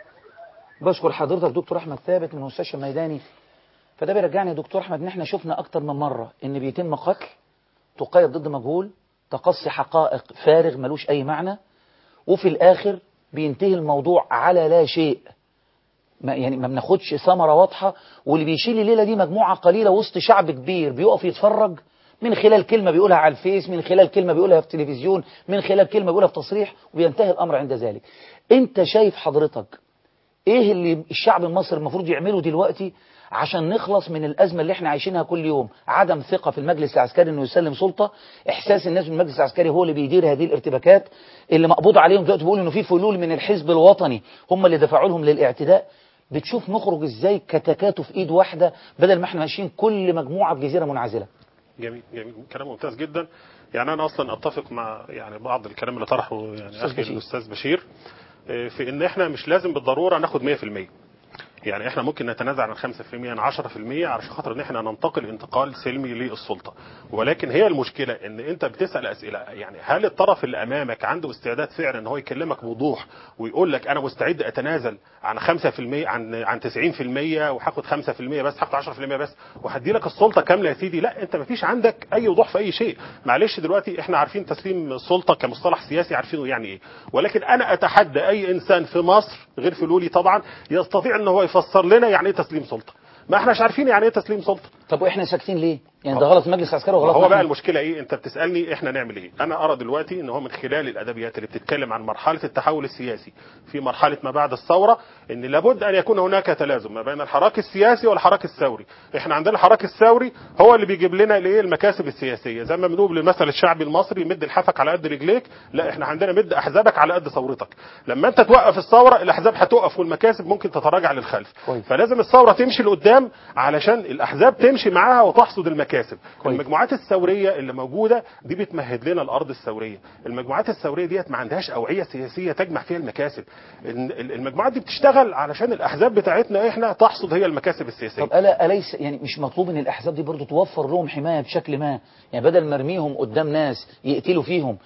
بشكر حضرتك دكتور احمد ثابت من المستشفى الميداني فده بيرجعني يا دكتور احمد ان احنا شفنا اكتر من مره ان بيتم قتل تقيد ضد مجهول تقصي حقائق فارغ ملوش اي معنى وفي الاخر بينتهي الموضوع على لا شيء ما يعني ما بناخدش ثمره واضحه واللي بيشيل الليله دي مجموعه قليله وسط شعب كبير بيقف يتفرج من خلال كلمه بيقولها على الفيس من خلال كلمه بيقولها في التلفزيون من خلال كلمه بيقولها في تصريح وبينتهي الامر عند ذلك انت شايف حضرتك ايه اللي الشعب المصري المفروض يعمله دلوقتي عشان نخلص من الازمه اللي احنا عايشينها كل يوم عدم ثقه في المجلس العسكري انه يسلم سلطه احساس الناس ان المجلس العسكري هو اللي بيدير هذه الارتباكات اللي مقبوض عليهم دلوقتي بيقولوا انه في فلول من الحزب الوطني هم اللي دفعوا لهم للاعتداء بتشوف نخرج ازاي كتكاتف ايد واحده بدل ما احنا ماشيين كل مجموعه في جزيره منعزله جميل جميل كلام ممتاز جدا يعني انا اصلا اتفق مع يعني بعض الكلام اللي طرحه يعني أستاذ اخي بشير. الاستاذ بشير آه، في ان احنا مش لازم بالضروره ناخد 100% يعني احنا ممكن نتنازع عن 5% عن 10% علشان خاطر ان احنا ننتقل انتقال سلمي للسلطه ولكن هي المشكله ان انت بتسال اسئله يعني هل الطرف اللي امامك عنده استعداد فعلا ان هو يكلمك بوضوح ويقول لك انا مستعد اتنازل عن 5% عن عن 90% وهاخد 5% بس هاخد 10% بس وهدي لك السلطه كامله يا سيدي لا انت مفيش عندك اي وضوح في اي شيء معلش دلوقتي احنا عارفين تسليم السلطه كمصطلح سياسي عارفينه يعني ايه ولكن انا اتحدى اي انسان في مصر غير فلولي طبعا يستطيع ان هو يفسر لنا يعني ايه تسليم سلطه ما احناش عارفين يعني ايه تسليم سلطه طب واحنا ساكتين ليه يعني ده غلط المجلس العسكري وغلط هو بقى إحنا. المشكله ايه انت بتسالني احنا نعمل ايه انا ارى دلوقتي ان هو من خلال الادبيات اللي بتتكلم عن مرحله التحول السياسي في مرحله ما بعد الثوره ان لابد ان يكون هناك تلازم ما بين الحراك السياسي والحراك الثوري احنا عندنا الحراك الثوري هو اللي بيجيب لنا الايه المكاسب السياسيه زي ما بنقول للمثل الشعبي المصري مد لحافك على قد رجليك لا احنا عندنا مد احزابك على قد ثورتك لما انت توقف الثوره الاحزاب هتقف والمكاسب ممكن تتراجع للخلف كويس. فلازم الثوره تمشي لقدام علشان الاحزاب تمشي معاها وتحصد المكاسب كويس. المجموعات الثوريه اللي موجوده دي بتمهد لنا الارض الثوريه المجموعات الثوريه ديت ما عندهاش اوعيه سياسيه تجمع فيها المكاسب ال- ال- المجموعات دي بتشتغل علشان الاحزاب بتاعتنا احنا تحصد هي المكاسب السياسيه طب ألا أليس يعني مش مطلوب ان الاحزاب دي برضو توفر لهم حمايه بشكل ما يعني بدل ما ارميهم قدام ناس يقتلوا فيهم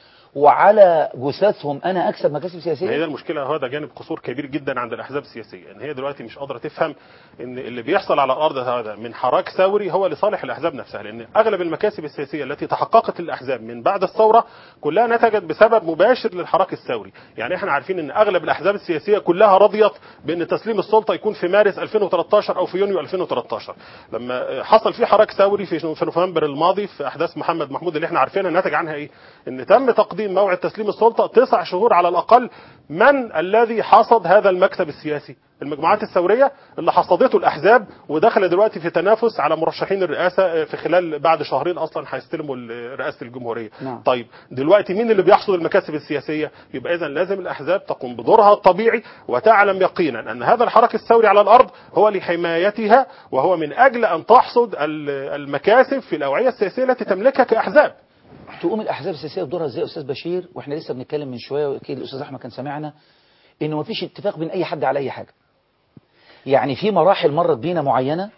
وعلى جثثهم انا اكسب مكاسب ما هي ده سياسيه المشكله هو ده جانب قصور كبير جدا عند الاحزاب السياسيه ان هي دلوقتي مش قادره تفهم ان اللي بيحصل على الارض هذا من حراك ثوري هو لصالح الاحزاب نفسها لان اغلب المكاسب السياسيه التي تحققت للاحزاب من بعد الثوره كلها نتجت بسبب مباشر للحراك الثوري يعني احنا عارفين ان اغلب الاحزاب السياسيه كلها رضيت بان تسليم السلطه يكون في مارس 2013 او في يونيو 2013 لما حصل في حراك ثوري في في نوفمبر الماضي في احداث محمد محمود اللي احنا عارفينها نتج عنها ايه ان تم تقديم موعد تسليم السلطه تسع شهور على الاقل من الذي حصد هذا المكسب السياسي المجموعات الثوريه اللي حصدته الاحزاب ودخل دلوقتي في تنافس على مرشحين الرئاسه في خلال بعد شهرين اصلا هيستلموا ال- رئاسه الجمهوريه نعم. طيب دلوقتي مين اللي بيحصد المكاسب السياسيه يبقى اذا لازم الاحزاب تقوم بدورها الطبيعي وتعلم يقينا ان هذا الحراك الثوري على الارض هو لحمايتها وهو من اجل ان تحصد ال- المكاسب في الاوعيه السياسيه التي تملكها كاحزاب تقوم الاحزاب السياسيه بدورها ازاي يا استاذ بشير واحنا لسه بنتكلم من شويه واكيد الاستاذ احمد كان سامعنا انه مفيش اتفاق بين اي حد على اي حاجه يعني في مراحل مرت بينا معينه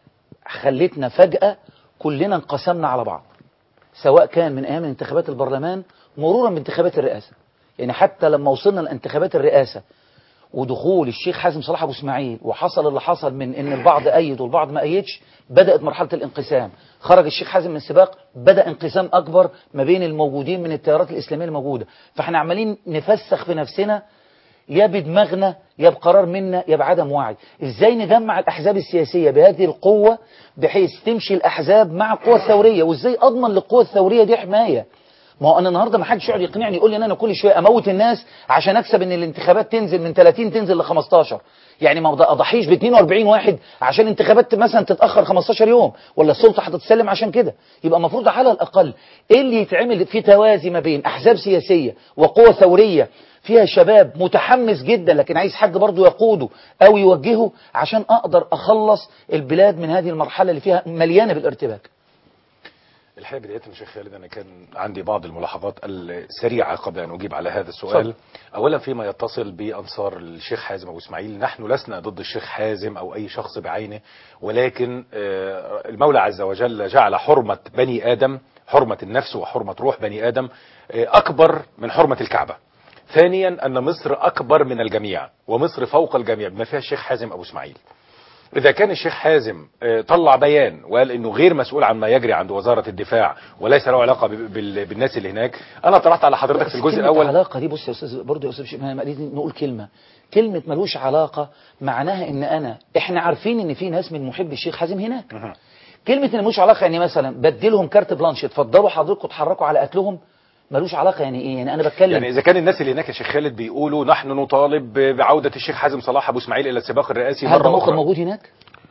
خلتنا فجاه كلنا انقسمنا على بعض سواء كان من ايام انتخابات البرلمان مرورا بانتخابات الرئاسه يعني حتى لما وصلنا لانتخابات الرئاسه ودخول الشيخ حازم صلاح ابو اسماعيل وحصل اللي حصل من ان البعض ايد والبعض ما ايدش بدات مرحله الانقسام خرج الشيخ حازم من السباق بدا انقسام اكبر ما بين الموجودين من التيارات الاسلاميه الموجوده فاحنا عمالين نفسخ في نفسنا يا بدماغنا يا بقرار منا يا بعدم وعي ازاي نجمع الاحزاب السياسيه بهذه القوه بحيث تمشي الاحزاب مع القوى الثوريه وازاي اضمن للقوى الثوريه دي حمايه ما هو انا النهارده ما حدش يقعد يقنعني يقول لي ان انا كل شويه اموت الناس عشان اكسب ان الانتخابات تنزل من 30 تنزل ل 15 يعني ما اضحيش ب 42 واحد عشان انتخابات مثلا تتاخر 15 يوم ولا السلطه هتتسلم عشان كده يبقى المفروض على الاقل ايه اللي يتعمل في توازي ما بين احزاب سياسيه وقوى ثوريه فيها شباب متحمس جدا لكن عايز حد برضه يقوده او يوجهه عشان اقدر اخلص البلاد من هذه المرحله اللي فيها مليانه بالارتباك الحقيقه بدايه يا شيخ خالد انا كان عندي بعض الملاحظات السريعه قبل ان اجيب على هذا السؤال اتفضل. اولا فيما يتصل بانصار الشيخ حازم ابو اسماعيل نحن لسنا ضد الشيخ حازم او اي شخص بعينه ولكن آه، المولى عز وجل جعل حرمه بني ادم حرمه النفس وحرمه روح بني ادم آه، اكبر من حرمه الكعبه ثانيا ان مصر اكبر من الجميع ومصر فوق الجميع بما فيها الشيخ حازم ابو اسماعيل إذا كان الشيخ حازم آه، طلع بيان وقال إنه غير مسؤول عن ما يجري عند وزارة الدفاع وليس له علاقة ب- بال- بالناس اللي هناك أنا طرحت على حضرتك في الجزء كلمة الأول علاقة دي بص يا أستاذ برضه يا أستاذ شيخ ما لازم نقول كلمة كلمة ملوش علاقة معناها إن أنا إحنا عارفين إن في ناس من محب الشيخ حازم هناك كلمة إن ملوش علاقة يعني مثلا بديلهم كارت بلانش اتفضلوا حضراتكم اتحركوا على قتلهم ملوش علاقة يعني إيه يعني أنا بتكلم يعني إذا كان الناس اللي هناك يا شيخ خالد بيقولوا نحن نطالب ب- بعودة الشيخ حازم صلاح أبو إسماعيل إلى السباق الرئاسي هل ده مرة موقف أخرى موجود هناك؟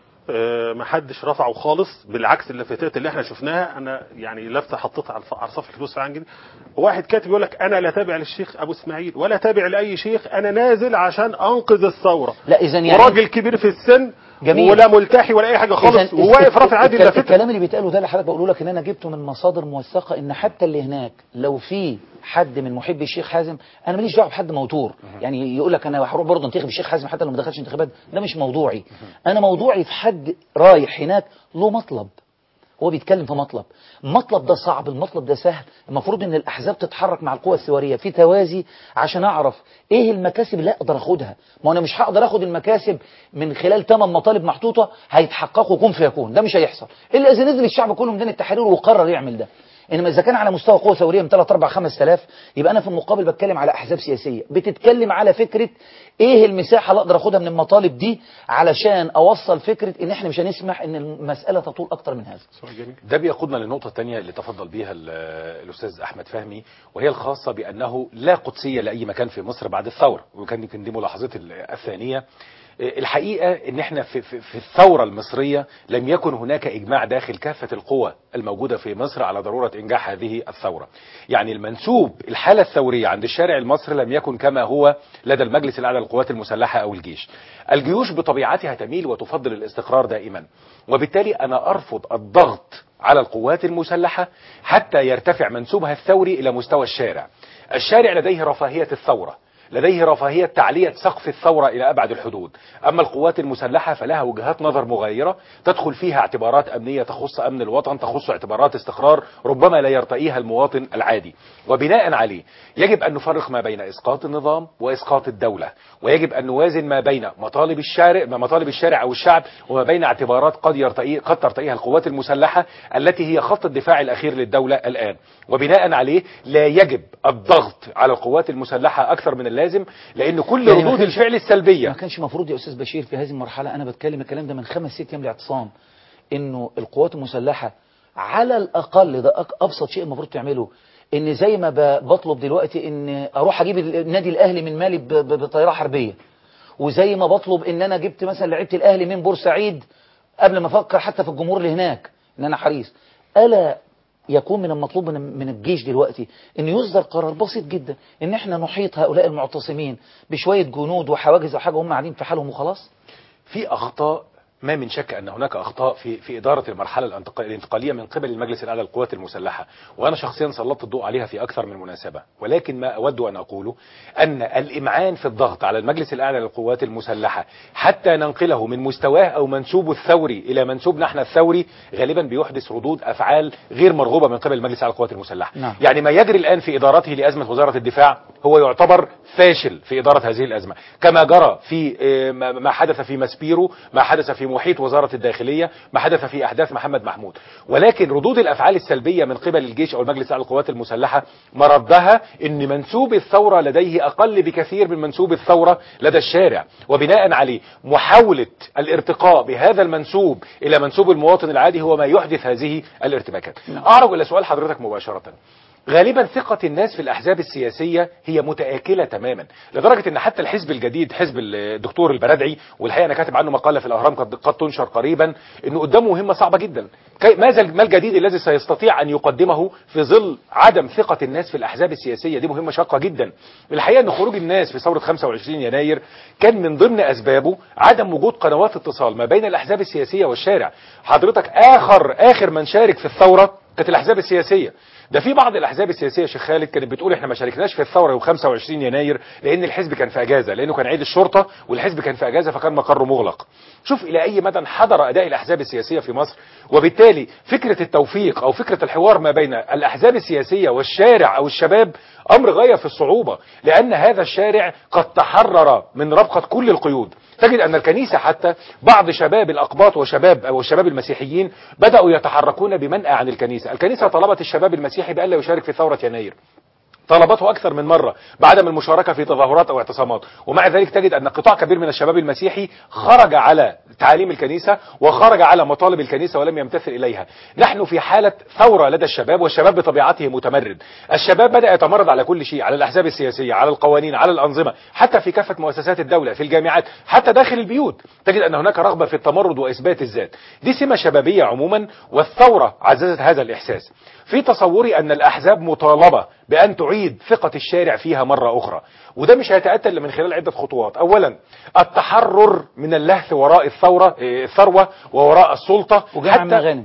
آه، ما حدش رفعه خالص بالعكس اللافتات اللي احنا شفناها انا يعني لافته حطيتها على الف- على صفحه الفلوس عن جنيه واحد كاتب يقول لك انا لا تابع للشيخ ابو اسماعيل ولا تابع لاي شيخ انا نازل عشان انقذ الثوره لا إذا يعني وراجل كبير في السن جميل. ولا ملتحي ولا اي حاجه خالص إذن وواقف الك- رافع عادي الك- اللافته الكلام اللي بيتقاله ده اللي حضرتك بقوله لك ان انا جبته من مصادر موثقه ان حتى اللي هناك لو في حد من محبي الشيخ حازم انا ماليش دعوه بحد موتور يعني يقول لك انا هروح برضه انتخب الشيخ حازم حتى لو ما دخلش انتخابات ده مش موضوعي انا موضوعي في حد رايح هناك له مطلب هو بيتكلم في مطلب المطلب ده صعب المطلب ده سهل المفروض ان الاحزاب تتحرك مع القوى الثوريه في توازي عشان اعرف ايه المكاسب اللي اقدر اخدها ما انا مش هقدر اخد المكاسب من خلال ثمان مطالب محطوطه هيتحققوا كون فيكون ده مش هيحصل الا اذا نزل الشعب كله ميدان التحرير وقرر يعمل ده انما اذا كان على مستوى قوه ثوريه من 3 4 5000 يبقى انا في المقابل بتكلم على احزاب سياسيه بتتكلم على فكره ايه المساحه اللي اقدر اخدها من المطالب دي علشان اوصل فكره ان احنا مش هنسمح ان المساله تطول اكتر من هذا ده بيقودنا للنقطة الثانية اللي تفضل بيها ال- الأستاذ أحمد فهمي وهي الخاصة بأنه لا قدسية لأي مكان في مصر بعد الثورة وكان يمكن دي ملاحظتي ال- الثانية الحقيقة ان احنا في, في, في الثورة المصرية لم يكن هناك اجماع داخل كافة القوى الموجودة في مصر على ضرورة انجاح هذه الثورة يعني المنسوب الحالة الثورية عند الشارع المصري لم يكن كما هو لدى المجلس الاعلى للقوات المسلحة او الجيش الجيوش بطبيعتها تميل وتفضل الاستقرار دائما وبالتالي انا ارفض الضغط على القوات المسلحة حتى يرتفع منسوبها الثوري الى مستوى الشارع الشارع لديه رفاهية الثورة لديه رفاهية تعلية سقف الثورة إلى أبعد الحدود أما القوات المسلحة فلها وجهات نظر مغايرة تدخل فيها اعتبارات أمنية تخص أمن الوطن تخص اعتبارات استقرار ربما لا يرتئيها المواطن العادي وبناء عليه يجب أن نفرق ما بين إسقاط النظام وإسقاط الدولة ويجب أن نوازن ما بين مطالب الشارع ما مطالب الشارع أو الشعب وما بين اعتبارات قد يرتئي قد ترتئيها القوات المسلحة التي هي خط الدفاع الأخير للدولة الآن وبناء عليه لا يجب الضغط على القوات المسلحة أكثر من اللازم لأن كل يعني ما ردود كانش- الفعل ما السلبية كانش المفروض يا استاذ بشير في هذه المرحله انا بتكلم الكلام ده من خمس ست ايام الاعتصام انه القوات المسلحه على الاقل ده أك- ابسط شيء المفروض تعمله ان زي ما ب- بطلب دلوقتي ان اروح اجيب النادي الاهلي من مالي ب- ب- بطياره حربيه وزي ما بطلب ان انا جبت مثلا لعيبه الاهلي من بورسعيد قبل ما افكر حتى في الجمهور اللي هناك ان انا حريص الا يكون من المطلوب من من الجيش دلوقتي ان يصدر قرار بسيط جدا ان احنا نحيط هؤلاء المعتصمين بشويه جنود وحواجز او حاجه هم قاعدين في حالهم وخلاص في أخطاء ما من شك أن هناك أخطاء في في إدارة المرحلة الانتق- الانتقالية من قبل المجلس الأعلى للقوات المسلحة وأنا شخصيا سلطت الضوء عليها في أكثر من مناسبة ولكن ما أود أن أقوله أن الإمعان في الضغط على المجلس الأعلى للقوات المسلحة حتى ننقله من مستواه أو منسوبه الثوري إلى منسوبنا احنا الثوري غالبا بيحدث ردود أفعال غير مرغوبة من قبل المجلس الأعلى للقوات المسلحة نعم. يعني ما يجري الآن في إدارته لأزمة وزارة الدفاع هو يعتبر فاشل في إدارة هذه الأزمة كما جرى في آه، ما ما حدث في ماسبيرو ما حدث في محيط وزارة الداخلية ما حدث في أحداث محمد محمود ولكن ردود الأفعال السلبية من قبل الجيش أو المجلس الأعلى للقوات المسلحة مردها أن منسوب الثورة لديه أقل بكثير من منسوب الثورة لدى الشارع وبناء عليه محاولة الارتقاء بهذا المنسوب إلى منسوب المواطن العادي هو ما يحدث هذه الارتباكات أعرج إلى سؤال حضرتك مباشرة غالبا ثقة الناس في الأحزاب السياسية هي متآكلة تماما لدرجة أن حتى الحزب الجديد حزب الدكتور البرادعي والحقيقة أنا كاتب عنه مقالة في الأهرام قد, قد تنشر قريبا أنه قدامه مهمة صعبة جدا كي ماذا ما الجديد الذي سيستطيع أن يقدمه في ظل عدم ثقة الناس في الأحزاب السياسية دي مهمة شاقة جدا الحقيقة أن خروج الناس في ثورة 25 يناير كان من ضمن أسبابه عدم وجود قنوات اتصال ما بين الأحزاب السياسية والشارع حضرتك آخر آخر من شارك في الثورة كانت الأحزاب السياسية ده في بعض الاحزاب السياسيه يا شيخ خالد كانت بتقول احنا ما شاركناش في الثوره يوم 25 يناير لان الحزب كان في اجازه لانه كان عيد الشرطه والحزب كان في اجازه فكان مقره مغلق شوف الى اي مدى انحدر اداء الاحزاب السياسيه في مصر وبالتالي فكره التوفيق او فكره الحوار ما بين الاحزاب السياسيه والشارع او الشباب امر غايه في الصعوبه لان هذا الشارع قد تحرر من ربقه كل القيود تجد ان الكنيسه حتى بعض شباب الاقباط وشباب او الشباب المسيحيين بداوا يتحركون بمنأى عن الكنيسه الكنيسه طلبت الشباب المسيحي بألا يشارك في ثوره يناير طلبته أكثر من مرة بعدم المشاركة في تظاهرات أو اعتصامات ومع ذلك تجد أن قطاع كبير من الشباب المسيحي خرج على تعاليم الكنيسة وخرج على مطالب الكنيسة ولم يمتثل إليها نحن في حالة ثورة لدى الشباب والشباب بطبيعته متمرد الشباب بدأ يتمرد على كل شيء على الأحزاب السياسية على القوانين على الأنظمة حتى في كافة مؤسسات الدولة في الجامعات حتى داخل البيوت تجد أن هناك رغبة في التمرد وإثبات الذات دي سمة شبابية عموما والثورة عززت هذا الإحساس في تصوري أن الأحزاب مطالبة بأن تعيد ثقة الشارع فيها مرة أخرى وده مش هيتأتى إلا من خلال عدة خطوات أولا التحرر من اللهث وراء الثورة إيه، الثروة ووراء السلطة وجمع المغانم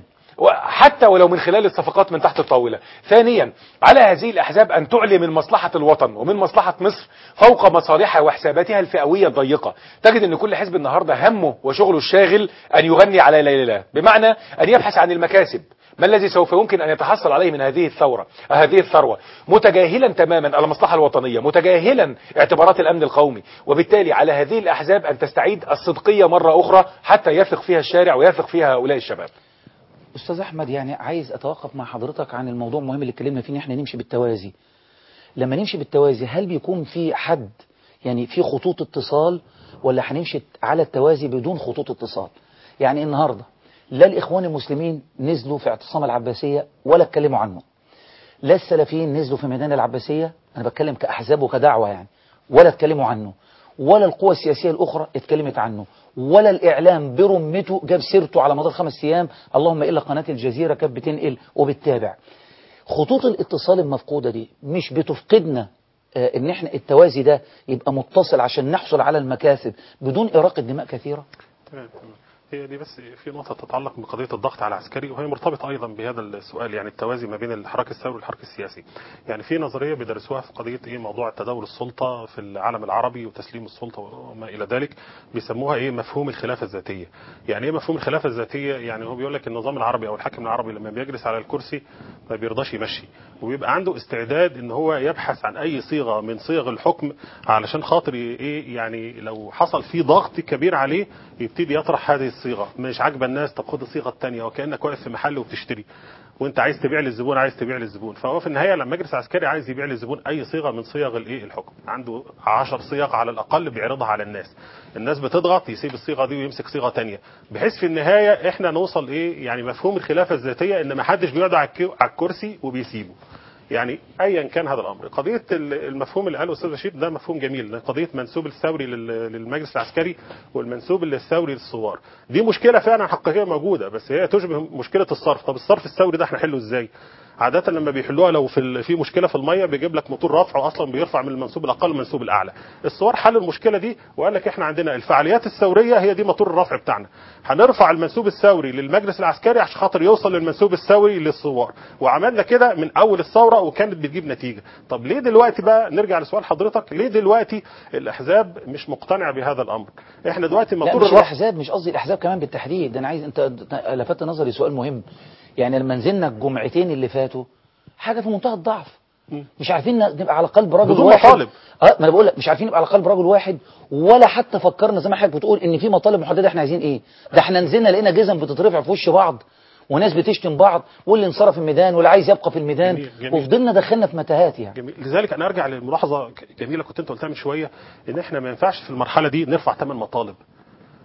حتى ولو من خلال الصفقات من تحت الطاولة ثانيا على هذه الأحزاب أن تعلي من مصلحة الوطن ومن مصلحة مصر فوق مصالحها وحساباتها الفئوية الضيقة تجد أن كل حزب النهاردة همه وشغله الشاغل أن يغني على ليلة بمعنى أن يبحث عن المكاسب ما الذي سوف يمكن أن يتحصل عليه من هذه الثورة هذه الثروة متجاهلا تماما المصلحة الوطنية متجاهلا اعتبارات الأمن القومي وبالتالي على هذه الأحزاب أن تستعيد الصدقية مرة أخرى حتى يثق فيها الشارع ويثق فيها هؤلاء الشباب أستاذ أحمد يعني عايز أتوقف مع حضرتك عن الموضوع المهم اللي اتكلمنا فيه إن إحنا نمشي بالتوازي لما نمشي بالتوازي هل بيكون في حد يعني في خطوط اتصال ولا هنمشي على التوازي بدون خطوط اتصال يعني النهاردة لا الإخوان المسلمين نزلوا في اعتصام العباسية ولا اتكلموا عنه لا السلفيين نزلوا في ميدان العباسية أنا بتكلم كأحزاب وكدعوة يعني ولا اتكلموا عنه ولا القوى السياسية الأخرى اتكلمت عنه ولا الإعلام برمته جاب سيرته على مدار خمس أيام اللهم إلا قناة الجزيرة كانت بتنقل وبتتابع خطوط الاتصال المفقودة دي مش بتفقدنا آه، ان احنا التوازي ده يبقى متصل عشان نحصل على المكاسب بدون إراقة دماء كثيرة تمام تمام هي دي بس في نقطة تتعلق بقضية الضغط على العسكري وهي مرتبطة أيضا بهذا السؤال يعني التوازي ما بين الحراك الثوري والحراك السياسي يعني في نظرية بيدرسوها في قضية إيه موضوع تداول السلطة في العالم العربي وتسليم السلطة وما إلى ذلك بيسموها إيه مفهوم الخلافة الذاتية يعني إيه مفهوم الخلافة الذاتية يعني هو بيقول لك النظام العربي أو الحاكم العربي لما بيجلس على الكرسي ما بيرضاش يمشي وبيبقى عنده استعداد ان هو يبحث عن اي صيغه من صيغ الحكم علشان خاطر ايه يعني لو حصل فيه ضغط كبير عليه يبتدي يطرح هذه الصيغه مش عاجبه الناس طب خد الصيغه الثانيه وكانك واقف في محل وبتشتري وانت عايز تبيع للزبون عايز تبيع للزبون فهو في النهايه لما مجلس عسكري عايز يبيع للزبون اي صيغه من صيغ الايه الحكم عنده 10 صيغ على الاقل بيعرضها على الناس الناس بتضغط يسيب الصيغه دي ويمسك صيغه ثانيه بحيث في النهايه احنا نوصل ايه يعني مفهوم الخلافه الذاتيه ان ما حدش بيقعد على الكي- على الكرسي وبيسيبه يعني ايا كان هذا الامر قضيه ال- المفهوم اللي قاله استاذ بشير ده مفهوم جميل قضيه منسوب الثوري لل- للمجلس العسكري والمنسوب الثوري للثوار دي مشكله فعلا حقيقيه موجوده بس هي تشبه مشكله الصرف طب الصرف الثوري ده احنا نحله ازاي عادة لما بيحلوها لو في ال- في مشكلة في المية بيجيب لك موتور رفع اصلا بيرفع من المنسوب الاقل للمنسوب الاعلى. الثوار حل المشكلة دي وقال لك احنا عندنا الفعاليات الثورية هي دي موتور الرفع بتاعنا. هنرفع المنسوب الثوري للمجلس العسكري عشان خاطر يوصل للمنسوب الثوري للثوار. وعملنا كده من اول الثورة وكانت بتجيب نتيجة. طب ليه دلوقتي بقى نرجع لسؤال حضرتك ليه دلوقتي الاحزاب مش مقتنعة بهذا الامر؟ احنا دلوقتي لا موتور مش الرفع الاحزاب مش قصدي الاحزاب كمان بالتحديد ده انا عايز انت أنت لفت نظري سؤال مهم يعني لما نزلنا الجمعتين اللي فاتوا حاجه في منتهى الضعف مش عارفين نبقى على قلب رجل بدون واحد مطالب. اه ما انا بقول لك مش عارفين نبقى على قلب رجل واحد ولا حتى فكرنا زي ما حضرتك بتقول ان في مطالب محدده احنا عايزين ايه ده احنا نزلنا لقينا جزم بتترفع في وش بعض وناس بتشتم بعض واللي انصرف الميدان واللي عايز يبقى في الميدان جميل، جميل. وفضلنا دخلنا في متاهات يعني جميل لذلك انا ارجع للملاحظه ك- جميله كنت انت قلتها من شويه ان احنا ما ينفعش في المرحله دي نرفع ثمان مطالب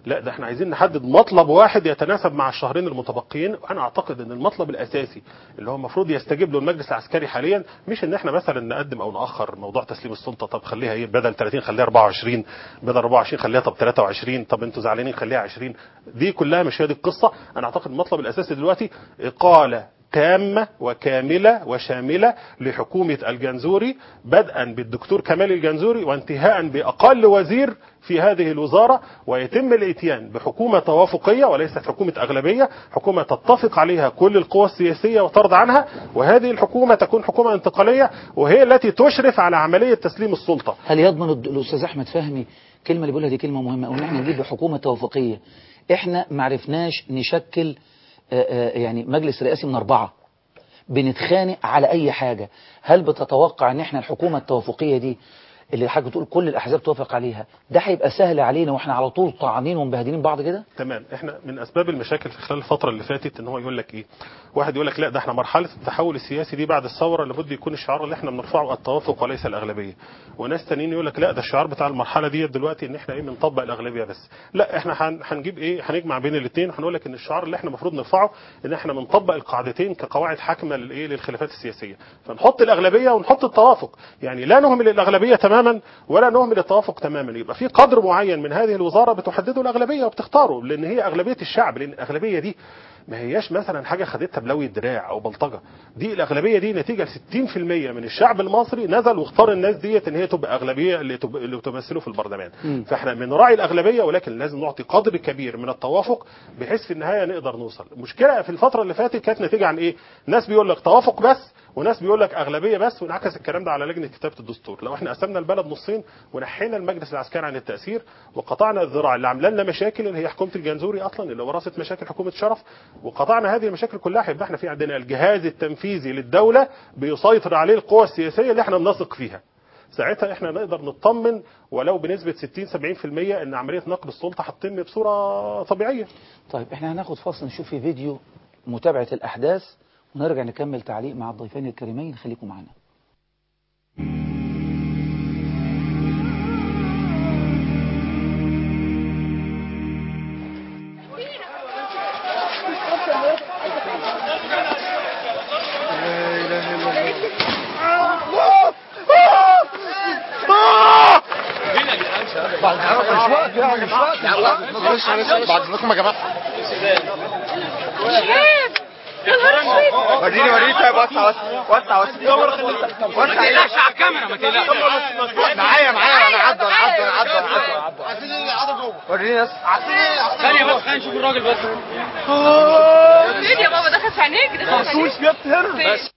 لا ده احنا عايزين نحدد مطلب واحد يتناسب مع الشهرين المتبقيين وانا اعتقد ان المطلب الاساسي اللي هو المفروض يستجيب له المجلس العسكري حاليا مش ان احنا مثلا نقدم او ناخر موضوع تسليم السلطه طب خليها ايه بدل 30 خليها 24 بدل 24 خليها طب 23 طب انتوا زعلانين خليها 20 دي كلها مش هي دي القصه انا اعتقد المطلب الاساسي دلوقتي اقاله تامة وكاملة وشاملة لحكومة الجنزوري بدءا بالدكتور كمال الجنزوري وانتهاء بأقل وزير في هذه الوزارة ويتم الاتيان بحكومة توافقية وليست حكومة أغلبية حكومة تتفق عليها كل القوى السياسية وترضى عنها وهذه الحكومة تكون حكومة انتقالية وهي التي تشرف على عملية تسليم السلطة هل يضمن الد- الاستاذ احمد فهمي الكلمه اللي بيقولها دي كلمه مهمه وان احنا نجيب حكومه توافقيه احنا ما عرفناش نشكل آه، آه، يعني مجلس رئاسي من اربعه بنتخانق على اي حاجه هل بتتوقع ان احنا الحكومه التوافقيه دي اللي حاجه بتقول كل الاحزاب توافق عليها ده هيبقى سهل علينا واحنا على طول طعنين ومبهدلين بعض كده تمام احنا من اسباب المشاكل في خلال الفتره اللي فاتت ان هو يقول لك ايه واحد يقول لك لا ده احنا مرحله التحول السياسي دي بعد الثوره لابد يكون الشعار اللي احنا بنرفعه التوافق وليس الاغلبيه وناس تانيين يقول لك لا ده الشعار بتاع المرحله دي دلوقتي ان احنا ايه بنطبق الاغلبيه بس لا احنا هن- هنجيب ايه هنجمع بين الاثنين هنقول لك ان الشعار اللي احنا المفروض نرفعه ان احنا بنطبق القاعدتين كقواعد حاكمه للايه للخلافات السياسيه فنحط الاغلبيه ونحط التوافق يعني لا نهمل الاغلبيه تماما ولا نهمل التوافق تماما يبقى في قدر معين من هذه الوزاره بتحدده الاغلبيه وبتختاره لان هي اغلبيه الشعب لان الاغلبيه دي ما هياش مثلا حاجه خدتها بلوي الدراع او بلطجه دي الاغلبيه دي نتيجه ل 60% من الشعب المصري نزل واختار الناس ديت ان هي تبقى اغلبيه اللي, تب... اللي تمثله في البرلمان مم. فاحنا بنراعي الاغلبيه ولكن لازم نعطي قدر كبير من التوافق بحيث في النهايه نقدر نوصل المشكله في الفتره اللي فاتت كانت نتيجه عن ايه ناس بيقول لك توافق بس وناس بيقول لك اغلبيه بس ونعكس الكلام ده على لجنه كتابه الدستور لو احنا قسمنا البلد نصين ونحينا المجلس العسكري عن التاثير وقطعنا الذراع اللي عامله لنا مشاكل اللي هي حكومه الجنزوري اصلا اللي ورثت مشاكل حكومه شرف وقطعنا هذه المشاكل كلها هيبقى احنا في عندنا الجهاز التنفيذي للدوله بيسيطر عليه القوى السياسيه اللي احنا بنثق فيها ساعتها احنا نقدر نطمن ولو بنسبه 60 70% ان عمليه نقل السلطه هتتم بصوره طبيعيه طيب احنا هناخد فاصل نشوف في فيديو متابعه الاحداث ونرجع نكمل تعليق مع الضيفين الكريمين خليكم معنا بعد اذنكم يا جماعه وريني وريني طيب وسع وسع وسع وسع وسع ما تقلقش على الكاميرا ما تقلقش معايا معايا انا عدى انا عدى انا عدى انا عدى عايزين ايه قاعده جوه وريني بس ثانيه بس خلينا نشوف الراجل بس فين يا بابا دخل في عينيك دخل في عينيك بس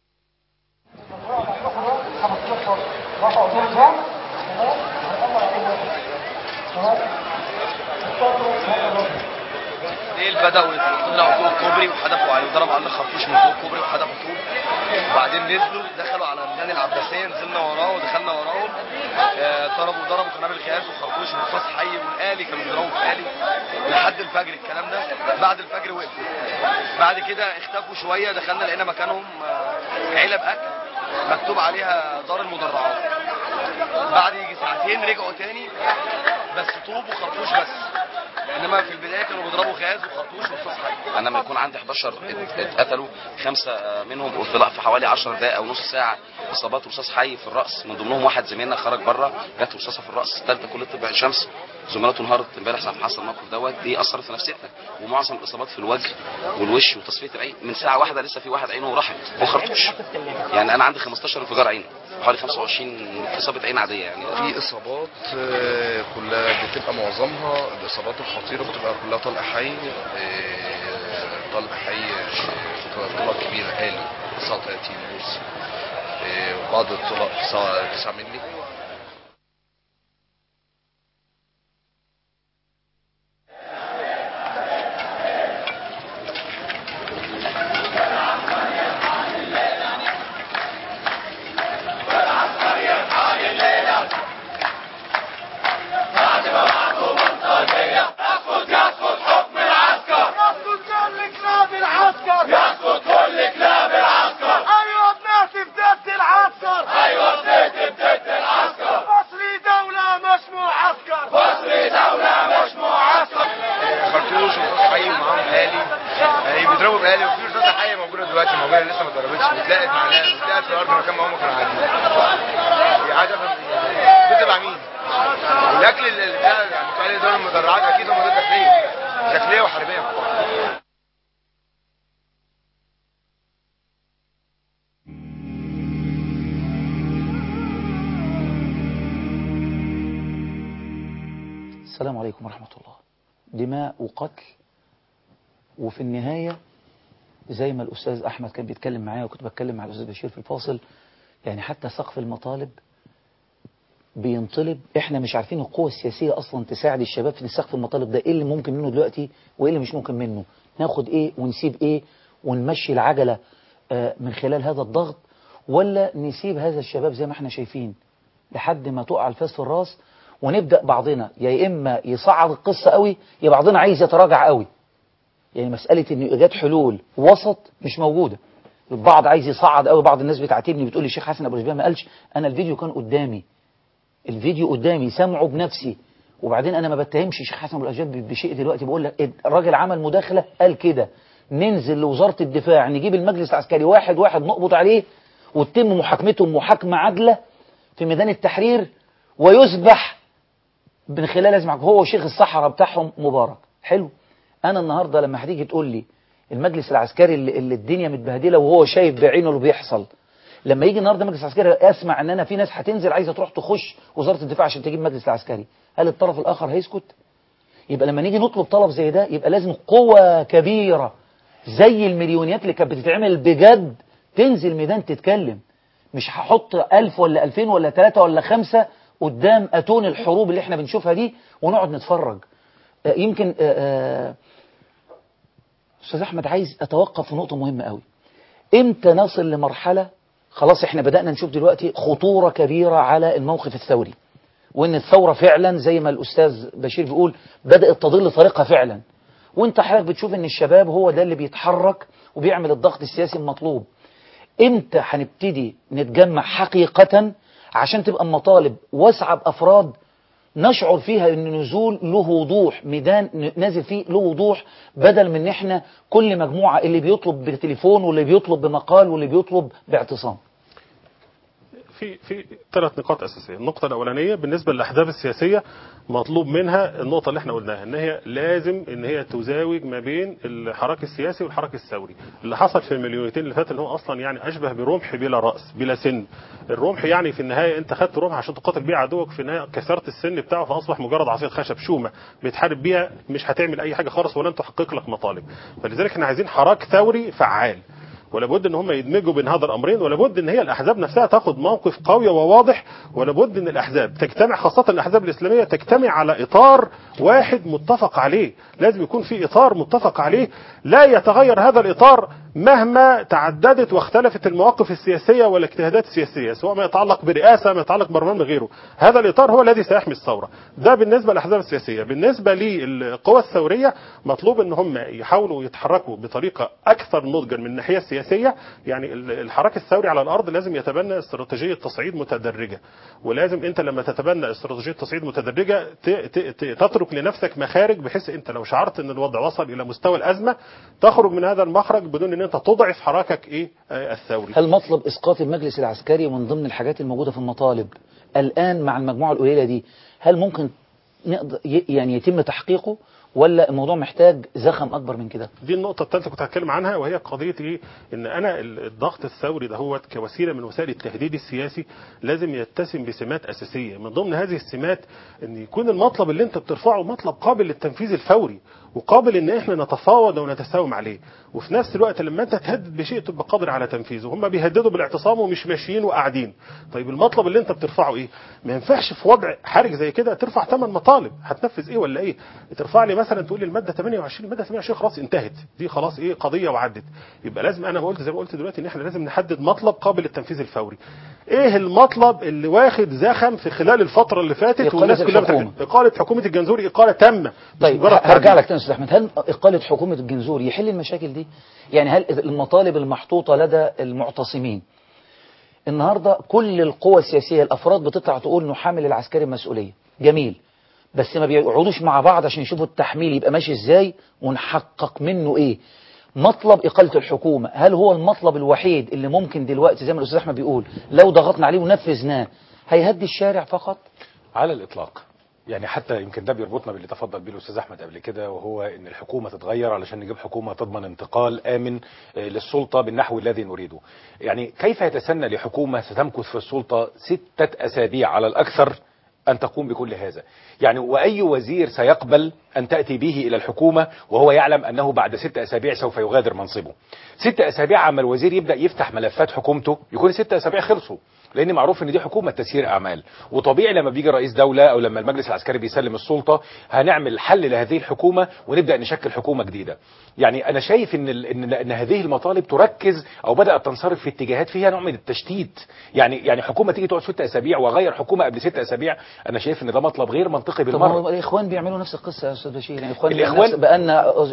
ايه البدوي طلعوا فوق الكوبري وحدفوا عليه وضربوا عليه خرطوش من فوق الكوبري وحدفوا طوب وبعدين نزلوا دخلوا على ميدان العباسيه نزلنا وراه ودخلنا وراهم آه، ضربوا ضربوا قنابل غاز وخرطوش ورصاص حي والآلي كانوا بيضربوا في آلي لحد الفجر الكلام ده بعد الفجر وقفوا بعد كده اختفوا شويه دخلنا لقينا مكانهم آه، علب اكل مكتوب عليها دار المدرعات بعد يجي ساعتين رجعوا تاني بس طوب وخرطوش بس انما في البدايه كانوا بيضربوا غاز وخرطوش ورصاص حي انا لما يكون عندي 11 ات- اتقتلوا خمسه منهم في في حوالي 10 دقائق او نص ساعه اصابات رصاص حي في الراس من ضمنهم واحد زميلنا خرج بره جات رصاصه في الراس الثالثه كليه طب عين شمس زملاته انهارت امبارح ساعه ما حصل الموقف دوت دي اثرت في نفسيتنا ومعظم الاصابات في الوجه والوش وتصفيه العين من ساعه واحده لسه في واحد عينه راحت وخرطوش يعني انا عندي 15 انفجار عين حوالي 25 اصابه عين عاديه يعني في اصابات آه، كلها بتبقى معظمها الاصابات الخطيره بتبقى كلها طلق حي آه، طلق حي آه، طلق كبير آلي 39 بوص آه، وبعض الطلق 9 مللي ايوه بناتي بدت العسكر ايوه بناتي بدت العسكر الاهلي وفي رصاصه حيه موجوده دلوقتي موجوده لسه ما اتضربتش واتلقت مع ناس واتلقت في الارض مكان ما هم كانوا قاعدين هي عايزه افهم يعني دي تبع مين؟ والاكل اللي بتاع يعني بتوع عليه دول المدرعات اكيد هم ضد داخليه داخليه وحربيه مع بعض. السلام عليكم ورحمة الله دماء وقتل وفي النهاية زي ما الأستاذ أحمد كان بيتكلم معايا وكنت بتكلم مع الأستاذ بشير في الفاصل يعني حتى سقف المطالب بينطلب احنا مش عارفين القوة السياسية اصلا تساعد الشباب في سقف المطالب ده ايه اللي ممكن منه دلوقتي وايه اللي مش ممكن منه ناخد ايه ونسيب ايه ونمشي العجلة آه، من خلال هذا الضغط ولا نسيب هذا الشباب زي ما احنا شايفين لحد ما تقع الفاس في الراس ونبدأ بعضنا يا إما يصعد القصة قوي يا بعضنا عايز يتراجع قوي يعني مسألة إن إيجاد حلول وسط مش موجودة البعض عايز يصعد قوي بعض الناس بتعاتبني بتقول لي الشيخ حسن أبو رجبان ما قالش أنا الفيديو كان قدامي الفيديو قدامي سامعه بنفسي وبعدين أنا ما بتهمش الشيخ حسن أبو رجبان بشيء دلوقتي بقول لك الراجل عمل مداخلة قال كده ننزل لوزارة الدفاع نجيب المجلس العسكري واحد واحد نقبض عليه وتتم محاكمته محاكمة عادلة في ميدان التحرير ويذبح من خلال اسمع هو وشيخ الصحراء بتاعهم مبارك حلو انا النهارده لما هتيجي تقول لي المجلس العسكري اللي, اللي الدنيا متبهدله وهو شايف بعينه اللي بيحصل لما يجي النهارده المجلس العسكري اسمع ان انا في ناس هتنزل عايزه تروح تخش وزاره الدفاع عشان تجيب المجلس العسكري هل الطرف الاخر هيسكت يبقى لما نيجي نطلب طلب زي ده يبقى لازم قوة كبيرة زي المليونيات اللي كانت بتتعمل بجد تنزل ميدان تتكلم مش هحط ألف ولا ألفين ولا ثلاثة ولا خمسة قدام أتون الحروب اللي احنا بنشوفها دي ونقعد نتفرج آه، يمكن آه، آه، أستاذ أحمد عايز أتوقف في نقطة مهمة قوي إمتى نصل لمرحلة خلاص احنا بدأنا نشوف دلوقتي خطورة كبيرة على الموقف الثوري وإن الثورة فعلا زي ما الأستاذ بشير بيقول بدأت تضل طريقها فعلا وانت حضرتك بتشوف ان الشباب هو ده اللي بيتحرك وبيعمل الضغط السياسي المطلوب امتى هنبتدي نتجمع حقيقة عشان تبقى المطالب واسعة بأفراد نشعر فيها ان نزول له وضوح ميدان نازل فيه له وضوح بدل من ان احنا كل مجموعة اللي بيطلب بتليفون واللي بيطلب بمقال واللي بيطلب باعتصام في في ثلاث نقاط اساسيه، النقطه الاولانيه بالنسبه للاحزاب السياسيه مطلوب منها النقطه اللي احنا قلناها ان هي لازم ان هي تزاوج ما بين الحراك السياسي والحراك الثوري، اللي حصل في المليونيتين اللي فات اللي هو اصلا يعني اشبه برمح بلا راس بلا سن، الرمح يعني في النهايه انت خدت رمح عشان تقاتل بيه عدوك في النهايه كسرت السن بتاعه فاصبح مجرد عصير خشب شومه بتحارب بيها مش هتعمل اي حاجه خالص ولن تحقق لك مطالب، فلذلك احنا عايزين حراك ثوري فعال. ولابد ان هم يدمجوا بين هذا الامرين ولابد ان هي الاحزاب نفسها تاخد موقف قوي وواضح ولابد ان الاحزاب تجتمع خاصه الاحزاب الاسلاميه تجتمع على اطار واحد متفق عليه لازم يكون في اطار متفق عليه لا يتغير هذا الاطار مهما تعددت واختلفت المواقف السياسيه والاجتهادات السياسيه سواء ما يتعلق برئاسه ما يتعلق برمان غيره هذا الاطار هو الذي سيحمي الثوره ده بالنسبه للاحزاب السياسيه بالنسبه للقوى الثوريه مطلوب ان هم يحاولوا يتحركوا بطريقه اكثر نضجا من الناحيه السياسيه يعني الحراك الثوري على الارض لازم يتبنى استراتيجيه تصعيد متدرجه ولازم انت لما تتبنى استراتيجيه تصعيد متدرجه ت- ت- ت- تترك لنفسك مخارج بحيث انت لو شعرت ان الوضع وصل الى مستوى الازمه تخرج من هذا المخرج بدون ان انت تضعف حراكك ايه آه، الثوري هل مطلب اسقاط المجلس العسكري من ضمن الحاجات الموجودة في المطالب الان مع المجموعة القليلة دي هل ممكن نقدر ي- يعني يتم تحقيقه ولا الموضوع محتاج زخم اكبر من كده دي النقطة الثالثة كنت هتكلم عنها وهي قضية ايه؟ ان انا ال- الضغط الثوري ده هو كوسيلة من وسائل التهديد السياسي لازم يتسم بسمات اساسية، من ضمن هذه السمات ان يكون المطلب اللي انت بترفعه مطلب قابل للتنفيذ الفوري وقابل ان احنا نتفاوض ونتساوم عليه، وفي نفس الوقت لما انت تهدد بشيء تبقى قادر على تنفيذه، هم بيهددوا بالاعتصام ومش ماشيين وقاعدين. طيب المطلب اللي انت بترفعه ايه؟ ما ينفعش في وضع حرج زي كده ترفع ثمان مطالب، هتنفذ ايه ولا ايه؟ ترفع لي مثلا تقول لي الماده 28 الماده 28 خلاص انتهت دي خلاص ايه قضيه وعدت يبقى لازم انا قلت زي ما قلت دلوقتي ان احنا لازم نحدد مطلب قابل للتنفيذ الفوري ايه المطلب اللي واخد زخم في خلال الفتره اللي فاتت إقالة والناس كلها الحكومة. بتحكي اقاله حكومه الجنزوري اقاله تامه مش طيب مجرد هرجع تعديل. لك تاني يا استاذ احمد هل اقاله حكومه الجنزور يحل المشاكل دي يعني هل المطالب المحطوطه لدى المعتصمين النهارده كل القوى السياسيه الافراد بتطلع تقول نحمل العسكري مسؤوليه جميل بس ما بيقعدوش مع بعض عشان يشوفوا التحميل يبقى ماشي ازاي ونحقق منه ايه مطلب إقالة الحكومة هل هو المطلب الوحيد اللي ممكن دلوقتي زي ما الأستاذ أحمد بيقول لو ضغطنا عليه ونفذناه هيهدي الشارع فقط على الإطلاق يعني حتى يمكن ده بيربطنا باللي تفضل بيه الاستاذ احمد قبل كده وهو ان الحكومه تتغير علشان نجيب حكومه تضمن انتقال امن آه، للسلطه بالنحو الذي نريده. يعني كيف يتسنى لحكومه ستمكث في السلطه سته اسابيع على الاكثر أن تقوم بكل هذا يعني وأي وزير سيقبل أن تأتي به إلى الحكومة وهو يعلم أنه بعد ست أسابيع سوف يغادر منصبه ست أسابيع عما الوزير يبدأ يفتح ملفات حكومته يكون ست أسابيع خلصوا لان معروف ان دي حكومه تسيير اعمال وطبيعي لما بيجي رئيس دوله او لما المجلس العسكري بيسلم السلطه هنعمل حل لهذه الحكومه ونبدا نشكل حكومه جديده يعني انا شايف ان ال- ان ان هذه المطالب تركز او بدات تنصرف في اتجاهات فيها نوع من التشتيت يعني يعني حكومه تيجي تقعد ست اسابيع واغير حكومه قبل ست اسابيع انا شايف ان ده مطلب غير منطقي طب ما هو بالمره الاخوان بيعملوا نفس القصه يا استاذ بشير يعني الاخوان الإخوان- بقى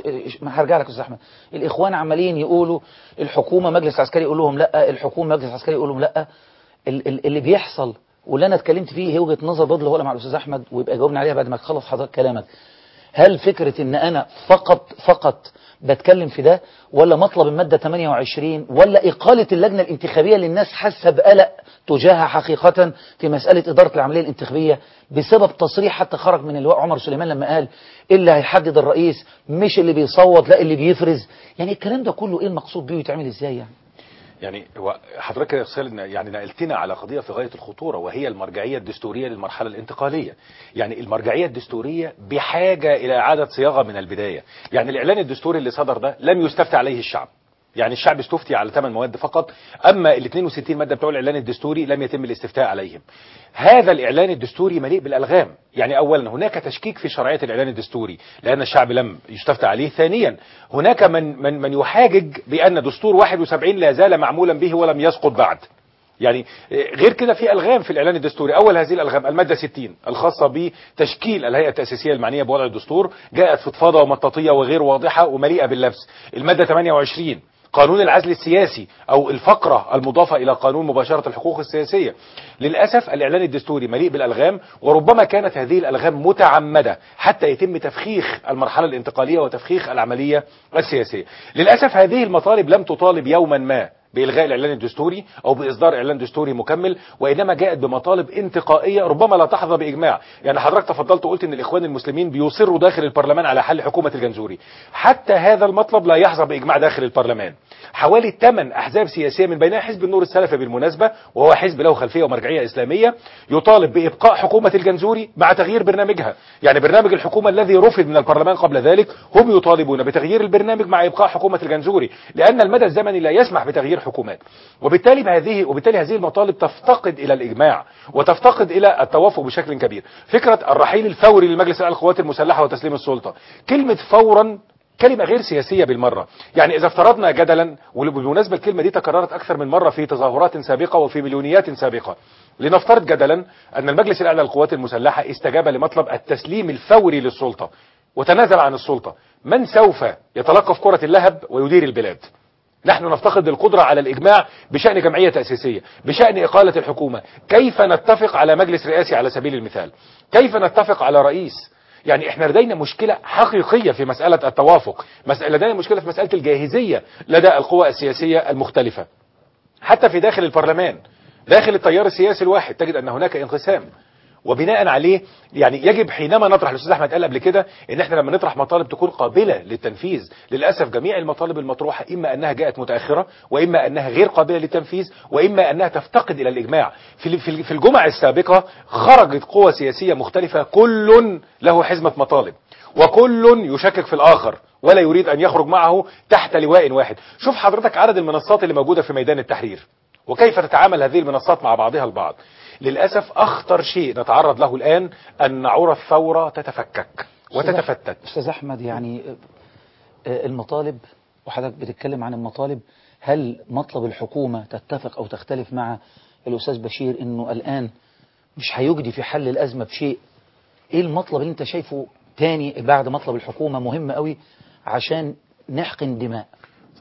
ما هرجع لك يا استاذ احمد الاخوان عمالين يقولوا الحكومه مجلس عسكري يقول لهم لا الحكومه مجلس عسكري يقول لهم لا ال- ال- اللي بيحصل واللي انا اتكلمت فيه هي وجهه نظر برضه اللي هقولها مع الاستاذ احمد ويبقى جاوبنا عليها بعد ما تخلص حضرتك كلامك هل فكره ان انا فقط فقط بتكلم في ده ولا مطلب الماده 28 ولا اقاله اللجنه الانتخابيه اللي الناس حاسه بقلق تجاهها حقيقه في مساله اداره العمليه الانتخابيه بسبب تصريح حتى خرج من اللواء عمر سليمان لما قال اللي هيحدد الرئيس مش اللي بيصوت لا اللي بيفرز يعني الكلام ده كله ايه المقصود بيه ويتعمل ازاي يعني يعني هو حضرتك يا أستاذ يعني نقلتنا على قضية في غاية الخطورة وهي المرجعية الدستورية للمرحلة الانتقالية يعني المرجعية الدستورية بحاجة إلى إعادة صياغة من البداية يعني الإعلان الدستوري اللي صدر ده لم يستفتى عليه الشعب يعني الشعب استفتي على ثمان مواد فقط اما ال 62 ماده بتوع الاعلان الدستوري لم يتم الاستفتاء عليهم هذا الاعلان الدستوري مليء بالالغام يعني اولا هناك تشكيك في شرعيه الاعلان الدستوري لان الشعب لم يستفتى عليه ثانيا هناك من من من يحاجج بان دستور 71 لا زال معمولا به ولم يسقط بعد يعني غير كده في الغام في الاعلان الدستوري اول هذه الالغام الماده 60 الخاصه بتشكيل الهيئه التاسيسيه المعنيه بوضع الدستور جاءت فضفاضه ومطاطيه وغير واضحه ومليئه باللبس الماده 28 قانون العزل السياسي او الفقره المضافه الى قانون مباشره الحقوق السياسيه للاسف الاعلان الدستوري مليء بالالغام وربما كانت هذه الالغام متعمده حتى يتم تفخيخ المرحله الانتقاليه وتفخيخ العمليه السياسيه للاسف هذه المطالب لم تطالب يوما ما بإلغاء الإعلان الدستوري أو بإصدار إعلان دستوري مكمل وإنما جاءت بمطالب انتقائية ربما لا تحظى بإجماع يعني حضرتك تفضلت وقلت إن الإخوان المسلمين بيصروا داخل البرلمان على حل حكومة الجنزوري حتى هذا المطلب لا يحظى بإجماع داخل البرلمان حوالي 8 أحزاب سياسية من بينها حزب النور السلفي بالمناسبة وهو حزب له خلفية ومرجعية إسلامية يطالب بإبقاء حكومة الجنزوري مع تغيير برنامجها يعني برنامج الحكومة الذي رفض من البرلمان قبل ذلك هم يطالبون بتغيير البرنامج مع إبقاء حكومة الجنزوري لأن المدى الزمني لا يسمح بتغيير حكومات وبالتالي هذه وبالتالي هذه المطالب تفتقد الى الاجماع وتفتقد الى التوافق بشكل كبير فكره الرحيل الفوري للمجلس الاعلى للقوات المسلحه وتسليم السلطه كلمه فورا كلمة غير سياسية بالمرة يعني إذا افترضنا جدلا وبالمناسبة الكلمة دي تكررت أكثر من مرة في تظاهرات سابقة وفي مليونيات سابقة لنفترض جدلا أن المجلس الأعلى للقوات المسلحة استجاب لمطلب التسليم الفوري للسلطة وتنازل عن السلطة من سوف يتلقف كرة اللهب ويدير البلاد نحن نفتقد القدرة على الإجماع بشأن جمعية تأسيسية بشأن إقالة الحكومة كيف نتفق على مجلس رئاسي على سبيل المثال كيف نتفق على رئيس يعني احنا لدينا مشكلة حقيقية في مسألة التوافق مس- لدينا مشكلة في مسألة الجاهزية لدى القوى السياسية المختلفة حتى في داخل البرلمان داخل التيار السياسي الواحد تجد أن هناك انقسام وبناء عليه يعني يجب حينما نطرح الاستاذ احمد قال قبل كده ان احنا لما نطرح مطالب تكون قابله للتنفيذ للاسف جميع المطالب المطروحه اما انها جاءت متاخره واما انها غير قابله للتنفيذ واما انها تفتقد الى الاجماع في في في الجمع السابقه خرجت قوى سياسيه مختلفه كل له حزمه مطالب وكل يشكك في الاخر ولا يريد ان يخرج معه تحت لواء واحد شوف حضرتك عدد المنصات اللي موجوده في ميدان التحرير وكيف تتعامل هذه المنصات مع بعضها البعض للأسف أخطر شيء نتعرض له الآن أن نعور الثورة تتفكك وتتفتت أستاذ أحمد يعني آه، المطالب وحضرتك بتتكلم عن المطالب هل مطلب الحكومة تتفق أو تختلف مع الأستاذ بشير أنه الآن مش هيجدي في حل الأزمة بشيء إيه المطلب اللي أنت شايفه تاني بعد مطلب الحكومة مهم قوي عشان نحقن دماء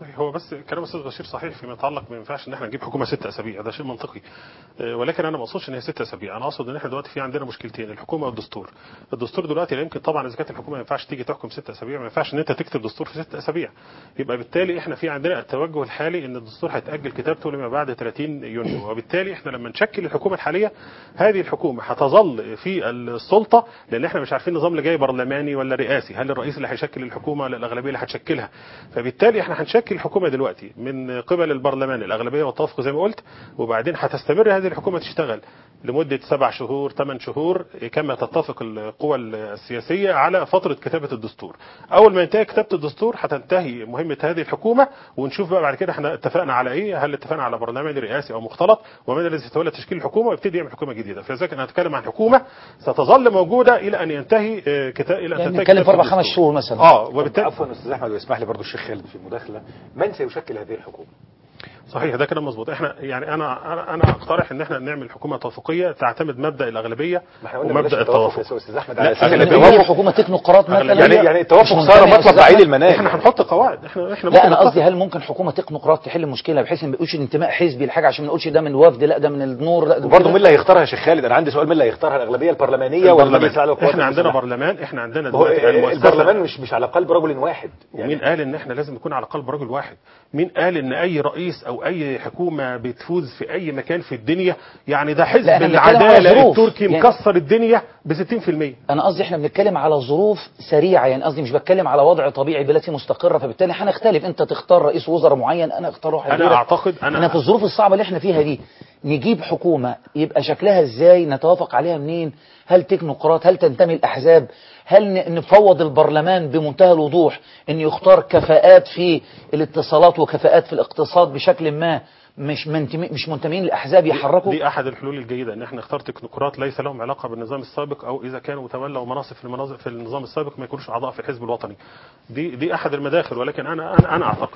صحيح هو بس كلام الاستاذ بشير صحيح فيما يتعلق ما ينفعش ان احنا نجيب حكومه ست اسابيع ده شيء منطقي آه، ولكن انا ما اقصدش ان هي ست اسابيع انا اقصد ان احنا دلوقتي في عندنا مشكلتين الحكومه والدستور الدستور دلوقتي لا يمكن طبعا اذا كانت الحكومه ما ينفعش تيجي تحكم ست اسابيع ما ينفعش ان انت تكتب دستور في ست اسابيع يبقى بالتالي احنا في عندنا التوجه الحالي ان الدستور هيتاجل كتابته لما بعد 30 يونيو وبالتالي احنا لما نشكل الحكومه الحاليه هذه الحكومه هتظل في السلطه لان احنا مش عارفين النظام اللي جاي برلماني ولا رئاسي هل الرئيس اللي هيشكل الحكومه ولا الاغلبيه اللي هتشكلها فبالتالي احنا هنشكل الحكومه دلوقتي من قبل البرلمان الاغلبيه والتوافق زي ما قلت وبعدين هتستمر هذه الحكومه تشتغل لمده سبع شهور ثمان شهور كما تتفق القوى السياسيه على فتره كتابه الدستور اول ما ينتهي كتابه الدستور هتنتهي مهمه هذه الحكومه ونشوف بقى بعد كده احنا اتفقنا على ايه هل اتفقنا على برلمان رئاسي او مختلط ومن الذي يتولى تشكيل الحكومه ويبتدي يعمل حكومه جديده فلذلك انا اتكلم عن حكومه ستظل موجوده الى ان ينتهي آه، كتاب الى ان يعني تنتهي نتكلم في كتابة اربع خمس الدستور. شهور مثلا اه وبالتالي عفوا استاذ احمد ويسمح لي برضو الشيخ خالد في المداخله من سيشكل هذه الحكومه؟ صحيح ده كلام مظبوط احنا يعني انا انا انا اقترح ان احنا نعمل حكومه توافقيه تعتمد مبدا الاغلبيه ما احنا قلنا بلاش ومبدا التوافق التوافق يا استاذ احمد لا، على اساس أغلبية. التوافق هي حكومه تكنوقراط مثلا يعني يعني التوافق مش صار منتمي مطلب أساساً. بعيد المنال احنا هنحط قواعد احنا احنا لا ممكن انا نتفق. قصدي هل ممكن حكومه تكنوقراط تحل المشكله بحيث ما يبقوش الانتماء حزبي لحاجه عشان ما نقولش ده من وفد لا ده من النور لا ده وبرضه كده. مين اللي هيختارها يا شيخ خالد انا عندي سؤال مين اللي هيختارها الاغلبيه البرلمانيه ولا البرلمان. مجلس الاعلى للقوات احنا عندنا المسلحة؟ برلمان احنا عندنا هو دلوقتي المؤسسة- البرلمان مش مش على قلب رجل واحد ومين قال ان احنا لازم نكون على قلب رجل واحد مين قال ان اي رئيس او اي حكومه بتفوز في اي مكان في الدنيا يعني ده حزب لا، أنا بنتكلم على العداله ظروف. التركي يعني- مكسر الدنيا ب 60% انا قصدي احنا بنتكلم على ظروف سريعه يعني قصدي مش بتكلم على وضع طبيعي بلاد فيه مستقره فبالتالي هنختلف انت تختار رئيس وزراء معين انا اختار واحد انا غيرك. اعتقد احنا انا في الظروف الصعبه اللي احنا فيها دي نجيب حكومه يبقى شكلها ازاي نتوافق عليها منين هل تكنوقراط هل تنتمي الاحزاب هل ن- نفوض البرلمان بمنتهى الوضوح ان يختار كفاءات في الاتصالات وكفاءات في الاقتصاد بشكل ما مش منتمي مش منتمين لاحزاب يحركوا دي احد الحلول الجيده ان احنا نختار تكنوقراط ليس لهم علاقه بالنظام السابق او اذا كانوا تولوا مناصب في المناصب في النظام السابق ما يكونوش اعضاء في الحزب الوطني دي دي احد المداخل ولكن انا انا انا اعتقد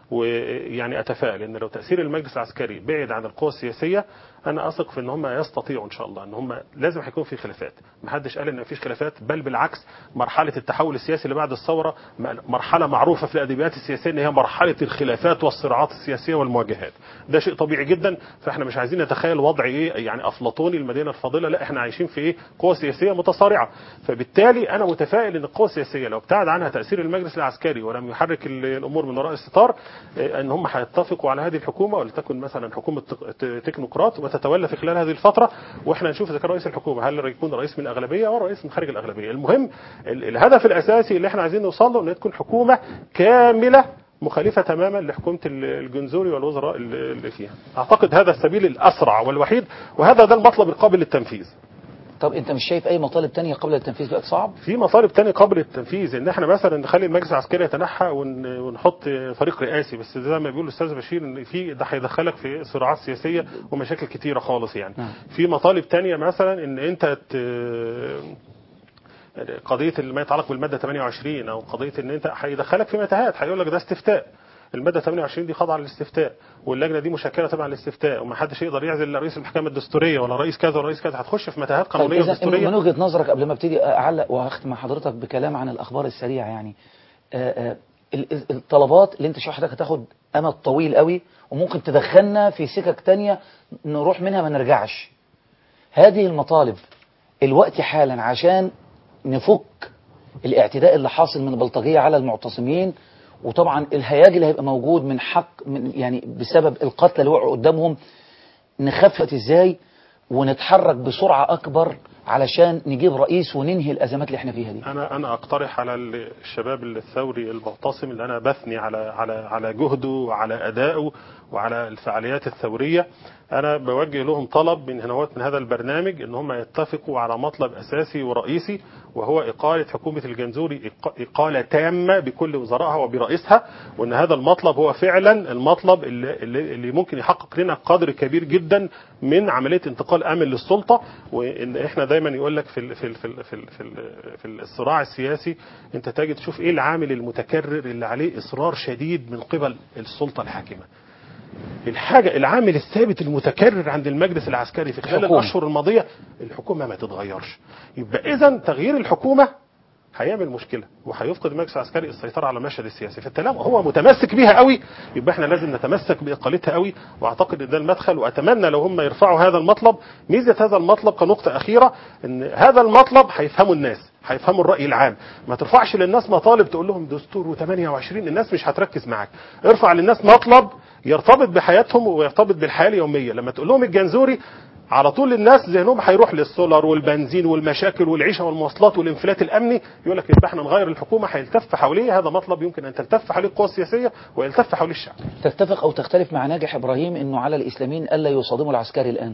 ويعني اتفائل ان لو تاثير المجلس العسكري بعد عن القوى السياسيه انا اثق في ان هم يستطيعوا ان شاء الله ان هم لازم هيكون في خلافات ما حدش قال ان مفيش خلافات بل بالعكس مرحله التحول السياسي اللي بعد الثوره م- مرحله معروفه في الادبيات السياسيه ان هي مرحله الخلافات والصراعات السياسيه والمواجهات ده شيء طبيعي جدا فاحنا مش عايزين نتخيل وضع ايه يعني افلاطوني المدينه الفاضله لا احنا عايشين في ايه قوى سياسيه متصارعه فبالتالي انا متفائل ان القوى السياسيه لو ابتعد عنها تاثير المجلس العسكري ولم يحرك ال- الامور من وراء الستار إيه، ان هم هيتفقوا على هذه الحكومه ولتكن مثلا حكومه تق- ت- تكنوقراط وتتولى في خلال هذه الفتره واحنا نشوف اذا كان رئيس الحكومه هل يكون رئيس من الاغلبيه او رئيس من خارج الاغلبيه المهم ال- الهدف الاساسي اللي احنا عايزين نوصل له ان تكون حكومه كامله مخالفه تماما لحكومه ال- الجنزوري والوزراء اللي اللي فيها اعتقد هذا السبيل الاسرع والوحيد وهذا ده المطلب القابل للتنفيذ طب انت مش شايف اي مطالب تانية قبل التنفيذ بقت صعب في مطالب تانية قبل التنفيذ ان احنا مثلا نخلي المجلس العسكري يتنحى ون- ونحط فريق رئاسي بس زي ما بيقول الاستاذ بشير ان في ده هيدخلك في صراعات سياسيه ومشاكل كتيره خالص يعني نعم. في مطالب تانية مثلا ان انت ت... قضيه ما يتعلق بالماده 28 او قضيه ان انت هيدخلك في متاهات هيقول لك ده استفتاء الماده 28 دي خاضعه للاستفتاء واللجنه دي مشكله تبع الاستفتاء وما حدش يقدر يعزل لا رئيس المحكمه الدستوريه ولا رئيس كذا ولا رئيس كذا هتخش في متاهات طيب قانونيه إذا ودستوريه من وجهة نظرك قبل ما ابتدي أعلق وهختم مع حضرتك بكلام عن الأخبار السريعة يعني آه، آه، ال- ال- الطلبات اللي أنت شو حضرتك هتاخد أمد طويل قوي وممكن تدخلنا في سكك تانية نروح منها ما نرجعش هذه المطالب الوقت حالا عشان نفك الاعتداء اللي حاصل من البلطجية على المعتصمين وطبعا الهياج اللي هيبقى موجود من حق من يعني بسبب القتلى اللي وقعوا قدامهم نخفت ازاي ونتحرك بسرعة أكبر علشان نجيب رئيس وننهي الأزمات اللي احنا فيها دي انا انا اقترح على الشباب الثوري المعتصم اللي انا بثني على على على جهده وعلى ادائه وعلى الفعاليات الثوريه انا بوجه لهم طلب من هنوات من هذا البرنامج ان هم يتفقوا على مطلب اساسي ورئيسي وهو اقاله حكومه الجنزوري إق- اقاله تامه بكل وزرائها وبرئيسها وان هذا المطلب هو فعلا المطلب اللي, اللي اللي ممكن يحقق لنا قدر كبير جدا من عمليه انتقال امن للسلطه وان احنا دايما يقول لك في ال في ال في ال في ال في, ال في الصراع السياسي انت تجد تشوف ايه العامل المتكرر اللي عليه اصرار شديد من قبل السلطه الحاكمه الحاجة العامل الثابت المتكرر عند المجلس العسكري في خلال الحكومة. الأشهر الماضية الحكومة ما تتغيرش يبقى إذا تغيير الحكومة هيعمل مشكله وهيفقد المجلس العسكري السيطره على المشهد السياسي فالكلام هو متمسك بيها قوي يبقى احنا لازم نتمسك باقالتها قوي واعتقد ان ده المدخل واتمنى لو هم يرفعوا هذا المطلب ميزه هذا المطلب كنقطه اخيره ان هذا المطلب هيفهمه الناس هيفهموا الراي العام ما ترفعش للناس مطالب تقول لهم دستور و28 الناس مش هتركز معاك ارفع للناس مطلب يرتبط بحياتهم ويرتبط بالحياه اليوميه لما تقول لهم الجنزوري على طول الناس ذهنهم هيروح للسولار والبنزين والمشاكل والعيشه والمواصلات والانفلات الامني يقول لك يبقى احنا نغير الحكومه هيلتف حواليه هذا مطلب يمكن ان تلتف حواليه القوى السياسيه ويلتف حواليه الشعب تتفق أو تختلف مع ناجح إبراهيم أنه على الإسلاميين ألا يصادموا العسكري الآن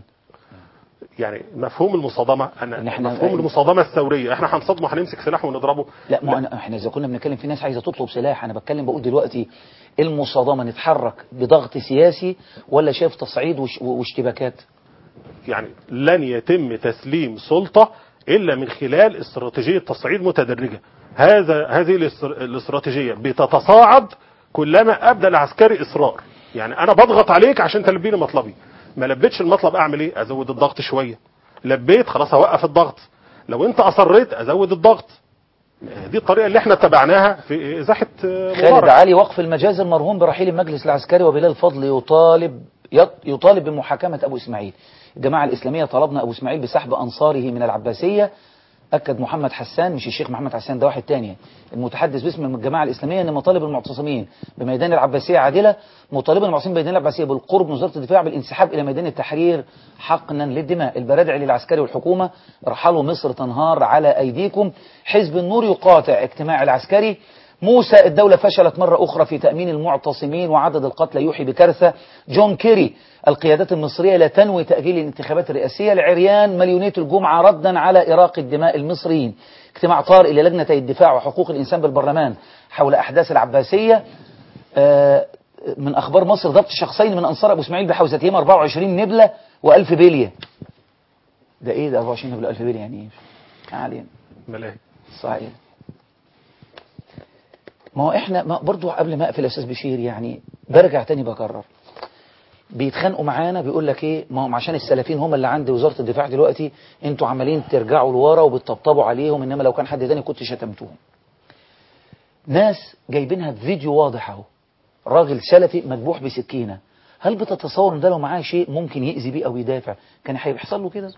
يعني مفهوم المصادمه انا إحنا- مفهوم المصادمه الثوريه احنا هنصادمه هنمسك سلاح ونضربه لا ما أنا احنا إذا كنا بنتكلم في ناس عايزة تطلب سلاح أنا بتكلم بقول دلوقتي المصادمة نتحرك بضغط سياسي ولا شايف تصعيد وش- واشتباكات يعني لن يتم تسليم سلطة إلا من خلال استراتيجية تصعيد متدرجة هذا هذه الاستر- الاستراتيجية بتتصاعد كلما أبدى العسكري إصرار يعني أنا بضغط عليك عشان تلبي لي مطلبي ما لبيتش المطلب أعمل إيه أزود الضغط شوية لبيت خلاص هوقف الضغط لو أنت أصريت أزود الضغط دي الطريقة اللي احنا اتبعناها في إزاحة آه، خالد مبارك علي وقف المجاز المرهون برحيل المجلس العسكري وبلال فضل يطالب يط- يطالب بمحاكمة أبو إسماعيل الجماعة الإسلامية طلبنا أبو إسماعيل بسحب أنصاره من العباسية أكد محمد حسان مش الشيخ محمد حسان ده واحد تاني المتحدث باسم الجماعة الإسلامية أن مطالب المعتصمين بميدان العباسية عادلة مطالبا المعتصمين بميدان العباسية بالقرب من وزارة الدفاع بالانسحاب إلى ميدان التحرير حقنا للدماء البرادعي للعسكري والحكومة ارحلوا مصر تنهار على أيديكم حزب النور يقاطع اجتماع العسكري موسى الدولة فشلت مرة أخرى في تأمين المعتصمين وعدد القتلى يوحي بكارثة جون كيري القيادات المصرية لا تنوي تأجيل الانتخابات الرئاسية العريان مليونية الجمعة ردا على إراق الدماء المصريين اجتماع طارئ للجنتي الدفاع وحقوق الإنسان بالبرلمان حول أحداث العباسية آه، من أخبار مصر ضبط شخصين من أنصار أبو إسماعيل بحوزتهما 24 نبلة و1000 بلية ده إيه ده 24 نبلة و1000 بلية يعني إيه؟ ما علينا ملاهي صحيح ما هو احنا ما برضو قبل ما اقفل يا استاذ بشير يعني برجع تاني بكرر بيتخانقوا معانا بيقول لك ايه ما هم عشان السلفيين هم اللي عند وزاره الدفاع دلوقتي انتوا عمالين ترجعوا لورا وبتطبطبوا عليهم انما لو كان حد تاني كنت شتمتوهم ناس جايبينها بفيديو واضح اهو راجل سلفي مذبوح بسكينه هل بتتصور ان ده لو معاه شيء ممكن يأذي بيه او يدافع كان هيحصل له كده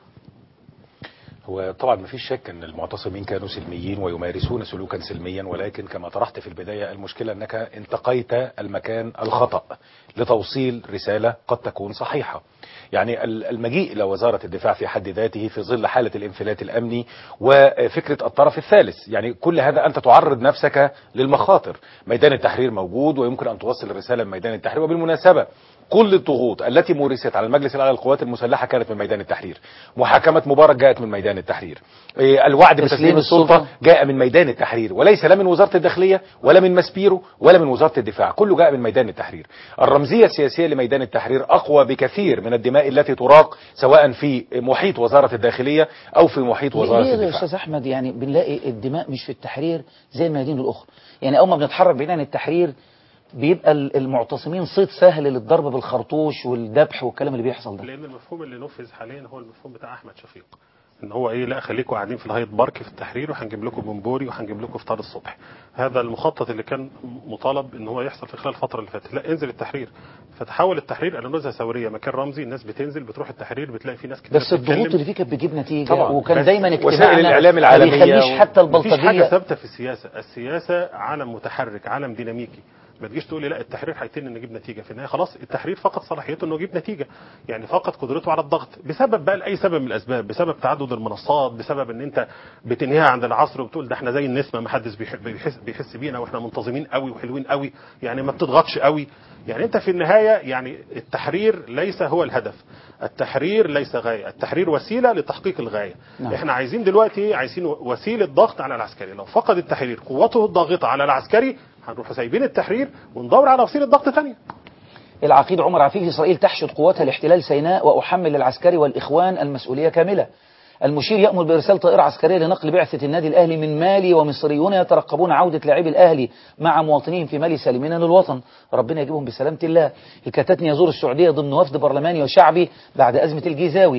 هو طبعا ما فيش شك ان المعتصمين كانوا سلميين ويمارسون سلوكا سلميا ولكن كما طرحت في البدايه المشكله انك انتقيت المكان الخطا لتوصيل رساله قد تكون صحيحه. يعني ال- المجيء الى وزاره الدفاع في حد ذاته في ظل حاله الانفلات الامني وفكره الطرف الثالث، يعني كل هذا انت تعرض نفسك للمخاطر. ميدان التحرير موجود ويمكن ان توصل الرساله من ميدان التحرير وبالمناسبه كل الضغوط التي مورست على المجلس الاعلى للقوات المسلحه كانت من ميدان التحرير. محاكمه مبارك جاءت من ميدان التحرير. إيه، الوعد تسليم بتسليم السلطة. السلطه جاء من ميدان التحرير وليس لا من وزاره الداخليه ولا من مسبيرو ولا من وزاره الدفاع، كله جاء من ميدان التحرير. الرمزيه السياسيه لميدان التحرير اقوى بكثير من الدماء التي تراق سواء في محيط وزاره الداخليه او في محيط وزاره ليه يا الدفاع. استاذ احمد يعني بنلاقي الدماء مش في التحرير زي الميادين الاخرى يعني اول ما بنتحرك بعيد عن التحرير بيبقى ال- المعتصمين صيد سهل للضرب بالخرطوش والذبح والكلام اللي بيحصل ده لان المفهوم اللي نفذ حاليا هو المفهوم بتاع احمد شفيق ان هو ايه لا خليكم قاعدين في الهايد بارك في التحرير وهنجيب لكم بنبوري وهنجيب لكم فطار الصبح هذا المخطط اللي كان مطالب ان هو يحصل في خلال الفتره اللي فاتت لا انزل التحرير فتحول التحرير الى نزهه ثوريه مكان رمزي الناس بتنزل بتروح التحرير بتلاقي في ناس كتير بس الضغوط اللي فيه كانت بتجيب نتيجه طبعا وكان بس دايما وسائل اجتماعنا الإعلام ما العالمية بيخليش حتى مفيش حاجه البلطجيه ثابته في السياسه السياسه عالم متحرك عالم ديناميكي ما تجيش تقول لي لا التحرير هيتم نجيب نتيجه في النهايه خلاص التحرير فقد صلاحيته انه يجيب نتيجه يعني فقد قدرته على الضغط بسبب بقى لاي سبب من الاسباب بسبب تعدد المنصات بسبب ان انت بتنهيها عند العصر وبتقول ده احنا زي النسمه ما حدش بيح- بيحس بيحس بينا واحنا منتظمين قوي وحلوين قوي يعني ما بتضغطش قوي يعني انت في النهايه يعني التحرير ليس هو الهدف التحرير ليس غايه التحرير وسيله لتحقيق الغايه نعم. احنا عايزين دلوقتي ايه عايزين وسيله ضغط على العسكري لو فقد التحرير قوته الضاغطه على العسكري هنروح سايبين التحرير وندور على وسيله ضغط ثانيه العقيد عمر عفيف إسرائيل تحشد قواتها لاحتلال سيناء وأحمل العسكري والإخوان المسؤولية كاملة المشير يأمر بإرسال طائرة عسكرية لنقل بعثة النادي الأهلي من مالي ومصريون يترقبون عودة لاعبي الأهلي مع مواطنيهم في مالي سالمين للوطن ربنا يجيبهم بسلامة الله الكتاتني يزور السعودية ضمن وفد برلماني وشعبي بعد أزمة الجيزاوي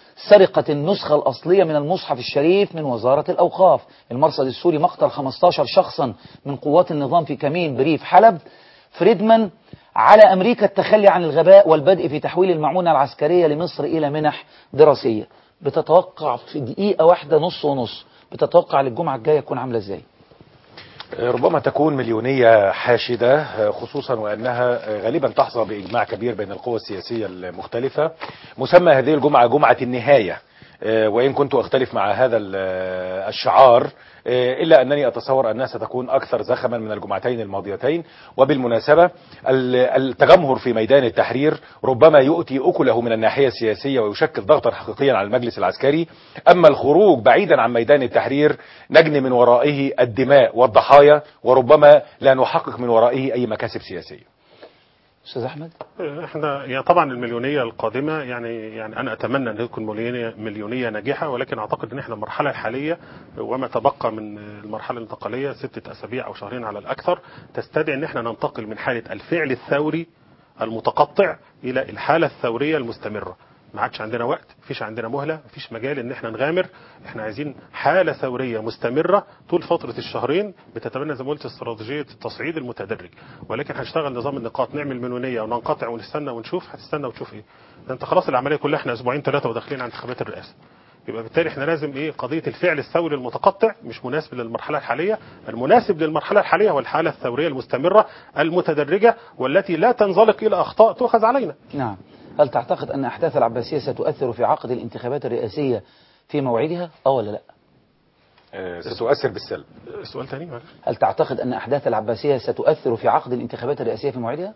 سرقة النسخة الأصلية من المصحف الشريف من وزارة الأوقاف المرصد السوري مقتل 15 شخصا من قوات النظام في كمين بريف حلب فريدمان على أمريكا التخلي عن الغباء والبدء في تحويل المعونة العسكرية لمصر إلى منح دراسية بتتوقع في دقيقة واحدة نص ونص بتتوقع للجمعة الجاية تكون عاملة ازاي ربما تكون مليونية حاشدة خصوصا وأنها غالبا تحظى بإجماع كبير بين القوى السياسية المختلفة مسمى هذه الجمعة جمعة النهاية وإن كنت أختلف مع هذا الشعار إلا أنني أتصور أنها ستكون أكثر زخما من الجمعتين الماضيتين وبالمناسبة التجمهر في ميدان التحرير ربما يؤتي أكله من الناحية السياسية ويشكل ضغطا حقيقيا على المجلس العسكري أما الخروج بعيدا عن ميدان التحرير نجني من ورائه الدماء والضحايا وربما لا نحقق من ورائه أي مكاسب سياسية استاذ احمد احنا يعني طبعا المليونيه القادمه يعني يعني انا اتمنى ان تكون مليونيه مليونيه ناجحه ولكن اعتقد ان احنا المرحله الحاليه وما تبقى من المرحله الانتقاليه سته اسابيع او شهرين على الاكثر تستدعي ان احنا ننتقل من حاله الفعل الثوري المتقطع الى الحاله الثوريه المستمره ما عادش عندنا وقت مفيش عندنا مهله مفيش مجال ان احنا نغامر احنا عايزين حاله ثوريه مستمره طول فتره الشهرين بتتبنى زي ما قلت استراتيجيه التصعيد المتدرج ولكن هنشتغل نظام النقاط نعمل منونيه وننقطع ونستنى ونشوف هتستنى وتشوف ايه ده انت خلاص العمليه كلها احنا اسبوعين ثلاثه وداخلين على انتخابات الرئاسه يبقى بالتالي احنا لازم ايه قضيه الفعل الثوري المتقطع مش مناسب للمرحله الحاليه المناسب للمرحله الحاليه هو الحاله الثوريه المستمره المتدرجه والتي لا تنزلق الى اخطاء تؤخذ علينا نعم هل تعتقد أن أحداث العباسية ستؤثر في عقد الانتخابات الرئاسية في موعدها أو ولا لا ستؤثر بالسلب سؤال ثاني معلش. هل تعتقد أن أحداث العباسية ستؤثر في عقد الانتخابات الرئاسية في موعدها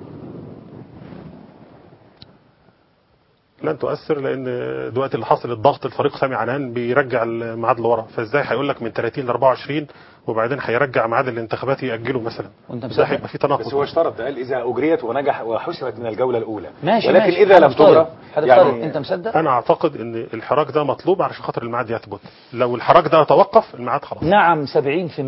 لن تؤثر لان دلوقتي اللي حصل الضغط الفريق سامي عنان بيرجع الميعاد لورا فازاي هيقول لك من 30 ل 24 وبعدين هيرجع ميعاد الانتخابات يأجله مثلا وانت ده مصدق هيبقى في تناقض بس هو اشترط قال إذا أجريت ونجح وحسبت من الجولة الأولى ماشي ولكن ماشي. إذا لم هنفترض. تجرى هنفترض. انت مصدق انا اعتقد ان الحراك ده مطلوب علشان خاطر الميعاد يثبت لو الحراك ده توقف الميعاد خلاص نعم 70%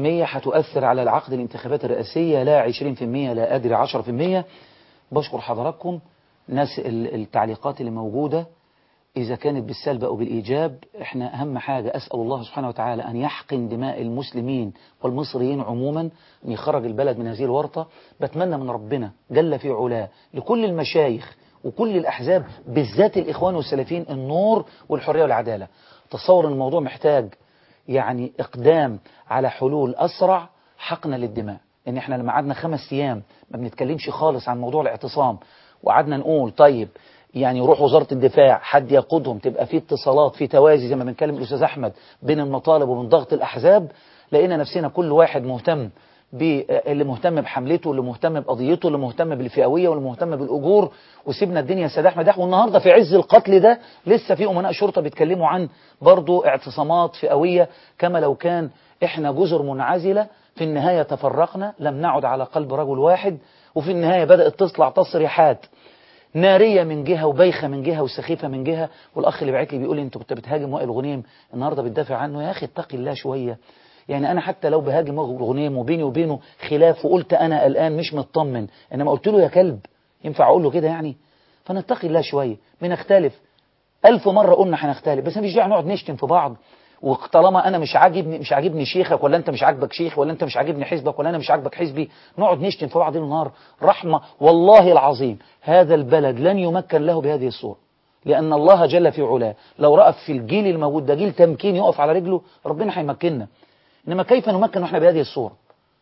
هتؤثر على العقد الانتخابات الرئاسية لا 20% لا أدري 10% بشكر حضراتكم ناس ال- التعليقات اللي موجودة إذا كانت بالسلب أو بالإيجاب إحنا أهم حاجة أسأل الله سبحانه وتعالى أن يحقن دماء المسلمين والمصريين عموما أن يخرج البلد من هذه الورطة بتمنى من ربنا جل في علاه لكل المشايخ وكل الأحزاب بالذات الإخوان والسلفيين النور والحرية والعدالة تصور أن الموضوع محتاج يعني إقدام على حلول أسرع حقنا للدماء إن إحنا لما قعدنا خمس أيام ما بنتكلمش خالص عن موضوع الاعتصام وقعدنا نقول طيب يعني يروح وزارة الدفاع حد يقودهم تبقى في اتصالات في توازي زي ما بنتكلم الأستاذ أحمد بين المطالب وبين ضغط الأحزاب لقينا نفسنا كل واحد مهتم ب- اللي مهتم بحملته اللي مهتم بقضيته اللي مهتم بالفئوية واللي مهتم بالأجور وسيبنا الدنيا سداح مداح والنهاردة في عز القتل ده لسه في أمناء شرطة بيتكلموا عن برضو اعتصامات فئوية كما لو كان احنا جزر منعزلة في النهاية تفرقنا لم نعد على قلب رجل واحد وفي النهاية بدأت تطلع تصريحات نارية من جهة وبايخة من جهة وسخيفة من جهة والأخ اللي بعت لي بيقول لي أنت كنت بتهاجم وائل غنيم النهاردة بتدافع عنه يا أخي اتقي الله شوية يعني أنا حتى لو بهاجم وائل غنيم وبيني وبينه خلاف وقلت أنا الآن مش مطمن إنما قلت له يا كلب ينفع أقول له كده يعني فنتقي الله شوية بنختلف ألف مرة قلنا هنختلف بس مفيش داعي نقعد نشتم في بعض وطالما انا مش عاجبني مش عاجبني شيخك ولا انت مش عاجبك شيخ ولا انت مش عاجبني حزبك ولا انا مش عاجبك حزبي نقعد نشتم في بعض ليل ونهار رحمه والله العظيم هذا البلد لن يمكن له بهذه الصوره لان الله جل في علاه لو رأى في الجيل الموجود ده جيل تمكين يقف على رجله ربنا هيمكننا انما كيف نمكن واحنا بهذه الصوره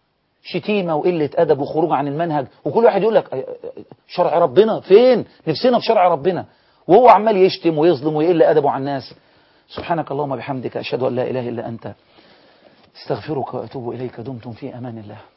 شتيمه وقله ادب وخروج عن المنهج وكل واحد يقول لك شرع ربنا فين نفسنا في شرع ربنا وهو عمال يشتم ويظلم ويقل ادبه على الناس سبحانك اللهم بحمدك أشهد أن لا إله إلا أنت استغفرك وأتوب إليك دمتم في أمان الله